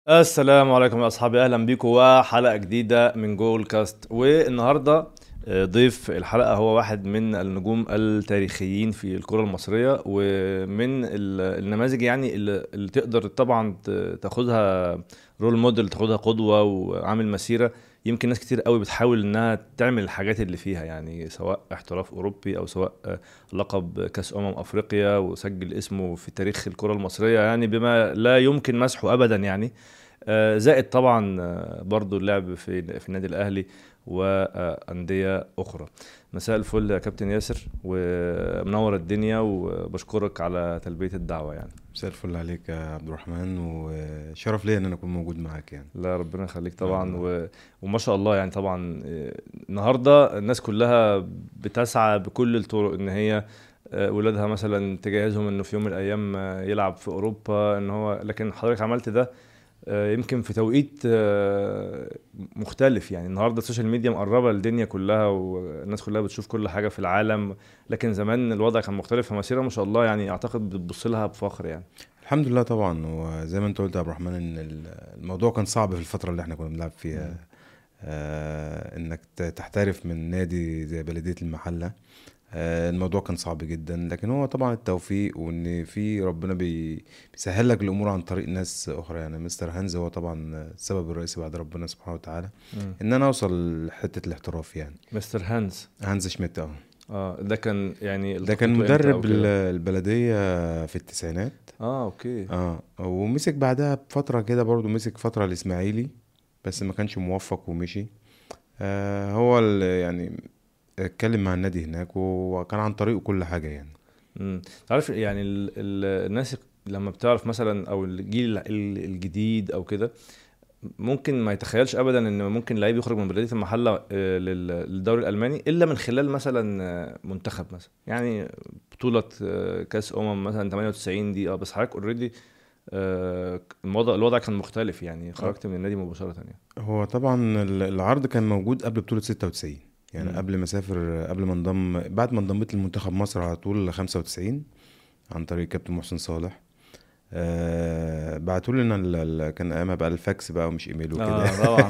السلام عليكم يا اصحابي اهلا بيكم وحلقه جديده من جول كاست والنهارده آه، ضيف الحلقه هو واحد من النجوم التاريخيين في الكره المصريه ومن ال- النماذج يعني اللي اللي تقدر طبعا ت- تاخدها رول موديل تاخدها قدوه وعامل مسيره يمكن ناس كتير قوي بتحاول انها تعمل الحاجات اللي فيها يعني سواء احتراف اوروبي او سواء آه، لقب كاس امم افريقيا وسجل اسمه في تاريخ الكره المصريه يعني بما لا يمكن مسحه ابدا يعني آه، زائد طبعا آه، برضو اللعب في في النادي الاهلي وانديه اخرى مساء الفل يا كابتن ياسر ومنور الدنيا وبشكرك على تلبيه الدعوه يعني مساء الفل عليك يا عبد الرحمن وشرف ليا ان انا اكون موجود معاك يعني لا ربنا يخليك طبعا الله. و... وما شاء الله يعني طبعا آه، النهارده الناس كلها بتسعى بكل الطرق ان هي آه، ولادها مثلا تجهزهم انه في يوم من الايام آه، يلعب في اوروبا ان هو لكن حضرتك عملت ده آه، يمكن في توقيت آه، مختلف يعني النهارده السوشيال ميديا مقربه الدنيا كلها والناس كلها بتشوف كل حاجه في العالم لكن زمان الوضع كان مختلف فمسيره ما شاء الله يعني اعتقد بتبص لها بفخر يعني الحمد لله طبعا وزي ما انت قلت يا عبد الرحمن ان ال- الموضوع كان صعب في الفتره اللي احنا كنا بنلعب فيها آه انك ت- تحترف من نادي زي بلديه المحله آه الموضوع كان صعب جدا لكن هو طبعا التوفيق وان في ربنا بي بيسهل لك الامور عن طريق ناس اخرى يعني مستر هانز هو طبعا السبب الرئيسي بعد ربنا سبحانه وتعالى ان انا اوصل لحته الاحتراف يعني مستر هانز هانز شميت اه اه ده كان يعني ده كان التقيته إمتى أو مدرب كده؟ ال- البلديه في التسعينات اه اوكي اه ومسك بعدها بفترة كده برضو مسك فترة الإسماعيلي بس ما كانش موفق ومشي آه هو ال- يعني اتكلم مع النادي هناك وكان عن طريقه كل حاجة يعني امم عارف يعني ال ال الناس لما بتعرف مثلا او الجيل ال- الجديد او كده ممكن ما يتخيلش ابدا ان ممكن لعيب يخرج من بلديه المحله آه، لل- للدوري الالماني الا من خلال مثلا آه، منتخب مثلا يعني بطوله آه، كاس امم مثلا 98 دي اه بس حضرتك اوريدي الوضع الوضع كان مختلف يعني خرجت من النادي مباشره يعني هو طبعا ال- العرض كان موجود قبل بطولة 96 يعني مم. قبل ما اسافر قبل ما انضم بعد ما انضميت لمنتخب مصر على طول 95 عن طريق كابتن محسن صالح آه بعتوا لنا ال- ال- كان ايامها بقى الفاكس بقى ومش ايميل وكده اه طبعا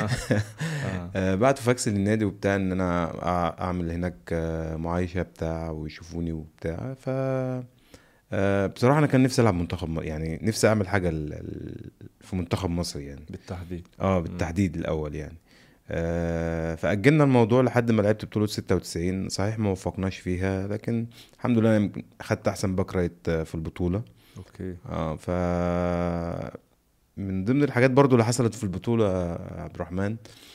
آه. آه، بعتوا فاكس للنادي وبتاع ان انا أع- اعمل هناك آه، معايشه بتاع ويشوفوني وبتاع ف آه، بصراحه انا كان نفسي العب منتخب م- يعني نفسي اعمل حاجه ال- ال- في منتخب مصر يعني بالتحديد اه بالتحديد الاول يعني آه، فاجلنا الموضوع لحد ما لعبت بطوله 96 صحيح ما وفقناش فيها لكن الحمد لله أنا يمكن اخدت احسن باك رايت آه، في البطوله اوكي اه ف من ضمن الحاجات برضو اللي حصلت في البطولة يا عبد الرحمن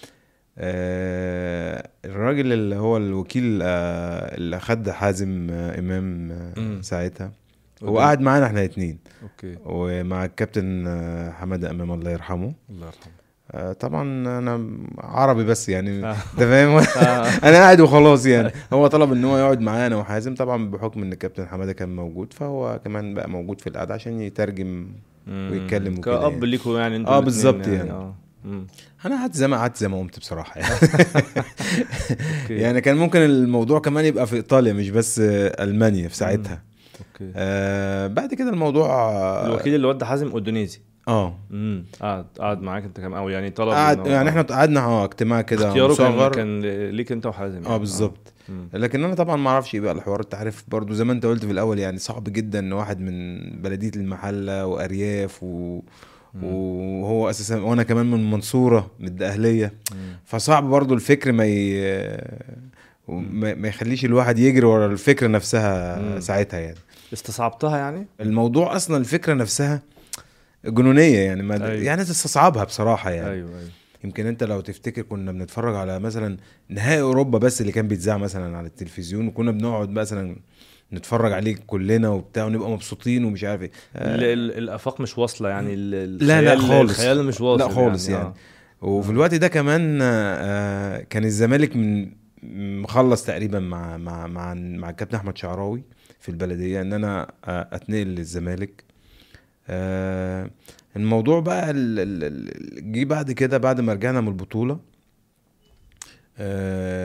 آه الراجل اللي هو الوكيل آه اللي خد حازم آه امام آه مم. ساعتها هو قاعد معانا احنا اتنين اوكي ومع الكابتن آه حماده امام الله يرحمه الله يرحمه آه طبعا انا عربي بس يعني آه. انت فاهم انا قاعد وخلاص يعني هو طلب ان هو يقعد معانا وحازم طبعا بحكم ان الكابتن حماده كان موجود فهو كمان بقى موجود في القعده عشان يترجم مم. ويتكلم وكده كأب يعني. ليكوا يعني انتوا آه، الاتنين بالظبط يعني. اه مم. انا قعدت زي ما قعدت زي ما قمت بصراحه يعني. اوكي يعني كان ممكن الموضوع كمان يبقى في ايطاليا مش بس آه، المانيا في ساعتها اوكي آه بعد كده الموضوع آه، الوكيل اللي ودى حازم اندونيسي اه امم قعد قعد معاك انت كمان او يعني طلب قعد إنه- يعني احنا قعدنا اه اجتماع كده اختياره كان مصغر كان ليك انت وحازم يعني. اه بالظبط مم. لكن انا طبعا ما اعرفش ايه بقى الحوار انت عارف برضو زي ما انت قلت في الاول يعني صعب جدا ان واحد من بلديه المحله وارياف و... وهو اساسا وانا كمان من المنصوره من الدقهليه مم. فصعب برضو الفكر ما ي... ما ما يخليش الواحد يجري ورا الفكره نفسها مم. ساعتها يعني استصعبتها يعني الموضوع اصلا الفكره نفسها جنونيه يعني ما أيوة. يعني تستصعبها بصراحه يعني ايوه ايوه يمكن انت لو تفتكر كنا بنتفرج على مثلا نهائي اوروبا بس اللي كان بيتذاع مثلا على التلفزيون وكنا بنقعد مثلا نتفرج عليه كلنا وبتاع ونبقى مبسوطين ومش عارف ايه آه، ال- ال- الافاق مش واصله يعني ال- لا لا الخيال- خالص الخيال مش واصل لا خالص يعني, آه. وفي الوقت ده كمان آه، كان الزمالك من مخلص تقريبا مع مع مع مع الكابتن احمد شعراوي في البلديه ان انا آه، اتنقل للزمالك آه، الموضوع بقى ال- ال- ال- جه بعد كده بعد ما رجعنا من البطوله آه،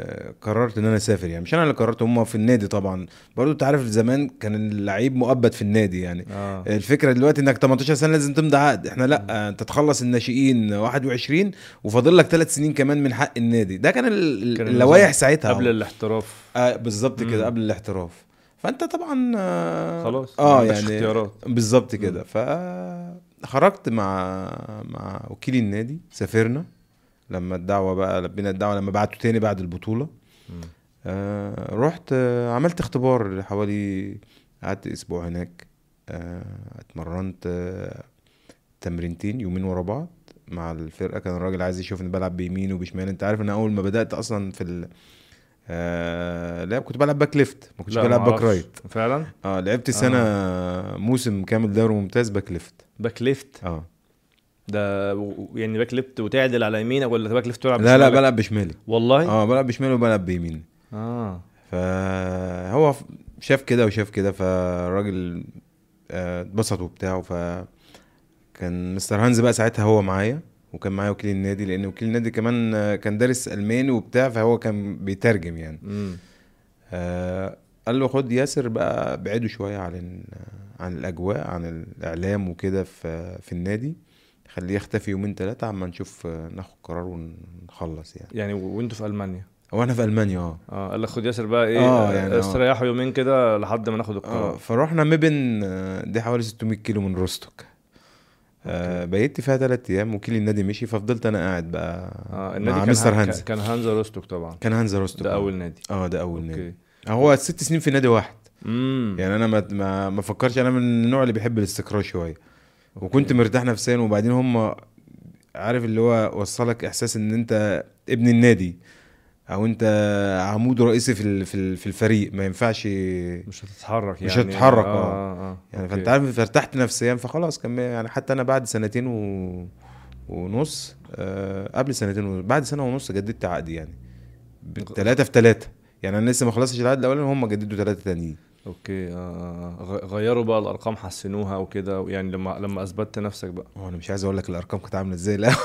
آه، قررت ان انا اسافر يعني مش انا اللي قررت هم في النادي طبعا برضو انت عارف زمان كان اللعيب مؤبد في النادي يعني اه الفكره دلوقتي انك 18 سنه لازم تمضي عقد احنا لا انت تخلص الناشئين 21 وفاضل لك ثلاث سنين كمان من حق النادي ده كان ال- كان اللوائح النظام ساعتها قبل الاحتراف آه بالظبط مم. كده قبل الاحتراف فانت طبعا آه خلاص ما اه عندكش يعني اختيارات بالظبط كده فخرجت مع مع وكيل النادي سافرنا لما الدعوه بقى لبينا الدعوه لما بعتوا تاني بعد البطوله مم. آه رحت آه عملت اختبار حوالي قعدت اسبوع هناك آه اتمرنت آه تمرينتين يومين ورا بعض مع الفرقه كان الراجل عايز يشوفني بلعب بيمين وبشمال انت عارف ان اول ما بدات اصلا في ال آه لا كنت بلعب باك ليفت ما كنتش لا، بلعب باك معرفش. رايت فعلا اه لعبت سنه موسم كامل دوري ممتاز باك ليفت باك ليفت اه ده و- يعني باك ليفت وتعدل على يمينك ولا باك ليفت تلعب لا لا بشمالك؟ بلعب بشمالي والله اه بلعب بشمالي وبلعب بيميني اه فهو ف- شاف كده وشاف كده فالراجل آه، اتبسط وبتاع ف كان مستر هانز بقى ساعتها هو معايا وكان معايا وكيل النادي لان وكيل النادي كمان آه، كان دارس الماني وبتاع فهو كان بيترجم يعني امم آه، قال له خد ياسر بقى بعيده شويه عن ال- عن الاجواء عن الاعلام وكده في في النادي خليه يختفي يومين ثلاثه عما نشوف آه، ناخد قرار ونخلص يعني يعني و- وانتوا في المانيا هو احنا في المانيا اه اه قال لك خد ياسر بقى ايه آه، آه يعني آه. استريحوا يومين كده لحد ما ناخد اه القرار فروحنا مبن آه، دي حوالي 600 كيلو من روستوك آه بيت فيها ثلاث ايام وكيل النادي مشي ففضلت انا قاعد بقى اه النادي مع كان مستر ه- هانز كان هانزا روستوك طبعا كان هانزا روستوك ده آه. اول نادي اه ده اول نادي اوكي هو ست سنين في نادي واحد امم يعني انا ما ما, ما فكرش انا من النوع اللي بيحب الاستقرار شويه وكنت مرتاح نفسيا وبعدين هم عارف اللي هو وصلك احساس ان انت ابن النادي او انت عمود رئيسي في ال- في ال- في الفريق ما ينفعش مش هتتحرك يعني مش هتتحرك، اه آه. اه يعني أوكي. فانت عارف فارتحت نفسيا فخلاص كان يعني حتى انا بعد سنتين و... ونص آه قبل سنتين ونص بعد سنه ونص جددت عقدي يعني ثلاثة في ثلاثة يعني انا لسه ما خلصتش العقد الاولاني هم جددوا ثلاثة تانيين اوكي اه آه. غ- غيروا بقى الارقام حسنوها وكده يعني لما لما اثبتت نفسك بقى هو انا مش عايز اقول لك الارقام كانت عامله ازاي لا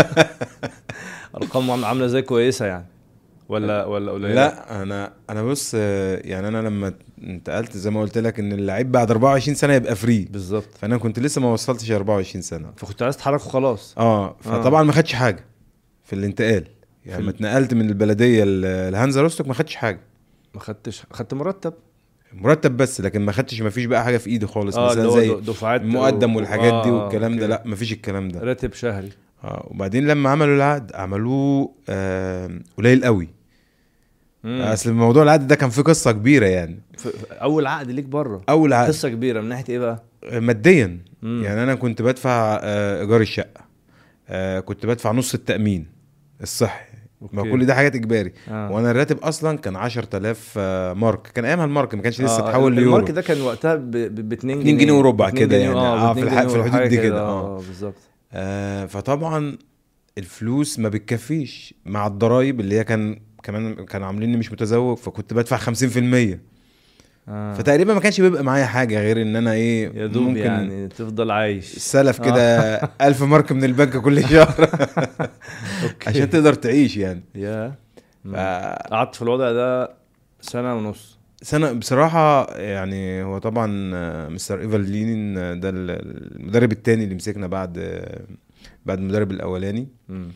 ارقام عامله عامله زي كويسه يعني ولا ولا قليله لا انا انا بص آه، يعني انا لما انتقلت زي ما قلت لك ان اللعيب بعد 24 سنه يبقى فري بالظبط فانا كنت لسه ما وصلتش 24 سنه فكنت عايز تتحرك وخلاص اه فطبعا ما خدش حاجه في الانتقال يعني في لما ال- اتنقلت من البلديه ل- لهانزا روستوك ما خدتش حاجه ما خدتش خدت مرتب مرتب بس لكن ما خدتش ما فيش بقى حاجه في ايدي خالص اه اللي مثلا هو زي د- دفعات المقدم و- والحاجات دي آه، والكلام ده أوكي. لا ما فيش الكلام ده راتب شهري اه وبعدين لما عملوا العقد عملوه آه قليل قوي مم. اصل موضوع العقد ده كان فيه قصه كبيره يعني ف- ف- اول عقد ليك بره اول عقد قصه كبيره من ناحيه ايه بقى ماديا مم. يعني انا كنت بدفع آه، ايجار الشقه آه، كنت بدفع نص التامين الصحي ما أوكي. كل ده حاجات اجباري آه. وانا الراتب اصلا كان 10000 آه، مارك كان ايامها المارك ما كانش لسه آه، اتحول ليورو المارك ده كان وقتها ب 2 2 جنيه وربع اتنين كده جنيه، يعني. اه آه، ب في 2 الح- جنيه في الحدود وحاجة دي كده، كده، اه آه. آه، بالظبط آه، فطبعا الفلوس ما بتكفيش مع الضرايب اللي هي كان كمان كانوا عامليني مش متزوج فكنت بدفع 50% آه. فتقريبا ما كانش بيبقى معايا حاجه غير ان انا ايه يا دوب ممكن يعني تفضل عايش سلف كده 1000 مارك من البنك كل شهر اوكي عشان تقدر تعيش يعني يا ف- قعدت في الوضع ده سنه ونص سنة بصراحة يعني هو طبعا آه، مستر ايفالين آه، ده ال- المدرب التاني اللي مسكنا بعد آه، بعد المدرب الاولاني مم.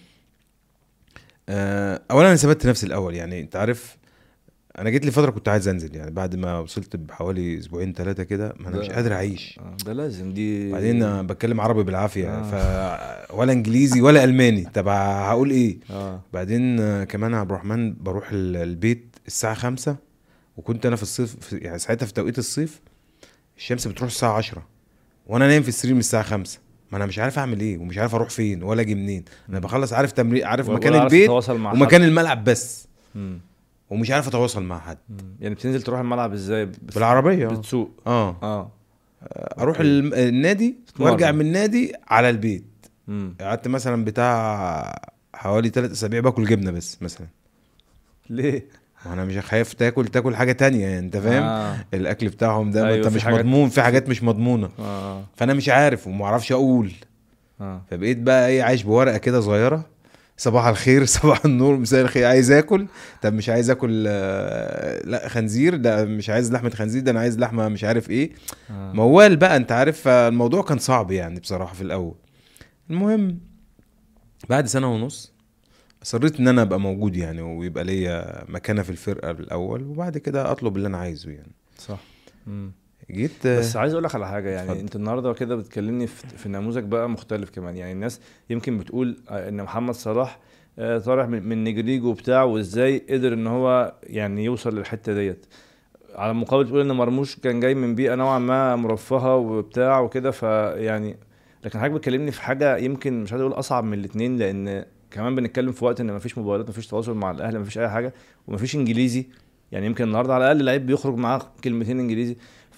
آه، اولا انا ثبت نفسي الاول يعني انت عارف انا جيت لي فترة كنت عايز انزل يعني بعد ما وصلت بحوالي اسبوعين ثلاثة كده ما انا ده- مش قادر اعيش آه، ده لازم دي بعدين أنا بتكلم عربي بالعافية آه. ف ولا انجليزي ولا الماني طب هقول ايه اه بعدين آه، كمان يا عبد الرحمن بروح ال- البيت الساعة خمسة وكنت أنا في الصيف في يعني ساعتها في توقيت الصيف الشمس بتروح الساعة عشرة وأنا نايم في السرير من الساعة خمسة ما أنا مش عارف أعمل إيه ومش عارف أروح فين ولا أجي منين أنا مم. بخلص عارف تمرين عارف ولا مكان عارف البيت تتواصل مع ومكان حد. الملعب بس مم. ومش عارف أتواصل مع حد مم. يعني بتنزل تروح الملعب ازاي بس- بالعربية آه. بتسوق اه اه أروح الم- النادي تتمرن. وأرجع من النادي على البيت مم. قعدت مثلا بتاع حوالي ثلاث أسابيع باكل جبنة بس مثلا ليه وانا مش خايف تاكل تاكل حاجه تانية يعني انت فاهم آه. الاكل بتاعهم ده أيوة، أيوة انت في مش حاجات- مضمون في حاجات مش مضمونه اه فانا مش عارف وما اعرفش اقول اه فبقيت بقى ايه عايش بورقه كده صغيره صباح الخير صباح النور مساء الخير عايز اكل طب مش عايز اكل آه، لا خنزير ده مش عايز لحمه خنزير ده انا عايز لحمه مش عارف ايه آه. موال بقى انت عارف الموضوع كان صعب يعني بصراحه في الاول المهم بعد سنه ونص اصريت ان انا ابقى موجود يعني ويبقى ليا مكانه في الفرقه الاول وبعد كده اطلب اللي انا عايزه يعني صح مم. جيت بس عايز اقول لك على حاجه يعني اتفضل. انت النهارده كده بتكلمني في, في نموذج بقى مختلف كمان يعني الناس يمكن بتقول آه، ان محمد صلاح آه، طالع من من نجريجو وبتاع وازاي قدر ان هو يعني يوصل للحته ديت على المقابل تقول ان مرموش كان جاي من بيئه نوعا ما مرفهه وبتاع وكده فيعني لكن حضرتك بتكلمني في حاجه يمكن مش عايز اقول اصعب من الاثنين لان كمان بنتكلم في وقت ان مفيش موبايلات مفيش تواصل مع الاهل مفيش اي حاجه ومفيش انجليزي يعني يمكن النهارده على الاقل لعيب بيخرج معاه كلمتين انجليزي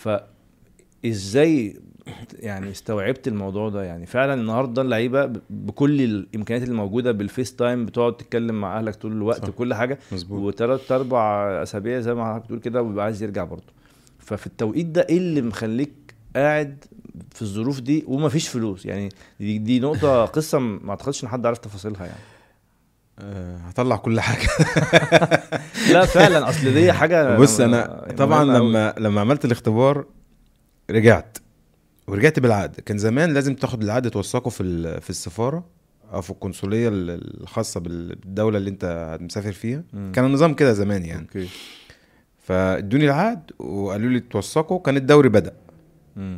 فازاي يعني استوعبت الموضوع ده يعني فعلا النهارده اللعيبه ب- بكل الامكانيات اللي موجوده بالفيس تايم بتقعد تتكلم مع اهلك طول الوقت صح. وكل حاجه مظبوط وثلاث اربع اسابيع زي ما حضرتك بتقول كده وبيبقى عايز يرجع برضه ففي التوقيت ده ايه اللي مخليك قاعد في الظروف دي ومفيش فلوس يعني دي, دي نقطه قصه ما اعتقدش ان حد عارف تفاصيلها يعني أه هطلع كل حاجه لا فعلا اصل دي حاجه بص م- انا طبعا مهمة أوي. لما لما عملت الاختبار رجعت ورجعت بالعقد كان زمان لازم تاخد العقد توثقه في ال- في السفاره او في القنصليه ال- الخاصه بال- بالدوله اللي انت مسافر فيها مم. كان النظام كده زمان يعني اوكي فادوني العقد وقالوا لي توثقه كان الدوري بدا مم.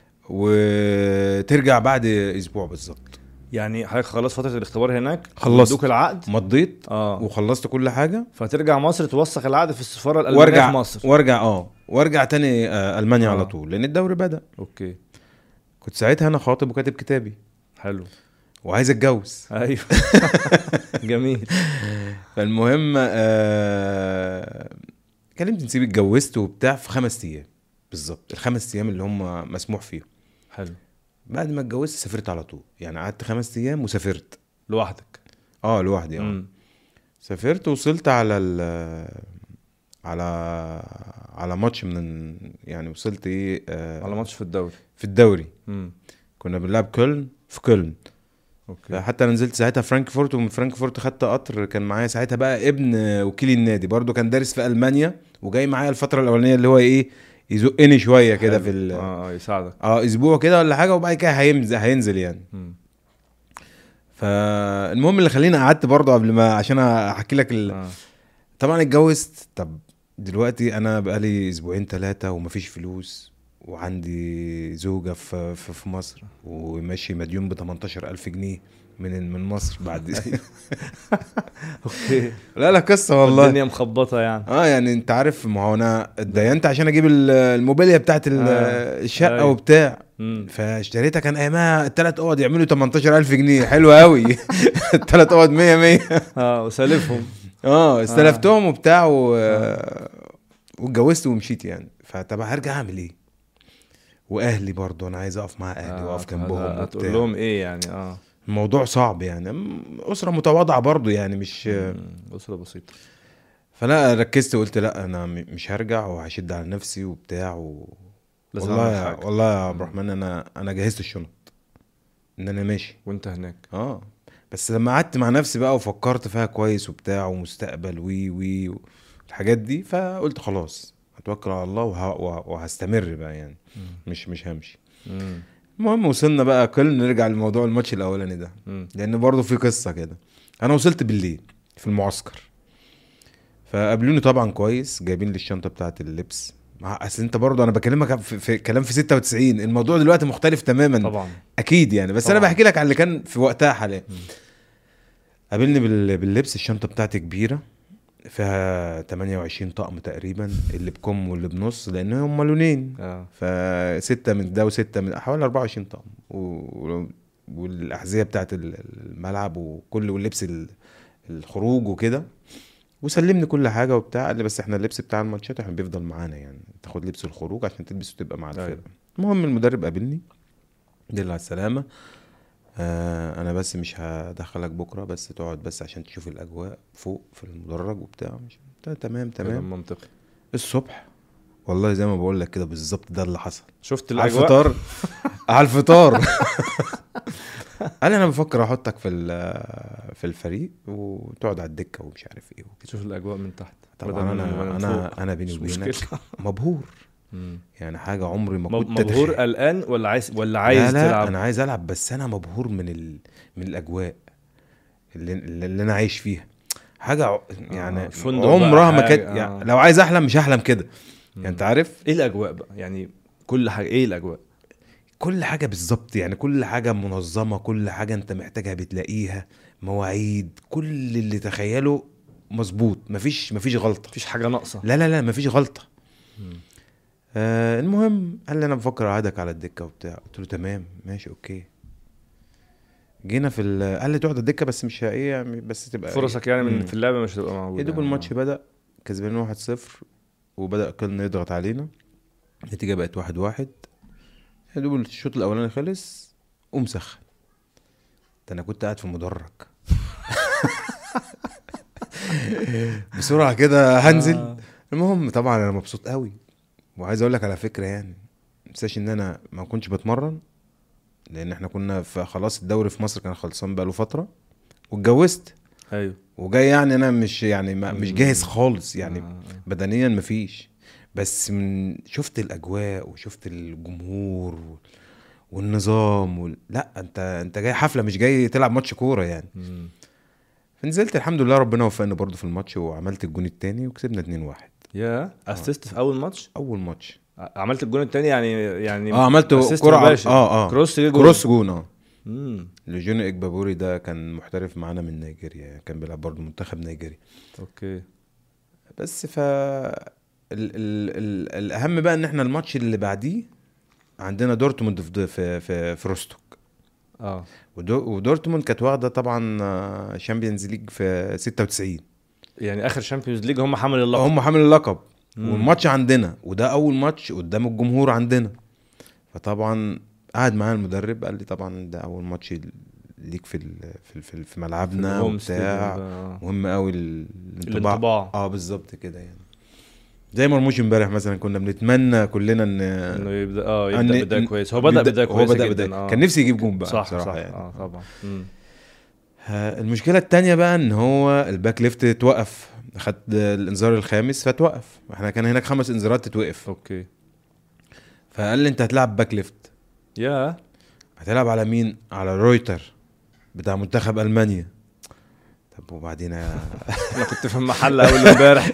وترجع بعد اسبوع بالظبط يعني حضرتك خلص فتره الاختبار هناك خلصت. ادوك العقد مضيت اه وخلصت كل حاجه فترجع مصر توثق العقد في السفاره الالمانيه وارجع في مصر وارجع اه وارجع تاني آه المانيا آه. على طول لان الدوري بدا اوكي كنت ساعتها انا خاطب وكاتب كتابي حلو وعايز اتجوز ايوه جميل فالمهم آه كلمت نسيب اتجوزت وبتاع في خمس ايام بالظبط الخمس ايام اللي هم مسموح فيهم حلو بعد ما اتجوزت سافرت على طول يعني قعدت خمس ايام وسافرت لوحدك اه لوحدي اه مم. سافرت وصلت على ال على على ماتش من يعني وصلت ايه آه على ماتش في الدوري في الدوري امم كنا بنلعب كولن في كولن اوكي حتى انا نزلت ساعتها فرانكفورت ومن فرانكفورت خدت قطر كان معايا ساعتها بقى ابن وكيل النادي برضو كان دارس في المانيا وجاي معايا الفتره الاولانيه اللي هو ايه يزقني شويه كده حلو. في ال... اه اه يساعدك اه اسبوع كده ولا حاجه وبعد كده هينزل هينزل يعني مم. فالمهم اللي خليني قعدت برضو قبل ما عشان احكي لك ال... آه. طبعا اتجوزت طب دلوقتي انا بقالي اسبوعين ثلاثه ومفيش فلوس وعندي زوجه في في, في مصر وماشي مديون ب 18000 جنيه من من مصر بعد اوكي لا لا قصه والله الدنيا مخبطه يعني اه يعني انت عارف ما هو انا اتدينت عشان اجيب ال- الموبيليا بتاعت ال- آه. الشقه أيوة. وبتاع مم. فاشتريتها كان ايامها الثلاث اوض يعملوا 18000 جنيه حلو قوي الثلاث اوض 100 100 اه وسالفهم اه استلفتهم وبتاع و... واتجوزت ومشيت يعني فطب هرجع اعمل ايه واهلي برضه انا عايز اقف مع اهلي آه، واقف جنبهم هتقول وبتاع لهم ايه يعني اه الموضوع صعب يعني م- اسره متواضعه برضه يعني مش مم. اسره بسيطه فلا ركزت وقلت لا انا م- مش هرجع وهشد على نفسي وبتاع و... لازم والله أعمل يا حاجة. والله يا عبد الرحمن انا انا جهزت الشنط ان انا ماشي وانت هناك اه بس لما قعدت مع نفسي بقى وفكرت فيها كويس وبتاع ومستقبل وي وي الحاجات دي فقلت خلاص هتوكل على الله وه... وه... وهستمر بقى يعني مش مش همشي مم. المهم وصلنا بقى كل نرجع لموضوع الماتش الاولاني ده مم. لان برضه في قصه كده انا وصلت بالليل في المعسكر فقابلوني طبعا كويس جايبين لي الشنطه بتاعت اللبس مع اصل انت برضه انا بكلمك في, في كلام في 96 الموضوع دلوقتي مختلف تماما طبعا اكيد يعني بس طبعاً. انا بحكي لك على اللي كان في وقتها حاليا مم. قابلني بال- باللبس الشنطه بتاعتي كبيره فيها 28 طقم تقريبا اللي بكم واللي بنص لان هم لونين اه فستة من ده وستة من حوالي 24 طقم و... و- والاحذيه بتاعت ال- الملعب وكل واللبس ال- الخروج وكده وسلمني كل حاجه وبتاع قال لي بس احنا اللبس بتاع الماتشات احنا بيفضل معانا يعني تاخد لبس الخروج عشان تلبسه وتبقى مع الفرقه أيوة. المهم المدرب قابلني دل على السلامه آه انا بس مش هدخلك بكره بس تقعد بس عشان تشوف الاجواء فوق في المدرج وبتاع مش قلت له تمام كلام تمام منطقي الصبح والله زي ما بقول لك كده بالظبط ده اللي حصل شفت على الاجواء الفطار على الفطار قال لي انا بفكر احطك في ال- في الفريق وتقعد على الدكه ومش عارف ايه وكده تشوف الاجواء من تحت بدل طبعا من- انا من انا فوق. انا بيني مش وبينك مشكلة. مبهور مم. يعني حاجه عمري ما مب- كنت مبهور أتخيل. قلقان ولا عايز ولا عايز لا لا تلعب انا عايز العب بس انا مبهور من ال... من الاجواء اللي, اللي انا عايش فيها حاجه ع- يعني فندق عمرها بقى ما حاجة، كانت آه. يعني لو عايز احلم مش هحلم كده يعني انت عارف ايه الاجواء بقى يعني كل حاجه ايه الاجواء كل حاجه بالظبط يعني كل حاجه منظمه كل حاجه انت محتاجها بتلاقيها مواعيد كل اللي تخيله مظبوط مفيش مفيش غلطه مفيش حاجه ناقصه لا لا لا مفيش غلطه مم. آه المهم قال لي انا بفكر اقعدك على الدكه وبتاع قلت له تمام ماشي اوكي جينا في ال- قال لي تقعد على الدكه بس مش ايه يعني بس تبقى فرصك يعني من مم. في اللعبه مش هتبقى موجوده يا دوب يعني. الماتش بدا كسبانين 1-0 وبدا كان يضغط علينا النتيجه بقت 1-1 واحد واحد. يا دوب الشوط الاولاني خلص قوم سخن ده انا كنت قاعد في المدرج بسرعه كده هنزل آه. المهم طبعا انا مبسوط قوي وعايز اقول لك على فكره يعني متنساش ان انا ما كنتش بتمرن لان احنا كنا في خلاص الدوري في مصر كان خلصان بقاله فتره واتجوزت ايوه وجاي يعني انا مش يعني ما مش جاهز خالص يعني آه. بدنيا مفيش بس من شفت الاجواء وشفت الجمهور و- والنظام وال... لا انت انت جاي حفله مش جاي تلعب ماتش كوره يعني مم. فنزلت الحمد لله ربنا وفقني برضو في الماتش وعملت الجون التاني وكسبنا 2-1 يا اسيست في اول ماتش اول ماتش عملت الجون الثاني يعني يعني اه عملت assist كرة على- مباشر. اه اه كروس جه جون. كروس جون اه مم. لجون اجبابوري ده كان محترف معانا من نيجيريا كان بيلعب برضه منتخب نيجيري اوكي بس ف ال... ال... ال... الاهم بقى ان احنا الماتش اللي بعديه عندنا دورتموند في في في, في روستوك اه ودو... ودورتموند كانت واخده طبعا شامبيونز ليج في 96 يعني اخر شامبيونز ليج هم حمل اللقب هم حامل اللقب مم. والماتش عندنا وده اول ماتش قدام الجمهور عندنا فطبعا قعد معايا المدرب قال لي طبعا ده اول ماتش ليك في ال... في, ال... في, ال... في ملعبنا الهوم وبتاع ستاديوم ده، آه. مهم قوي ال- الانطباع. اه بالظبط كده يعني زي مرموش امبارح مثلا كنا بنتمنى كلنا ان انه يبدا اه أن- يبدا بدايه كويسه هو بدا يبدأ- بدايه هو كويسه بدأ جدا بداية. آه. كان نفسي يجيب جون بقى صح بصراحة صح يعني. اه طبعا مم. آه، المشكله التانية بقى ان هو الباك ليفت اتوقف خد الانذار الخامس فتوقف احنا كان هناك خمس انذارات تتوقف اوكي فقال لي انت هتلعب باك ليفت يا هتلعب على مين على رويتر بتاع منتخب المانيا طب وبعدين يا- انا كنت في المحل اول امبارح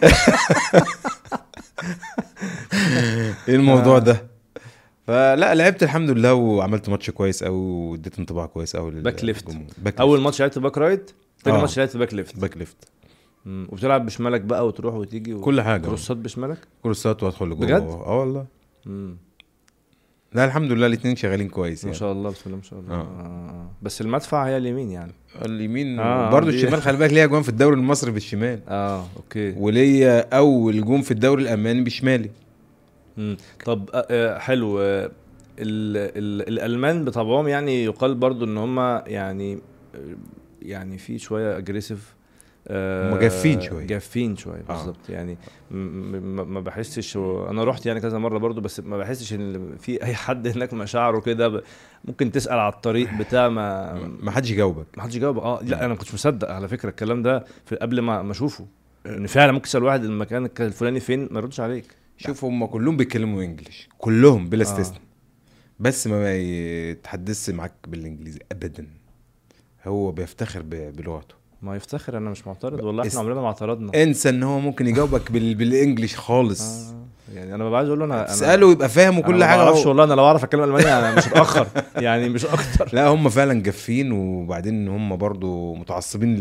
ايه الموضوع ده فلا لعبت الحمد لله وعملت ماتش كويس قوي واديت انطباع كويس قوي باك ليفت. باك اول ماتش لعبت باك رايت تاني آه. ماتش لعبت باك ليفت باك ليفت مم. وبتلعب بشمالك بقى وتروح وتيجي و... كل حاجه كروسات بشمالك كروسات وادخل لجوه بجد؟ اه والله مم. لا الحمد لله الاثنين شغالين كويس ما يعني شاء الله بسم الله ما شاء الله آه. آه. آه. بس المدفع هي اليمين يعني اليمين آه، آه برضه دي- الشمال خلي بالك ليا جوان في الدوري المصري بالشمال اه اوكي وليا اول جون في الدوري الالماني بشمالي مم. طب آه، آه حلو آه، ال ال الالمان بطبعهم يعني يقال برضو ان هم يعني آه، يعني في شويه اجريسيف هم جافين شوية. جافين شويه آه. بالظبط يعني م- م- ما بحسش انا رحت يعني كذا مره برضو بس ما بحسش ان في اي حد هناك مشاعره كده ب- ممكن تسال على الطريق بتاع ما ما حدش يجاوبك ما حدش جاوب اه لا انا ما كنتش مصدق على فكره الكلام ده في قبل ما ما اشوفه ان فعلا ممكن تسال واحد المكان الفلاني فين ما يردش عليك شوف هم كلهم بيتكلموا انجلش كلهم بلا آه. استثناء بس ما يتحدثش معاك بالانجليزي ابدا هو بيفتخر ب- بلغته ما يفتخر انا مش معترض والله اس- احنا عمرنا ما اعترضنا انسى ان هو ممكن يجاوبك بال... بالانجلش خالص آه. يعني انا ببقى عايز اقول له انا انا تساله يبقى فاهم أنا وكل ما حاجه بعرفش هو... والله انا لو اعرف اتكلم الماني انا مش هتاخر يعني مش اكتر لا هم فعلا جافين وبعدين هم برضو متعصبين ل...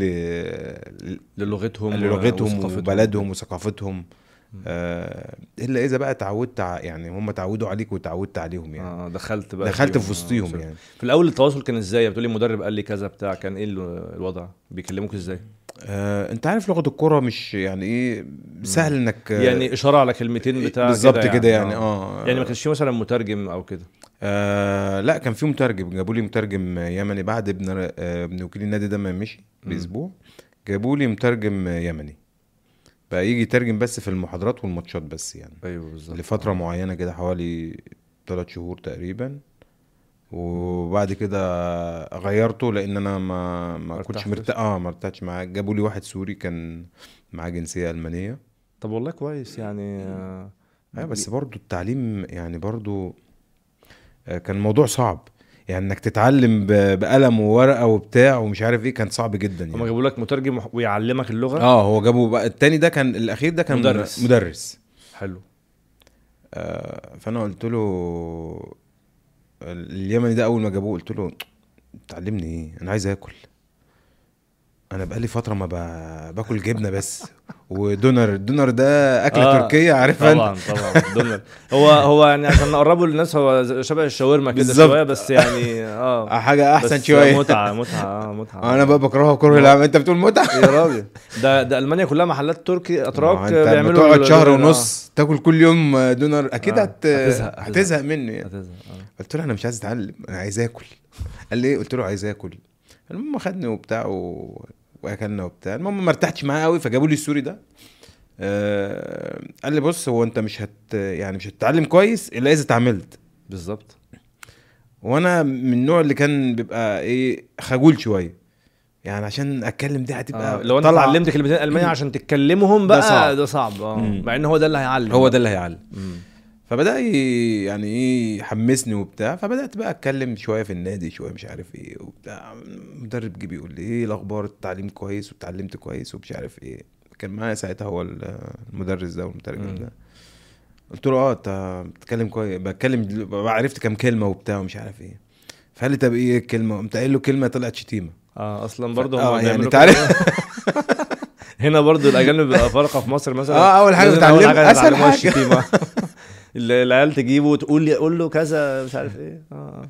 للغتهم للغتهم وثقافتهم. وبلدهم وثقافتهم آه الا اذا بقى اتعودت ع- يعني هم اتعودوا عليك واتعودت عليهم يعني اه دخلت بقى دخلت فيهم. في آه، وسطيهم وصلت. يعني في الاول التواصل كان ازاي بتقولي مدرب قال لي كذا بتاع كان ايه ال- الوضع بيكلموك ازاي آه انت عارف لغه الكوره مش يعني ايه سهل انك آه، يعني اشاره على كلمتين بتاع بالظبط كده يعني اه يعني ما كانش في مثلا مترجم او كده آه لا كان في مترجم جابوا لي مترجم يمني بعد ابن آه ابن وكيل النادي ده ما مشي باسبوع جابوا لي مترجم يمني بقى يجي يترجم بس في المحاضرات والماتشات بس يعني ايوه بالظبط لفتره معينه كده حوالي ثلاث شهور تقريبا وبعد كده غيرته لان انا ما ما مرتاح كنتش فيه. مرتاح اه ما ارتحتش معاه جابوا لي واحد سوري كان معاه جنسيه المانيه طب والله كويس يعني آه، ايوه بس برضو التعليم يعني برضو آه، كان الموضوع صعب يعني انك تتعلم ب- بقلم وورقه وبتاع ومش عارف ايه كان صعب جدا هما يعني جابوا لك مترجم وح- ويعلمك اللغه اه هو جابوا بقى التاني ده كان الاخير ده كان مدرس. مدرس حلو آه، فانا قلت له اليمني ده اول ما جابوه قلت له تعلمني ايه انا عايز اكل انا بقالي فتره ما ب- باكل جبنه بس ودونر الدونر ده اكله آه، تركيه عارفها طبعا انت طبعا دونر هو هو يعني عشان نقربه للناس هو ز- شبه الشاورما كده بالظبط. شويه بس يعني اه حاجه احسن بس شويه متعه متعه اه متعه انا بقى بكرهها كره العام انت بتقول متعه يا راجل ده ده المانيا كلها محلات تركي ما اتراك انت لما بيعملوا تقعد ال- شهر آه، ونص تاكل كل يوم دونر اكيد آه، هت... هتزهق- هتزهق منه يعني هتزهق اه قلت له انا مش عايز اتعلم انا عايز اكل قال لي ايه قلت له عايز اكل المهم خدني وبتاع و... واكلنا وبتاع المهم ما ارتحتش معاه قوي فجابوا لي السوري ده آه... قال لي بص هو انت مش هت يعني مش هتتعلم كويس الا اذا اتعاملت بالظبط وانا من النوع اللي كان بيبقى ايه خجول شويه يعني عشان اتكلم دي هتبقى آه. لو انت طالعة- اتعلمت كلمتين الماني عشان تتكلمهم بقى ده صعب. ده صعب اه مم. مع ان هو ده اللي هيعلم هو ده اللي هيعلم مم. فبدا ي- يعني ايه يحمسني وبتاع فبدات بقى اتكلم شويه في النادي شويه مش عارف ايه وبتاع مدرب جه بيقول لي ايه الاخبار التعليم كويس واتعلمت كويس ومش عارف ايه كان معايا ساعتها هو ال- المدرس ده والمترجم مم. ده قلت له اه انت بتتكلم كويس بتكلم دل- بقى عرفت كام كلمه وبتاع ومش عارف ايه فقال لي طب ايه الكلمه قمت قايل له كلمه طلعت شتيمه اه اصلا برضه اه هم يعني بيعملوا انت عارف كده. هنا برضه الاجانب بيبقى فرقه في مصر مثلا اه اول حاجه لازم بتعلمها اسهل يتعلموها حاجه الشتيمة. اللي العيال تجيبه وتقول لي قول له كذا مش عارف ايه اه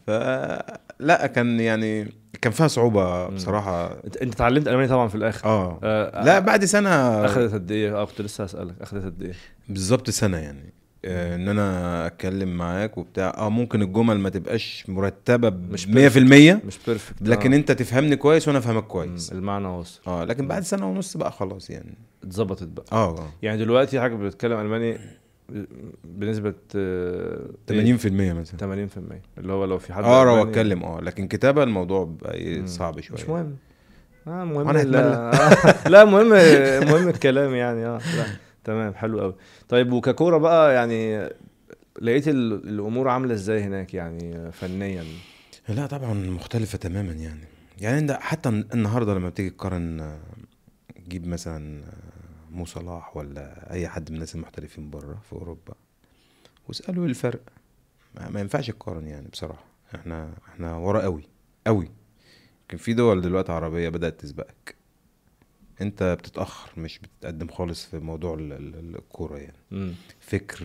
فلا كان يعني كان فيها صعوبه بصراحه انت انت اتعلمت الماني طبعا في الاخر اه آه، لا بعد سنه اخذت قد ايه اه كنت لسه هسالك اخذت قد ايه بالظبط سنه يعني آه، ان انا اتكلم معاك وبتاع اه ممكن الجمل ما تبقاش مرتبه مش مش 100% مش بيرفكت لكن انت تفهمني كويس وانا افهمك كويس المعنى وصل اه لكن بعد سنه ونص بقى خلاص يعني اتظبطت بقى اه اه يعني دلوقتي حاجه بتتكلم الماني بنسبه آه، 80% إيه؟ مثلا 80% اللي هو لو في حد اقرا ألماني- واتكلم اه لكن كتابه الموضوع بقى إيه مم. صعب شويه مش مهم اه مهم وأنا ال- آه، لا مهم مهم الكلام يعني اه لا تمام حلو قوي طيب وككوره بقى يعني لقيت ال- الامور عامله ازاي هناك يعني فنيا لا طبعا مختلفه تماما يعني يعني انت حتى النهارده لما بتيجي تقارن آه، تجيب مثلا آه، مو صلاح ولا اي حد من الناس المحترفين بره في اوروبا واساله ايه الفرق ما, ما ينفعش تقارن يعني بصراحه احنا احنا ورا قوي قوي كان في دول دلوقتي عربيه بدات تسبقك انت بتتاخر مش بتتقدم خالص في موضوع ال- ال- الكوره يعني امم فكر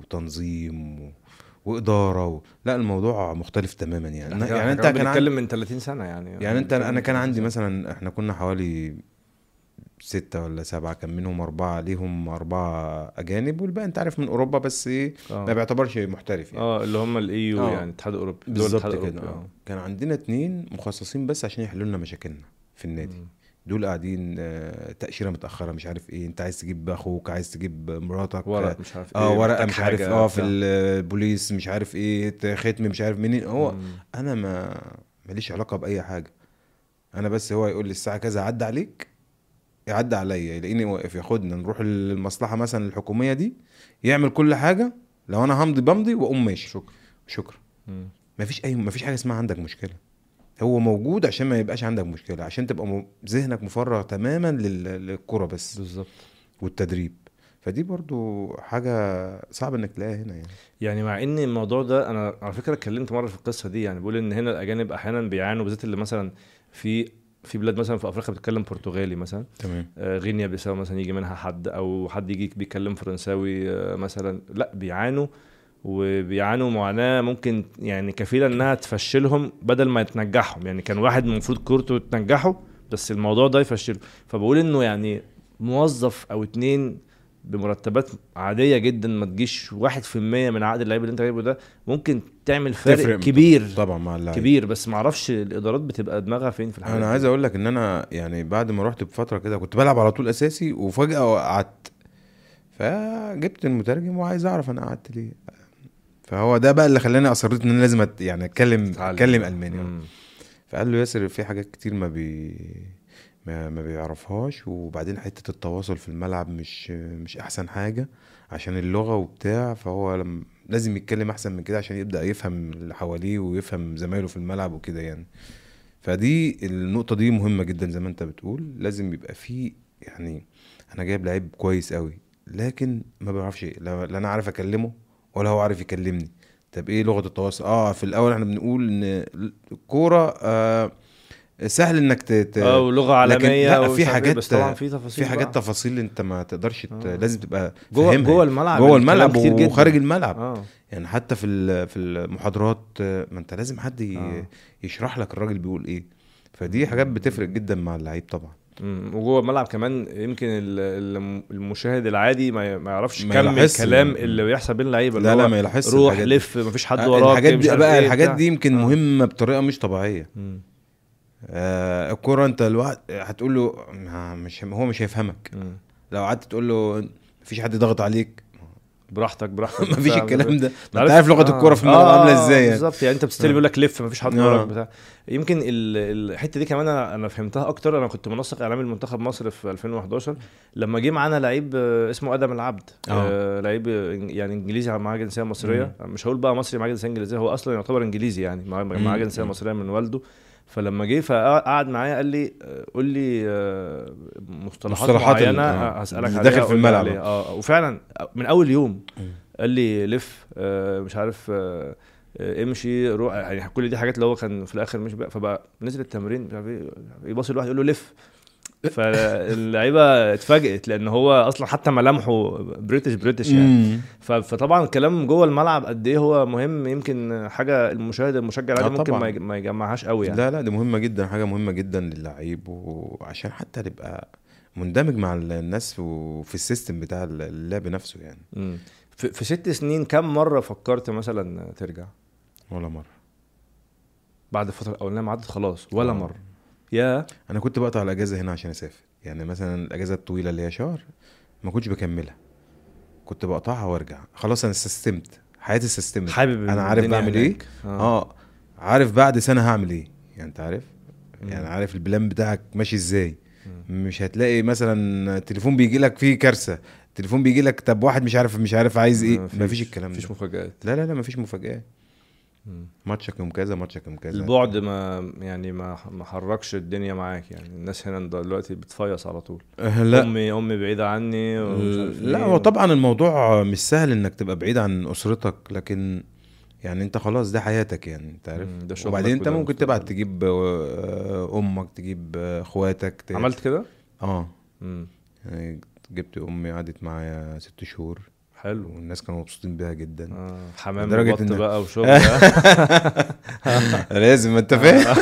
وتنظيم و... واداره و... لا الموضوع مختلف تماما يعني يعني انت كان عندك بنتكلم من 30 سنه يعني يعني انت بنتكلم انا من كان 30 عندي سنة. مثلا احنا كنا حوالي ستة ولا سبعة كان منهم أربعة ليهم أربعة أجانب والباقي أنت عارف من أوروبا بس إيه ما اه بيعتبرش محترف يعني اه اللي هم الاي يو آه. يعني الاتحاد الاوروبي دول بالظبط الاتحاد كده الأوروبي، آه. كان عندنا اتنين مخصصين بس عشان يحلوا لنا مشاكلنا في النادي مم. دول قاعدين آه، تأشيرة متأخرة مش عارف ايه انت عايز تجيب اخوك عايز تجيب مراتك ورق مش عارف اه ايه ورقة محتاج مش عارف حاجة اه في بتاع. البوليس مش عارف ايه ختم مش عارف منين هو مم. انا ما ماليش علاقة بأي حاجة انا بس هو يقول لي الساعة كذا عدى عليك يعدي عليا يلاقيني واقف ياخدنا نروح المصلحة مثلا الحكومية دي يعمل كل حاجة لو انا همضي بمضي واقوم ماشي شكرا شكرا مم. مفيش اي مفيش حاجه اسمها عندك مشكله هو موجود عشان ما يبقاش عندك مشكله عشان تبقى م... ذهنك مفرغ تماما لل... للكره بس بالظبط والتدريب فدي برضو حاجه صعب انك تلاقيها هنا يعني يعني مع ان الموضوع ده انا على فكره اتكلمت مره في القصه دي يعني بقول ان هنا الاجانب احيانا بيعانوا بالذات اللي مثلا في في بلاد مثلا في افريقيا بتتكلم برتغالي مثلا تمام آه، غينيا بيساو مثلا يجي منها حد او حد يجي بيتكلم فرنساوي آه، مثلا لا بيعانوا وبيعانوا معاناه ممكن يعني كفيله انها تفشلهم بدل ما تنجحهم يعني كان واحد المفروض كورته تنجحه بس الموضوع ده يفشله فبقول انه يعني موظف او اتنين بمرتبات عاديه جدا ما تجيش واحد في المية من عقد اللعيب اللي انت جايبه ده ممكن تعمل فرق تفرق كبير طبعا مع اللاعب كبير بس معرفش الادارات بتبقى دماغها فين في الحاجات انا دي. عايز اقول لك ان انا يعني بعد ما رحت بفتره كده كنت بلعب على طول اساسي وفجاه قعدت فجبت المترجم وعايز اعرف انا قعدت ليه فهو ده بقى اللي خلاني اصريت ان انا لازم أت... يعني اتكلم تتعلم. اتكلم الماني مم. فقال له ياسر في حاجات كتير ما بي ما, ما بيعرفهاش وبعدين حته التواصل في الملعب مش مش احسن حاجه عشان اللغه وبتاع فهو لم... لازم يتكلم احسن من كده عشان يبدا يفهم اللي حواليه ويفهم زمايله في الملعب وكده يعني فدي النقطه دي مهمه جدا زي ما انت بتقول لازم يبقى في يعني انا جايب لعيب كويس قوي لكن ما بعرفش لا لا انا عارف اكلمه ولا هو عارف يكلمني طب ايه لغه التواصل اه في الاول احنا بنقول ان الكوره آه سهل انك ت... ت... اه ولغه لكن عالميه لا ومش في عارف إيه، حاجات بس طبعا في تفاصيل في حاجات بقى. تفاصيل انت ما تقدرش ت... آه. لازم تبقى جوه فاهمها جوه يعني. الملعب جوه الكلام الملعب كتير جدا. وخارج الملعب اه يعني حتى في ال- في المحاضرات آه، ما انت لازم حد ي... آه. يشرح لك الراجل بيقول ايه فدي حاجات بتفرق جدا مع اللعيب طبعا مم. وجوه الملعب كمان يمكن ال- ال- المشاهد العادي ما ما يعرفش ما كم يلاحظش. الكلام مم. اللي بيحصل بين اللعيبه لا اللي لا هو ما يلاحظش روح الحاجات دي. لف مفيش حد آه، وراك الحاجات مش دي عارف بقى إيه الحاجات بتاع. دي يمكن آه. مهمه بطريقه مش طبيعيه مم. آه الكوره انت الواحد هتقول له ما- مش هو مش هيفهمك مم. لو قعدت تقول له مفيش حد ضغط عليك براحتك براحتك مفيش بتاع- الكلام ده ما عارف- انت عارف لغه آه. الكوره في الملعب آه، عامله ازاي يعني بالظبط يعني انت بتستلم آه. بيقول لك لف مفيش حد آه. وراك بتاع يمكن ال- الحته دي كمان انا انا فهمتها اكتر انا كنت منسق اعلامي لمنتخب مصر في 2011 لما جه معانا لعيب آه، اسمه ادم العبد آه. آه. لعيب إن- يعني انجليزي معاه جنسيه مصريه مش هقول بقى مصري معاه جنسيه انجليزيه هو اصلا يعتبر انجليزي يعني معاه معاه مم. جنسيه مصريه من والده فلما جه فقعد معايا قال لي آه، قول لي آه، مصطلحات, مصطلحات ال- معينه آه. هسالك اللي عليها داخل في قول لي الملعب. عليها. اه وفعلا من اول يوم مم. قال لي لف آه، مش عارف آه، آه، امشي روح يعني كل دي حاجات اللي هو كان في الاخر مش بقى فبقى نزل التمرين مش عارف ايه يبص لواحد يقول له لف فاللعيبه اتفاجئت لان هو اصلا حتى ملامحه بريتش بريتش يعني مم. ف- فطبعا الكلام جوه الملعب قد ايه هو مهم يمكن حاجه المشاهد المشجع العادي آه ممكن طبعاً. ما يج- ما يجمعهاش قوي يعني لا لا دي مهمه جدا حاجه مهمه جدا للعيب وعشان حتى تبقى مندمج مع الناس وفي السيستم بتاع اللعب نفسه يعني مم. في, في ست سنين كم مره فكرت مثلا ترجع ولا مره بعد الفتره الاولانيه ما عدت خلاص ولا آه. مره يا انا كنت بقطع الاجازه هنا عشان اسافر يعني مثلا الاجازه الطويله اللي هي شهر ما كنتش بكملها كنت بقطعها وارجع خلاص انا سستمت حياتي سستمت حابب انا عارف الدنيا بعمل ايه هناك. اه عارف بعد سنه هعمل ايه يعني انت عارف مم. يعني عارف البلان بتاعك ماشي ازاي مم. مش هتلاقي مثلا تليفون بيجي لك فيه كارثه تليفون بيجي لك طب واحد مش عارف مش عارف عايز ايه مفيش الكلام مفيش ده مفاجآت لا لا لا مفيش مفاجآت مم. ماتشك يوم كذا ماتشك يوم كذا البعد ما يعني ما ما حركش الدنيا معاك يعني الناس هنا دلوقتي بتفيص على طول أه لا امي امي بعيده عني ومش عارف لا إيه. هو طبعا الموضوع مش سهل انك تبقى بعيد عن اسرتك لكن يعني انت خلاص ده حياتك يعني انت عارف مم، ده شغلك وبعدين انت وده ممكن مستقبلك. تبعت تجيب آه، امك تجيب آه، اخواتك ت- عملت كده؟ اه مم. يعني جبت امي قعدت معايا ست شهور حلو والناس كانوا مبسوطين بيها جدا آه. حمام لدرجة وبط إن- بقى وشغل آه. لازم ما انت فاهم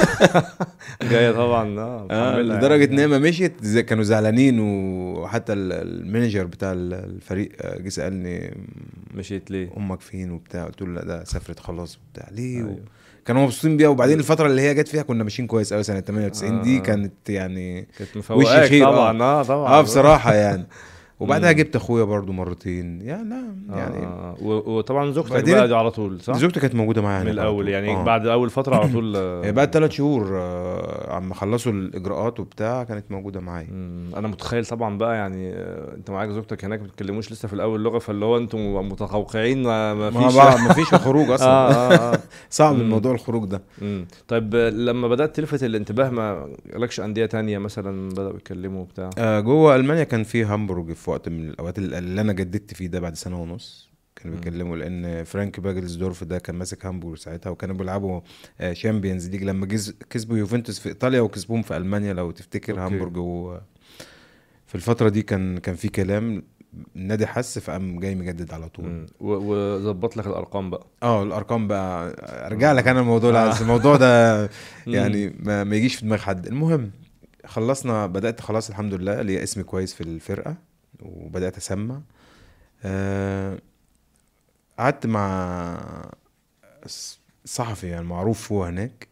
جايه طبعا اه آه محملها لدرجه يعني. ان هي ما مشيت زي- كانوا زعلانين وحتى ال- المانجر بتاع ال- الفريق آه، جه سالني مشيت ليه؟ امك فين وبتاع قلت له لا ده سافرت خلاص وبتاع ليه أيوة. كانوا مبسوطين بيها وبعدين الفتره اللي هي جت فيها كنا ماشيين كويس قوي سنه 98 دي آه. كانت يعني كانت مفوقاك خير، طبعا اه طبعا اه بصراحه يعني وبعدها مم. جبت اخويا برضو مرتين يعني لا يعني يعني آه. و- وطبعا زوجتك بعدين- بقى دي على طول صح؟ زوجتي كانت موجوده معايا من هناك على الاول طول. يعني آه. بعد اول فتره على طول آه، هي بعد ثلاث شهور آه، عم خلصوا الاجراءات وبتاع كانت موجوده معايا مم. انا متخيل طبعا بقى يعني آه، انت معاك زوجتك هناك ما بتتكلموش لسه في الاول لغه فاللي هو انتم متقوقعين ما, ما ما فيش بعض مفيش خروج اصلا اه اه اه صعب مم. من موضوع الخروج ده مم. طيب آه، لما بدات تلفت الانتباه ما لكش انديه تانية مثلا بداوا يتكلموا بتاع آه جوه المانيا كان في هامبورج في وقت من الاوقات اللي اللي انا جددت فيه ده بعد سنه ونص كانوا مم. بيتكلموا لان فرانك باجلسدورف ده كان ماسك هامبورج ساعتها وكانوا بيلعبوا شامبيونز ليج لما جز- كسبوا يوفنتوس في ايطاليا وكسبوهم في المانيا لو تفتكر أوكي. هامبورج و في الفتره دي كان كان في كلام النادي حس فقام جاي مجدد على طول مم. و- وظبط لك الارقام بقى اه الارقام بقى ارجع لك انا الموضوع ده بس الموضوع ده مم. يعني ما, ما يجيش في دماغ حد المهم خلصنا بدات خلاص الحمد لله ليا اسم كويس في الفرقه وبدات اسمع آه، قعدت مع ص- صحفي يعني معروف هو هناك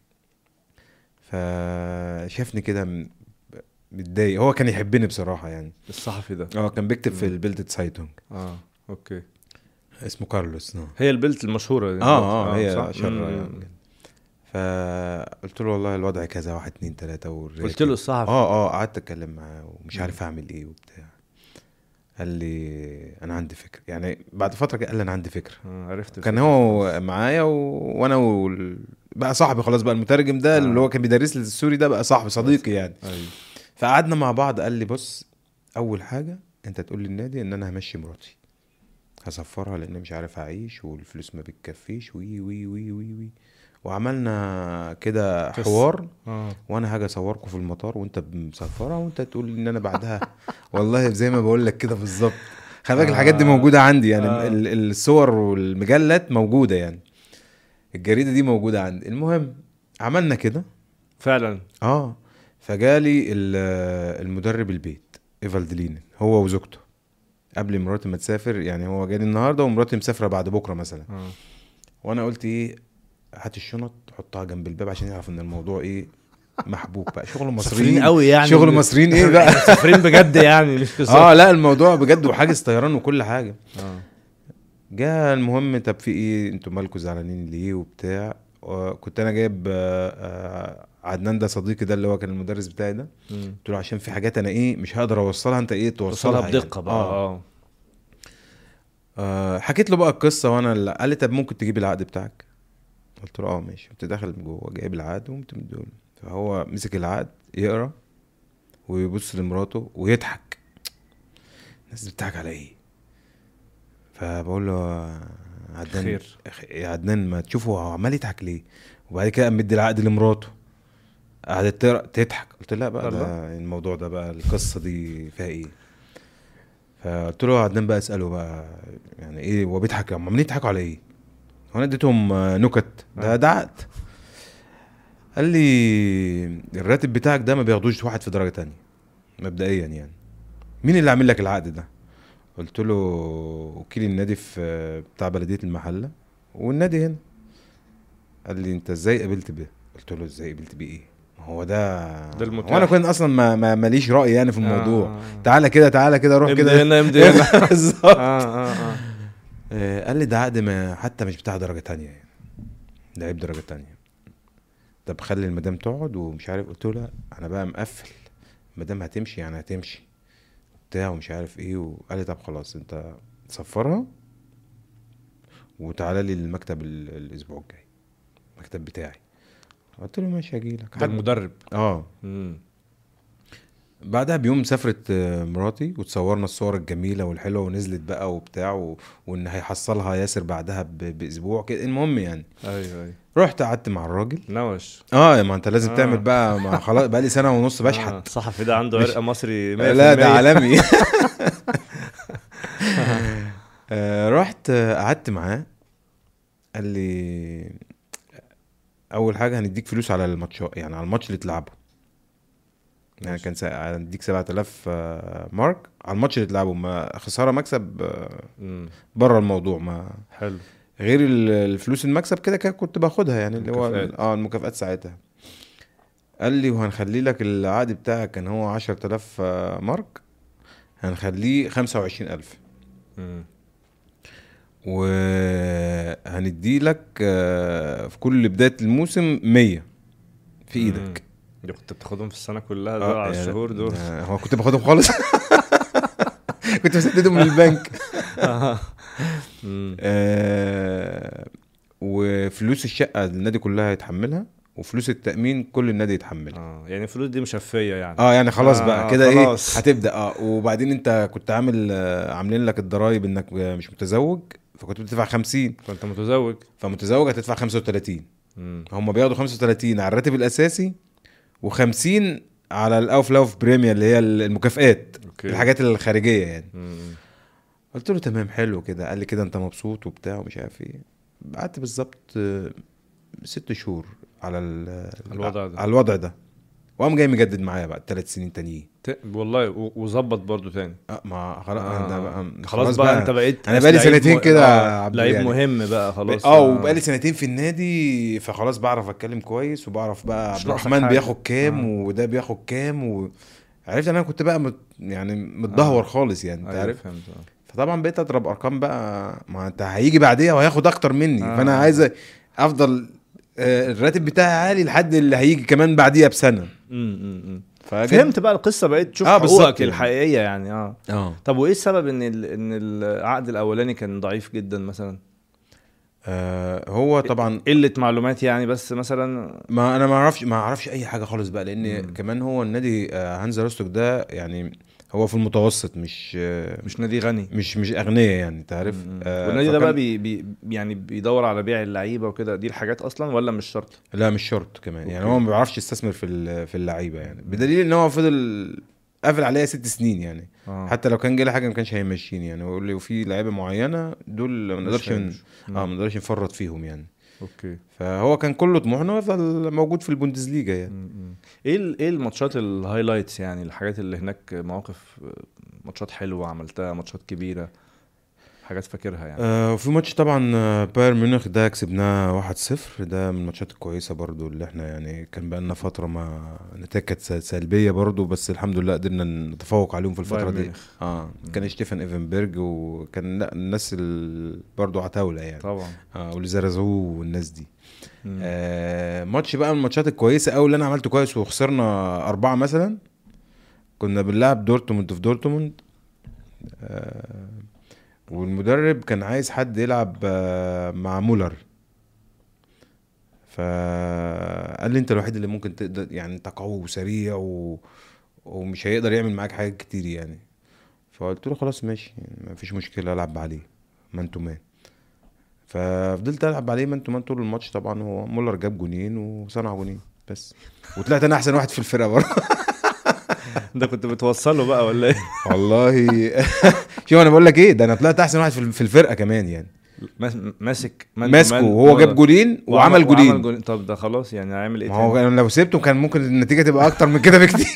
فشافني كده م- متضايق هو كان يحبني بصراحه يعني الصحفي ده اه كان بيكتب في مم. البيلد سايتونج اه اوكي اسمه كارلوس اه هي البلت المشهوره دي اه, آه هي صح؟ اشهر مم. يعني فقلت له والله الوضع كذا واحد اتنين تلاته والريت قلت له الصحفي اه اه قعدت اتكلم معاه ومش مم. عارف اعمل ايه وبتاع قال لي انا عندي فكره يعني بعد فتره كده قال لي انا عندي فكره آه، عرفت كان الفكرة. هو معايا و... وانا وال... بقى صاحبي خلاص بقى المترجم ده آه. اللي هو كان بيدرس لي السوري ده بقى صاحبي صديقي يعني ايوه فقعدنا مع بعض قال لي بص اول حاجه انت تقول للنادي ان انا همشي مراتي هسفرها لان مش عارف اعيش والفلوس ما بتكفيش وي وي وي وي وي وعملنا كده قصة. حوار اه وانا هاجي اصوركم في المطار وانت مسافره وانت تقول ان انا بعدها والله زي ما بقول لك كده بالظبط خلي بالك الحاجات دي آه. موجوده عندي يعني آه. ال- الصور والمجلات موجوده يعني الجريده دي موجوده عندي المهم عملنا كده فعلا اه فجالي ال- المدرب البيت ايفالدلين هو وزوجته قبل مراتي ما تسافر يعني هو جالي النهارده ومراتي مسافره بعد بكره مثلا اه وانا قلت ايه هات الشنط حطها جنب الباب عشان يعرف ان الموضوع ايه محبوك بقى شغل مسافرين مصريين قوي يعني شغل مصريين ايه بقى مسافرين بجد يعني مش في اه لا الموضوع بجد وحاجز طيران وكل حاجه اه جاء المهم طب في ايه انتوا مالكوا زعلانين ليه وبتاع كنت انا جايب آه، آه، عدنان ده صديقي ده اللي هو كان المدرس بتاعي ده مم. قلت له عشان في حاجات انا ايه مش هقدر اوصلها انت ايه توصلها توصلها بدقه بقى آه. اه آه حكيت له بقى القصه وانا اللي قال لي طب ممكن تجيب العقد بتاعك قلت له اه ماشي قمت داخل من جوه جايب العقد وقمت مديله فهو مسك العقد يقرا ويبص لمراته ويضحك الناس بتضحك على ايه فبقول له آه، عدنان خير. أخ- يا عدنان ما تشوفه هو عمال يضحك ليه وبعد كده قام مدي العقد لمراته قعدت تقرا تضحك قلت لا بقى ده الله. الموضوع ده بقى القصه دي فيها ايه فقلت له يا عدنان بقى اساله بقى يعني ايه هو بيضحك هم عمالين يضحكوا على ايه؟ هو انا اديتهم آه، نكت ده آه. ده عقد قال لي الراتب بتاعك ده ما بياخدوش واحد في درجه تانية مبدئيا يعني مين اللي عامل لك العقد ده؟ قلت له وكيل النادي في بتاع بلديه المحله والنادي هنا قال لي انت ازاي قبلت بيه؟ قلت له ازاي قبلت بيه ايه؟ ما هو ده ده المتاح. وانا كنت اصلا ما ما- ماليش راي يعني في الموضوع آه. تعالى كده تعالى كده روح امضي كده هنا امضي هنا بالظبط اه اه اه آه، قال لي ده عقد ما حتى مش بتاع درجة تانية يعني لعيب درجة تانية طب خلي المدام تقعد ومش عارف قلت له لا انا بقى مقفل المدام هتمشي يعني هتمشي بتاع ومش عارف ايه وقال لي طب خلاص انت سفرها وتعالى لي المكتب ال- الاسبوع الجاي المكتب بتاعي قلت له ماشي هجيلك ده المدرب اه مم. بعدها بيوم سافرت آه، مراتي وتصورنا الصور الجميله والحلوه ونزلت بقى وبتاع و... وان هيحصلها ياسر بعدها ب... باسبوع كده المهم يعني ايوه ايوه رحت قعدت مع الراجل نوش اه ما انت لازم آه. آه. تعمل بقى ما خلاص بقى لي سنه ونص بشحت آه، صحفي ده عنده مش- عرق مصري 100% لا ده عالمي آه، رحت آه، قعدت معاه قال لي اول حاجه هنديك فلوس على الماتش يعني على الماتش اللي تلعبه يعني ماشي. كان سا- هنديك 7000 آه، مارك على الماتش اللي تلعبه ما خساره مكسب آه، مم. بره الموضوع ما حلو غير ال- الفلوس المكسب كده كده كنت باخدها يعني اللي هو المكافآت. اه المكافآت ساعتها قال لي وهنخلي لك العقد بتاعك كان هو 10000 آه، مارك هنخليه 25000 مم. وهندي لك آه، في كل بداية الموسم 100 في ايدك مم. دي كنت بتاخدهم في السنه كلها دول آه، على يعني- الشهور دول آه، هو كنت باخدهم خالص كنت مسددهم من البنك مم. آه، وفلوس الشقة النادي كلها يتحملها وفلوس التأمين كل النادي يتحملها اه يعني الفلوس دي مشفيه يعني اه يعني خلاص آه، بقى كده ايه خلاص. هتبدا اه وبعدين انت كنت عامل آه، عاملين لك الضرايب انك مش متزوج فكنت بتدفع 50 كنت متزوج فمتزوج هتدفع 35 مم. هم بياخدوا 35 على الراتب الاساسي و50 على الاوف لاوف بريمير اللي هي المكافئات اوكي الحاجات الخارجيه يعني مم. قلت له تمام حلو كده قال لي كده انت مبسوط وبتاع ومش عارف ايه قعدت بالظبط آه، ست شهور على ال- الوضع ده. على الوضع ده وقام جاي مجدد معايا بقى ثلاث سنين تانيين ت- والله و- وظبط برضو تاني اه ما خلاص آه. انا بقى خلاص بقى, انت بقيت أنا بقالي لعيب سنتين م- كده آه، يا عبد لعيب يعني. مهم بقى خلاص اه وبقالي سنتين في النادي فخلاص بعرف اتكلم كويس وبعرف بقى مش عبد ناقصك الرحمن حاجة. بياخد كام آه. وده بياخد كام و... عرفت ان انا كنت بقى مت... يعني متدهور آه. خالص يعني انت أيوة عارف فهمت آه. فطبعا بقيت اضرب ارقام بقى ما انت هيجي بعديها وهياخد اكتر مني آه. آه. فانا عايز افضل آه، الراتب بتاعي عالي لحد اللي هيجي كمان بعديها بسنه مم، مم، مم. فجد- فهمت بقى القصه بقيت تشوف آه، بالظبط حقوقك يعني. الحقيقيه يعني اه اه طب وايه السبب ان ال... ان العقد الاولاني كان ضعيف جدا مثلا آه، هو طبعا قله معلومات يعني بس مثلا ما انا ما اعرفش ما اعرفش اي حاجه خالص بقى لان مم. كمان هو النادي آه، هانزا روستوك ده يعني هو في المتوسط مش آه، مش نادي غني مش مش اغنياء يعني انت عارف مم. آه، والنادي ده فكان- بقى بي... بي... يعني بيدور على بيع اللعيبه وكده دي الحاجات اصلا ولا مش شرط لا مش شرط كمان يعني أوكي. هو ما بيعرفش يستثمر في ال- في اللعيبه يعني بدليل ان هو فضل قافل عليها ست سنين يعني اه حتى لو كان جه حاجه ما كانش هيمشيني يعني هو يقول لي وفي لعيبه معينه دول ما نقدرش ن- اه ما نقدرش نفرط فيهم يعني اوكي فهو كان كله طموحه انه يفضل موجود في البوندسليجا يعني مم. ايه ال- ايه الماتشات الهايلايتس يعني الحاجات اللي هناك مواقف ماتشات حلوه عملتها ماتشات كبيره حاجات فاكرها يعني آه وفي ماتش طبعا آه، بايرن ميونخ ده كسبناه 1-0 ده من الماتشات الكويسه برضو اللي احنا يعني كان بقالنا فتره ما نتائج كانت س- سلبيه برضو بس الحمد لله قدرنا نتفوق عليهم في الفتره بايرن دي ميونخ. اه كان شتيفن ايفنبرج وكان لا الناس ال- برضو عتاوله يعني طبعا اه والزرزو والناس دي مم. آه ماتش بقى من الماتشات الكويسه قوي اللي انا عملته كويس وخسرنا اربعه مثلا كنا بنلعب دورتموند في دورتموند آه والمدرب كان عايز حد يلعب آه مع مولر فقال لي انت الوحيد اللي ممكن تقدر يعني انت قوي وسريع و... ومش هيقدر يعمل معاك حاجات كتير يعني فقلت له خلاص ماشي يعني مفيش مشكله العب عليه مان تو مان ففضلت العب عليه مان تو مان طول الماتش طبعا هو مولر جاب جونين وصنع جونين بس وطلعت انا احسن واحد في الفرقه برضه انت كنت بتوصله بقى ولا ايه والله شوف انا بقول لك ايه ده انا طلعت احسن واحد في في الفرقه كمان يعني ماس- ماسك مان- ماسكه مان- وهو جاب جولين وعمل جولين جولين طب ده خلاص يعني هيعمل ايه ما هو تاني أنا لو سبته كان ممكن النتيجه تبقى اكتر من كده بكتير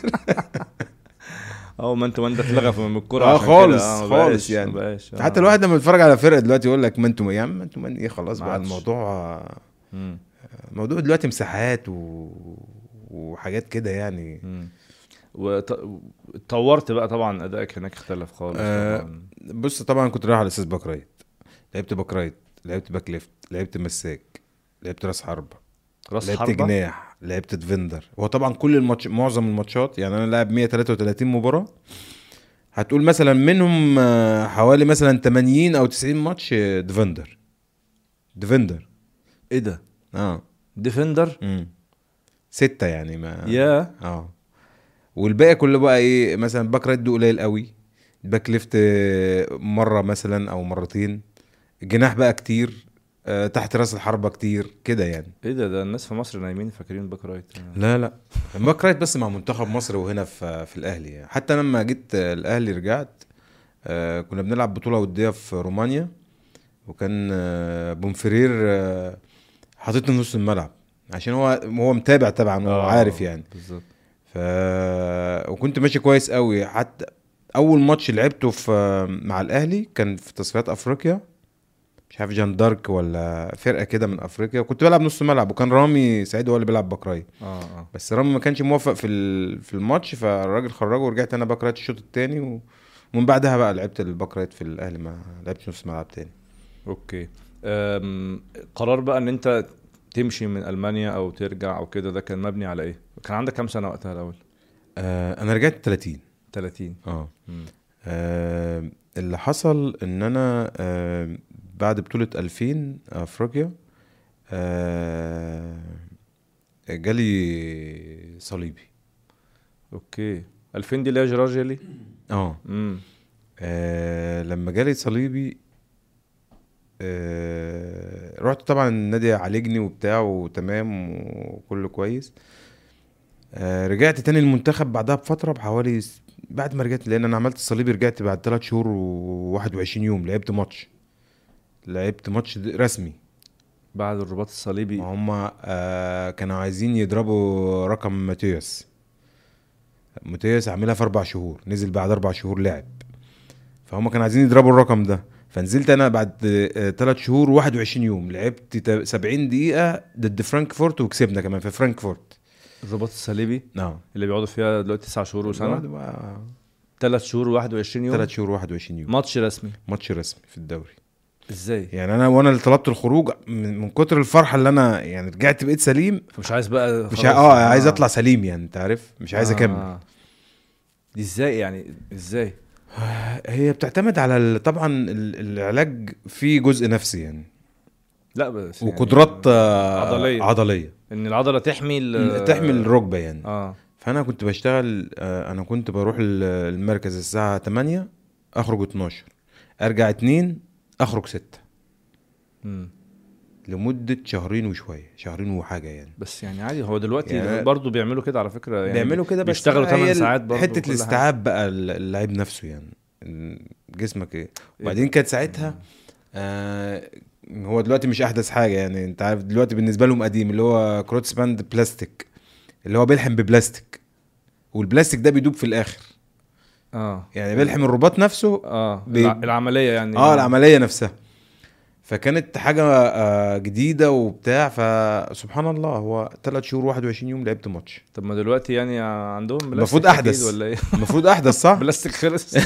اه ما انت ما انت اتلغى من الكوره اه عشان خالص كده. آه، ما خالص بقاش- يعني ما بقاش. آه. حتى الواحد لما بيتفرج على فرقه دلوقتي يقول لك ما انتوا يا عم ما انتوا من ايه خلاص ما بقى عادش. الموضوع مم. الموضوع دلوقتي مساحات و... وحاجات كده يعني مم. واتطورت بقى طبعا ادائك هناك اختلف خالص آه، طبعا بص طبعا كنت رايح على اساس باك رايت لعبت باك رايت لعبت باك ليفت لعبت مساك لعبت راس حربه راس لعبت حربة جناح لعبت ديفندر هو طبعا كل الماتش معظم الماتشات يعني انا لاعب 133 مباراه هتقول مثلا منهم آه، حوالي مثلا 80 او 90 ماتش آه، ديفندر ديفندر ايه ده اه ديفندر امم ستة يعني ما يا اه والباقي كله بقى ايه مثلا باك رايت ده قليل قوي باك ليفت آه، مره مثلا او مرتين جناح بقى كتير آه، تحت راس الحربه كتير كده يعني ايه ده ده الناس في مصر نايمين فاكرين باك رايت لا لا باك رايت بس مع منتخب مصر وهنا في في الاهلي يعني. حتى أنا لما جيت آه، الاهلي رجعت آه، كنا بنلعب بطوله وديه في رومانيا وكان آه، بومفرير آه، حاططني نص الملعب عشان هو هو متابع طبعا هو آه، عارف يعني بالظبط ف وكنت ماشي كويس قوي حتى اول ماتش لعبته في مع الاهلي كان في تصفيات افريقيا مش عارف جان دارك ولا فرقه كده من افريقيا وكنت بلعب نص ملعب وكان رامي سعيد هو اللي بيلعب باك رايت اه اه بس رامي ما كانش موافق في ال- في الماتش فالراجل خرجه ورجعت انا باك رايت الشوط الثاني و... ومن بعدها بقى لعبت الباك رايت في الاهلي ما لعبتش نص ملعب تاني اوكي أم، قرار بقى ان انت تمشي من المانيا او ترجع او كده ده كان مبني على ايه كان عندك كام سنه وقتها الاول آه انا رجعت 30 30 اه مم. آه، اللي حصل ان انا آه، بعد بطولة 2000 افريقيا آه، جالي صليبي اوكي 2000 دي اللي هي جيرار جيلي اه امم آه، لما جالي صليبي آه، رحت طبعا النادي عالجني وبتاع وتمام وكله كويس آه، رجعت تاني المنتخب بعدها بفترة بحوالي س- بعد ما رجعت لان انا عملت الصليبي رجعت بعد 3 شهور و21 يوم لعبت ماتش لعبت ماتش د- رسمي بعد الرباط الصليبي ما هم آه كانوا عايزين يضربوا رقم ماتيوس ماتيوس عاملها في اربع شهور نزل بعد اربع شهور لعب فهم كانوا عايزين يضربوا الرقم ده فنزلت انا بعد ثلاث شهور و21 يوم لعبت تا- 70 دقيقه ضد فرانكفورت وكسبنا كمان في فرانكفورت الرباط الصليبي اه اللي بيقعدوا فيها دلوقتي تسع شهور وسنه بقى- ثلاث شهور و21 يوم ثلاث شهور 21 يوم ماتش رسمي ماتش رسمي في الدوري ازاي يعني انا وانا اللي طلبت الخروج من, من كتر الفرحه اللي انا يعني رجعت بقيت سليم مش عايز بقى مش خلاص. ع... اه عايز اطلع سليم يعني انت عارف مش عايز اكمل آه. دي ازاي يعني ازاي هي بتعتمد على ال... طبعا ال- العلاج فيه جزء نفسي يعني لا بس يعني وقدرات آه، عضلية. عضليه ان العضله تحمي ال- تحمي الركبه يعني اه فانا كنت بشتغل آه، انا كنت بروح ال- المركز الساعه 8 اخرج 12 ارجع 2 اخرج 6 مم. لمده شهرين وشويه شهرين وحاجه يعني بس يعني عادي هو دلوقتي يعني- برضه بيعملوا كده على فكره يعني بيعملوا كده بس بيشتغلوا هي 8 ال- ساعات برضه حته وكل حاجة. الاستيعاب بقى ال- اللعيب نفسه يعني ال- جسمك ايه وبعدين كانت ساعتها آه هو دلوقتي مش احدث حاجه يعني انت عارف دلوقتي بالنسبه لهم قديم اللي هو كروتس باند بلاستيك اللي هو بيلحم ببلاستيك والبلاستيك ده بيدوب في الاخر اه يعني بيلحم الرباط نفسه اه بي- الع- العمليه يعني اه العمليه نفسها فكانت حاجه آه جديده وبتاع فسبحان الله هو 3 شهور 21 يوم لعبت ماتش طب ما دلوقتي يعني عندهم بلاستيك المفروض أكيد أحدث. ولا ايه المفروض احدث صح بلاستيك خلص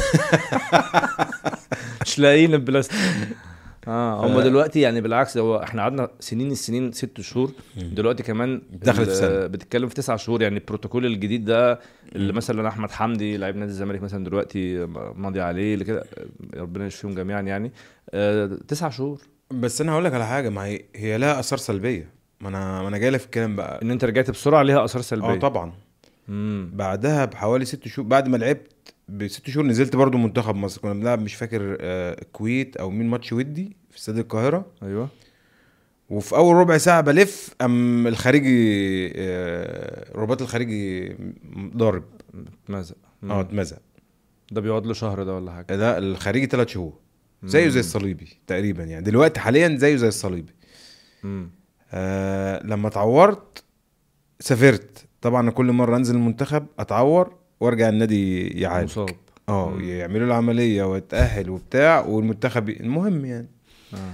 مش لاقيين البلاستيك اه هم ف- دلوقتي يعني بالعكس هو احنا قعدنا سنين السنين ست شهور دلوقتي كمان دخلت في ال- سنة. بتتكلم في تسع شهور يعني البروتوكول الجديد ده اللي مثلا احمد حمدي لاعب نادي الزمالك مثلا دلوقتي ماضي عليه اللي كده ربنا يشفيهم جميعا يعني آه تسع شهور بس انا هقول لك على حاجه ما هي هي لها اثار سلبيه ما انا ما انا جاي لك في الكلام بقى ان انت رجعت بسرعه ليها اثار سلبيه اه طبعا امم بعدها بحوالي ست شهور بعد ما لعبت بست شهور نزلت برضو منتخب مصر كنا بنلعب مش فاكر آه، الكويت او مين ماتش ودي في استاد القاهره ايوه وفي اول ربع ساعه بلف ام الخارجي آه، الرباط الخارجي ضارب اتمزق مم. اه اتمزق ده بيقعد له شهر ده ولا حاجه ده الخارجي ثلاث شهور زيه زي مم. الصليبي تقريبا يعني دلوقتي حاليا زيه زي الصليبي امم آه لما اتعورت سافرت طبعا أنا كل مره انزل المنتخب اتعور وارجع النادي يعالج مصاب اه مم. يعملوا له عمليه واتاهل وبتاع والمنتخب ي- المهم يعني آه.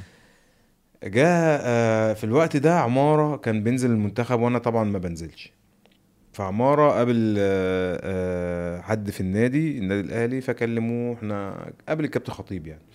جاء آه في الوقت ده عماره كان بينزل المنتخب وانا طبعا ما بنزلش فعماره قابل آه آه حد في النادي النادي الاهلي فكلموه احنا قابل الكابتن خطيب يعني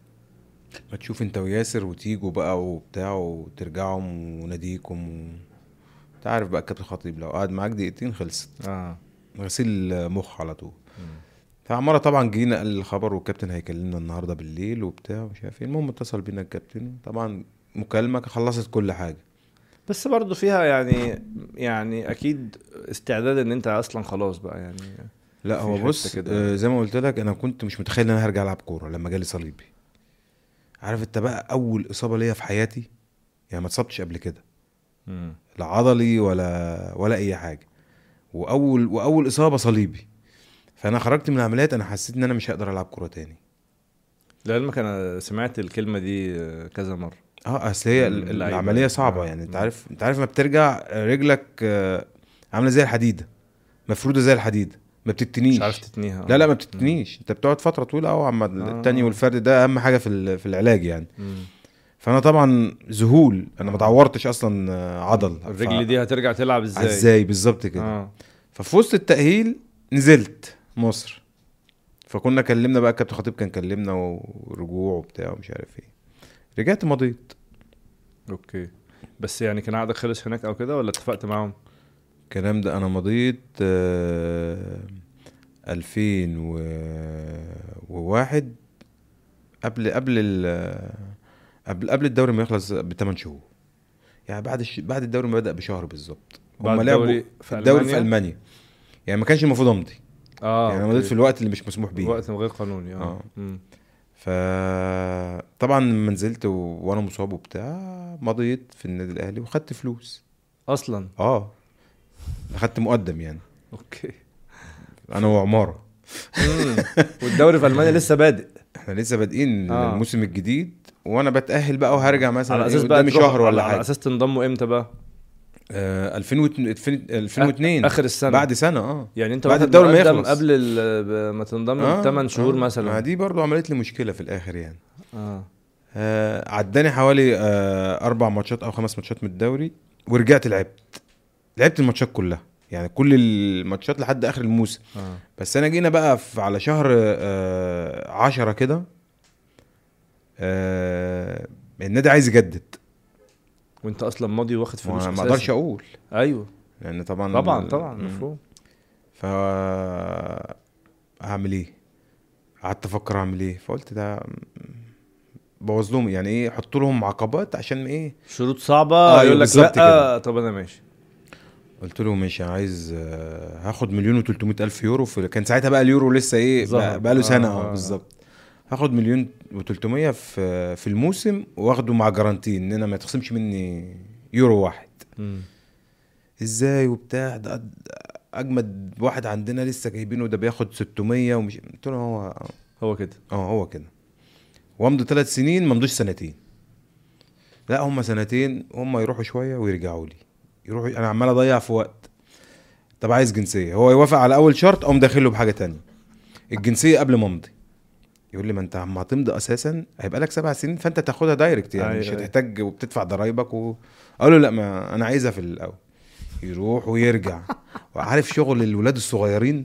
ما تشوف انت وياسر وتيجوا بقى وبتاع وترجعوا وناديكم و... انت عارف بقى الكابتن خطيب لو قعد معاك دقيقتين خلصت اه غسيل مخ على طول مم. فعمارة طبعا جينا قال الخبر والكابتن هيكلمنا النهارده بالليل وبتاع ومش عارف ايه المهم اتصل بينا الكابتن طبعا مكالمة خلصت كل حاجة بس برضه فيها يعني يعني اكيد استعداد ان انت اصلا خلاص بقى يعني لا في هو حتة بص كده. آه زي ما قلت لك انا كنت مش متخيل ان انا هرجع العب كورة لما جالي صليبي عارف انت بقى اول اصابة ليا في حياتي يعني ما اتصبتش قبل كده مم. لا عضلي ولا ولا اي حاجة واول واول اصابة صليبي فانا خرجت من العمليات انا حسيت ان انا مش هقدر العب كورة تاني لعلمك انا سمعت الكلمه دي كذا مره اه اصل هي ال- اللعيبة. العمليه صعبه آه. يعني انت مم. عارف انت عارف ما بترجع رجلك آه، عامله زي الحديده مفروده زي الحديده ما بتتنيش مش عارف تتنيها لا لا ما بتتنيش انت بتقعد فتره طويله قوي عم آه. التاني والفرد ده اهم حاجه في ال- في العلاج يعني مم. فانا طبعا ذهول انا ما اتعورتش اصلا آه، عضل الرجل دي هترجع تلعب ازاي ازاي بالظبط كده اه ففي وسط التاهيل نزلت مصر فكنا كلمنا بقى الكابتن خطيب كان كلمنا ورجوع وبتاع ومش عارف ايه رجعت مضيت اوكي بس يعني كان عقدك خلص هناك او كده ولا اتفقت معاهم الكلام ده انا مضيت آه، 2001 قبل قبل ال قبل قبل الدوري ما يخلص بثمان شهور يعني بعد الش... بعد الدوري ما بدأ بشهر بالظبط بعد هم لعبوا الدوري في الدوري ألمانيا؟ في المانيا يعني ما كانش المفروض امضي اه يعني انا مضيت في الوقت اللي مش مسموح بيه وقت غير قانوني اه آه. مم. ف طبعا لما نزلت و... وانا مصاب وبتاع مضيت في النادي الاهلي وخدت فلوس اصلا اه اخدت مقدم يعني اوكي انا وعماره مم. والدوري في المانيا لسه بادئ احنا لسه بادئين آه. الموسم الجديد وانا بتاهل بقى وهرجع مثلا على إيه اساس بقى قدامي تروح- شهر ولا على حاجه اساس تنضموا امتى بقى آه 2002 2002 اخر السنه بعد سنه اه يعني انت بعد واحد الدوري ما مقدم يخلص. قبل ال- ما تنضم آه، بثمان شهور آه. مثلا ما دي برضو عملت لي مشكله في الاخر يعني اه آه عداني حوالي آه اربع ماتشات او خمس ماتشات من الدوري ورجعت لعبت لعبت الماتشات كلها يعني كل الماتشات لحد اخر الموسم اه بس انا جينا بقى في على شهر آه عشرة كده آه النادي عايز يجدد وانت اصلا ماضي واخد فلوس ما ما أساساً. اقدرش اقول ايوه لان طبعا طبعا طبعا مم. مفهوم ف اعمل ايه قعدت افكر اعمل ايه فقلت ده بوظ لهم يعني ايه احط لهم عقبات عشان ايه شروط صعبه أيوة يقول لك بالظبط لا كده. طب انا ماشي قلت له ماشي عايز آه، هاخد مليون و300 الف يورو في كان ساعتها بقى اليورو لسه ايه ظهر. بقى له سنه آه، اه آه. بالظبط هاخد مليون و300 في في الموسم واخده مع جارانتي ان انا ما يتخصمش مني يورو واحد مم. ازاي وبتاع ده ده اجمد واحد عندنا لسه جايبينه ده بياخد 600 ومش قلت له هو هو كده اه هو كده وامضي ثلاث سنين ما مضيش سنتين لا هم سنتين هم يروحوا شويه ويرجعوا لي يروحوا انا عمال اضيع في وقت طب عايز جنسيه هو يوافق على اول شرط اقوم داخل له بحاجه تانية الجنسيه قبل ما امضي يقول لي ما انت عم هتمضي اساسا هيبقى لك سبع سنين فانت تاخدها دايركت يعني أيوة، مش أيوة. هتحتاج وبتدفع ضرايبك و... قال له لا ما انا عايزها في الاول يروح ويرجع وعارف شغل الولاد الصغيرين